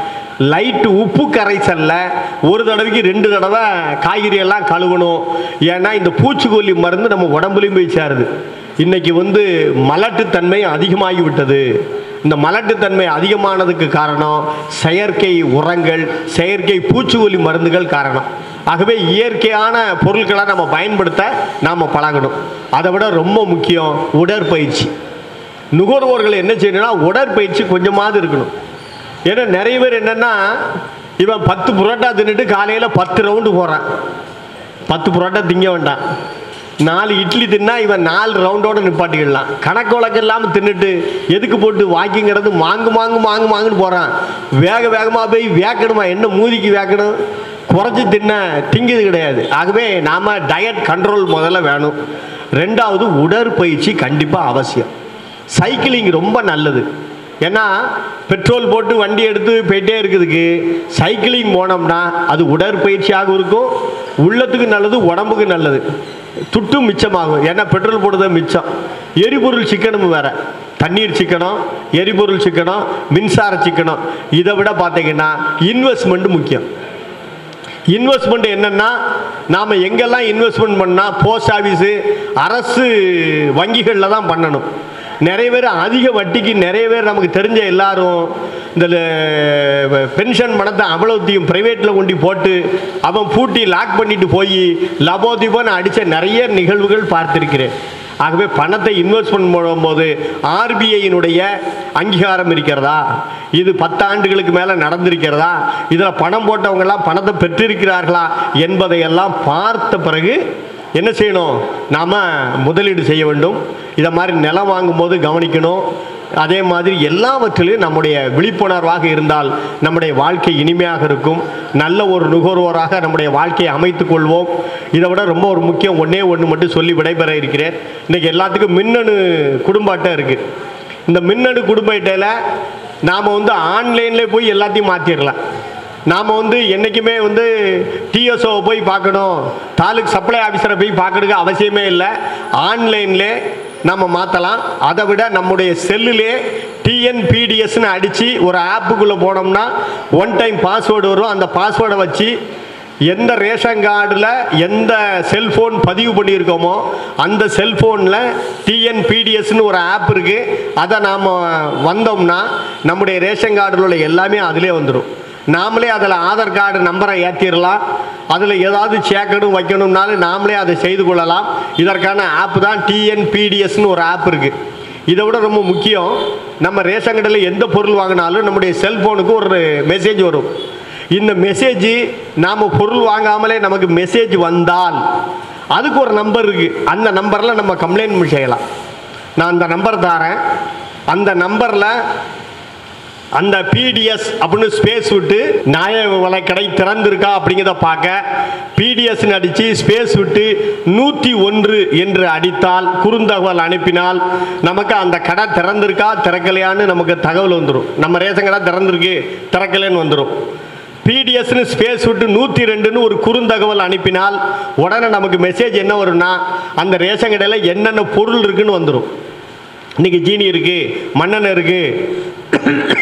லைட்டு உப்பு கரைசல்ல ஒரு தடவைக்கு ரெண்டு தடவை காய்கறி எல்லாம் கழுவணும் ஏன்னா இந்த பூச்சிக்கொல்லி மருந்து நம்ம உடம்புலையும் போய் சேருது இன்னைக்கு வந்து மலட்டுத்தன்மை அதிகமாகி விட்டது இந்த மலட்டுத்தன்மை அதிகமானதுக்கு காரணம் செயற்கை உரங்கள் செயற்கை பூச்சிக்கொல்லி மருந்துகள் காரணம் ஆகவே இயற்கையான பொருட்களை நம்ம பயன்படுத்த நாம் பழகணும் அதை விட ரொம்ப முக்கியம் உடற்பயிற்சி நுகர்வோர்கள் என்ன செய்யணும்னா உடற்பயிற்சி கொஞ்சமாவது இருக்கணும் ஏன்னா நிறைய பேர் என்னென்னா இவன் பத்து புரோட்டா தின்னுட்டு காலையில் பத்து ரவுண்டு போகிறான் பத்து புரோட்டா திங்க வேண்டாம் நாலு இட்லி தின்னா இவன் நாலு ரவுண்டோட நிப்பாட்டிக்கிடலாம் கணக்கு வழக்கு இல்லாமல் தின்னுட்டு எதுக்கு போட்டு வாக்கிங்கிறது மாங்கு மாங்கு மாங்கு மாங்குன்னு போகிறான் வேக வேகமாக போய் வேக்கணுமா என்ன மூதிக்கு வேக்கணும் குறைச்சி தின்ன திங்குது கிடையாது ஆகவே நாம் டயட் கண்ட்ரோல் முதல்ல வேணும் ரெண்டாவது உடற்பயிற்சி கண்டிப்பாக அவசியம் சைக்கிளிங் ரொம்ப நல்லது ஏன்னா பெட்ரோல் போட்டு வண்டி எடுத்து போயிட்டே இருக்குதுக்கு சைக்கிளிங் போனோம்னா அது உடற்பயிற்சியாகவும் இருக்கும் உள்ளத்துக்கு நல்லது உடம்புக்கு நல்லது துட்டும் மிச்சமாகும் ஏன்னா பெட்ரோல் போடுறது மிச்சம் எரிபொருள் சிக்கனம் வேற தண்ணீர் சிக்கனம் எரிபொருள் சிக்கனம் மின்சார சிக்கனம் இதை விட பார்த்தீங்கன்னா இன்வெஸ்ட்மெண்ட் முக்கியம் இன்வெஸ்ட்மெண்ட் என்னன்னா நாம் எங்கெல்லாம் இன்வெஸ்ட்மெண்ட் பண்ணால் போஸ்ட் ஆஃபீஸு அரசு வங்கிகளில் தான் பண்ணணும் நிறைய பேர் அதிக வட்டிக்கு நிறைய பேர் நமக்கு தெரிஞ்ச எல்லாரும் இந்த பென்ஷன் பணத்தை அவ்வளோத்தையும் ப்ரைவேட்டில் கொண்டு போட்டு அவன் பூட்டி லாக் பண்ணிட்டு போய் லபோதிபோன்னு அடித்த நிறைய நிகழ்வுகள் பார்த்திருக்கிறேன் ஆகவே பணத்தை இன்வெஸ்ட்மெண்ட் பண்ணும்போது ஆர்பிஐயினுடைய அங்கீகாரம் இருக்கிறதா இது பத்தாண்டுகளுக்கு மேலே நடந்திருக்கிறதா இதில் பணம் போட்டவங்கெல்லாம் பணத்தை பெற்றிருக்கிறார்களா என்பதையெல்லாம் பார்த்த பிறகு என்ன செய்யணும் நாம் முதலீடு செய்ய வேண்டும் இதை மாதிரி நிலம் வாங்கும்போது கவனிக்கணும் அதே மாதிரி எல்லாவற்றிலும் நம்முடைய விழிப்புணர்வாக இருந்தால் நம்முடைய வாழ்க்கை இனிமையாக இருக்கும் நல்ல ஒரு நுகர்வோராக நம்முடைய வாழ்க்கையை அமைத்துக் கொள்வோம் இதை விட ரொம்ப ஒரு முக்கியம் ஒன்றே ஒன்று மட்டும் சொல்லி விடைபெற இருக்கிறேன் இன்றைக்கி எல்லாத்துக்கும் மின்னணு குடும்ப அட்டை இருக்குது இந்த மின்னணு குடும்ப அட்டையில் நாம் வந்து ஆன்லைன்லேயே போய் எல்லாத்தையும் மாற்றிடலாம் நாம் வந்து என்றைக்குமே வந்து டிஎஸ்ஓவை போய் பார்க்கணும் தாலுக் சப்ளை ஆஃபீஸரை போய் பார்க்கறதுக்கு அவசியமே இல்லை ஆன்லைன்லே நம்ம மாற்றலாம் அதை விட நம்முடைய செல்லுலே டிஎன்பிடிஎஸ்னு அடித்து ஒரு ஆப்புக்குள்ளே போனோம்னா ஒன் டைம் பாஸ்வேர்டு வரும் அந்த பாஸ்வேர்டை வச்சு எந்த ரேஷன் கார்டில் எந்த செல்ஃபோன் பதிவு பண்ணியிருக்கோமோ அந்த செல்ஃபோனில் டிஎன்பிடிஎஸ்னு ஒரு ஆப் இருக்குது அதை நாம் வந்தோம்னா நம்முடைய ரேஷன் கார்டில் உள்ள எல்லாமே அதிலே வந்துடும் நாமளே அதில் ஆதார் கார்டு நம்பரை ஏற்றிடலாம் அதில் ஏதாவது சேர்க்கணும் வைக்கணும்னாலும் நாமளே அதை செய்து கொள்ளலாம் இதற்கான ஆப் தான் டிஎன்பிடிஎஸ்னு ஒரு ஆப் இருக்குது இதை விட ரொம்ப முக்கியம் நம்ம ரேஷன் கடையில் எந்த பொருள் வாங்கினாலும் நம்முடைய செல்ஃபோனுக்கு ஒரு மெசேஜ் வரும் இந்த மெசேஜ் நாம் பொருள் வாங்காமலே நமக்கு மெசேஜ் வந்தால் அதுக்கு ஒரு நம்பர் இருக்குது அந்த நம்பரில் நம்ம கம்ப்ளைண்ட் செய்யலாம் நான் அந்த நம்பர் தரேன் அந்த நம்பரில் அந்த பிடிஎஸ் அப்படின்னு ஸ்பேஸ் விட்டு நியாய விலை கடை திறந்திருக்கா அப்படிங்கிறத பார்க்க பிடிஎஸ்னு அடித்து ஸ்பேஸ் விட்டு நூற்றி ஒன்று என்று அடித்தால் குறுந்தகவல் அனுப்பினால் நமக்கு அந்த கடை திறந்திருக்கா திறக்கலையான்னு நமக்கு தகவல் வந்துடும் நம்ம ரேஷன் கடை திறந்திருக்கு திறக்கலைன்னு வந்துடும் பிடிஎஸ்னு ஸ்பேஸ் விட்டு நூற்றி ரெண்டுன்னு ஒரு குறுந்தகவல் அனுப்பினால் உடனே நமக்கு மெசேஜ் என்ன வரும்னா அந்த ரேஷன் கடையில் என்னென்ன பொருள் இருக்குன்னு வந்துடும் இன்னைக்கு ஜீனி இருக்குது மண்ணெண்ணெய் இருக்குது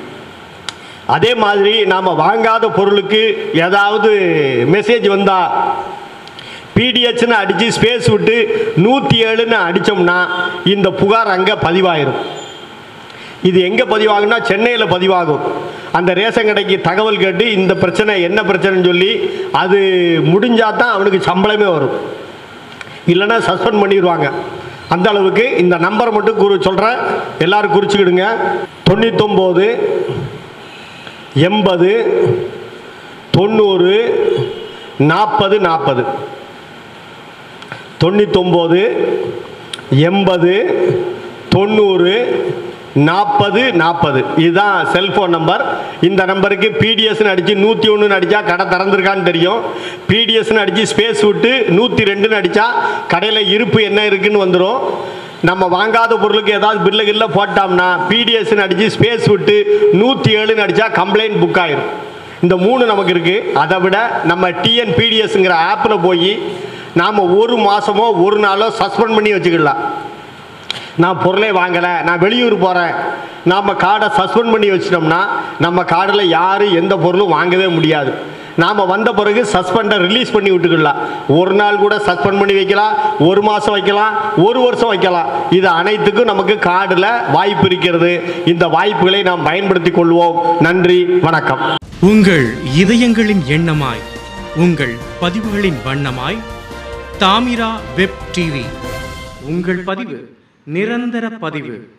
அதே மாதிரி நாம் வாங்காத பொருளுக்கு ஏதாவது மெசேஜ் வந்தா பிடிஹெச்னு அடித்து ஸ்பேஸ் விட்டு நூற்றி ஏழுன்னு அடித்தோம்னா இந்த புகார் அங்கே பதிவாயிரும் இது எங்கே பதிவாகும்னா சென்னையில் பதிவாகும் அந்த ரேஷன் கடைக்கு தகவல் கேட்டு இந்த பிரச்சனை என்ன பிரச்சனைன்னு சொல்லி அது முடிஞ்சால் தான் அவனுக்கு சம்பளமே வரும் இல்லைன்னா சஸ்பெண்ட் பண்ணிடுவாங்க அந்த அளவுக்கு இந்த நம்பரை மட்டும் குறி சொல்கிறேன் எல்லாரும் குறிச்சிக்கிடுங்க தொண்ணூத்தொம்பது எண்பது தொண்ணூறு நாற்பது நாற்பது தொண்ணூத்தொம்பது எண்பது தொண்ணூறு நாற்பது நாற்பது இதுதான் செல்ஃபோன் நம்பர் இந்த நம்பருக்கு பிடிஎஸ்னு அடித்து நூற்றி ஒன்றுன்னு அடித்தா கடை திறந்துருக்கான்னு தெரியும் பிடிஎஸ்னு அடித்து ஸ்பேஸ் விட்டு நூற்றி ரெண்டுன்னு அடித்தா கடையில் இருப்பு என்ன இருக்குன்னு வந்துடும் நம்ம வாங்காத பொருளுக்கு ஏதாவது பில்லு கில்ல போட்டோம்னா பிடிஎஸ்னு அடித்து ஸ்பேஸ் விட்டு நூற்றி ஏழுன்னு அடித்தா கம்ப்ளைண்ட் புக் ஆயிரும் இந்த மூணு நமக்கு இருக்குது அதை விட நம்ம டிஎன்பிடிஎஸ்ங்கிற ஆப்பில் போய் நாம் ஒரு மாதமோ ஒரு நாளோ சஸ்பெண்ட் பண்ணி வச்சுக்கலாம் நான் பொருளே வாங்கலை நான் வெளியூர் போகிறேன் நாம் கார்டை சஸ்பெண்ட் பண்ணி வச்சிட்டோம்னா நம்ம கார்டில் யாரும் எந்த பொருளும் வாங்கவே முடியாது நாம் வந்த பிறகு சஸ்பெண்டை ரிலீஸ் பண்ணி விட்டுக்கலாம் ஒரு நாள் கூட சஸ்பெண்ட் பண்ணி வைக்கலாம் ஒரு மாதம் வைக்கலாம் ஒரு வருஷம் வைக்கலாம் இது அனைத்துக்கும் நமக்கு கார்டில் வாய்ப்பு இருக்கிறது இந்த வாய்ப்புகளை நாம் பயன்படுத்தி கொள்வோம் நன்றி வணக்கம் உங்கள் இதயங்களின் எண்ணமாய் உங்கள் பதிவுகளின் வண்ணமாய் தாமிரா வெப் டிவி உங்கள் பதிவு நிரந்தர பதிவு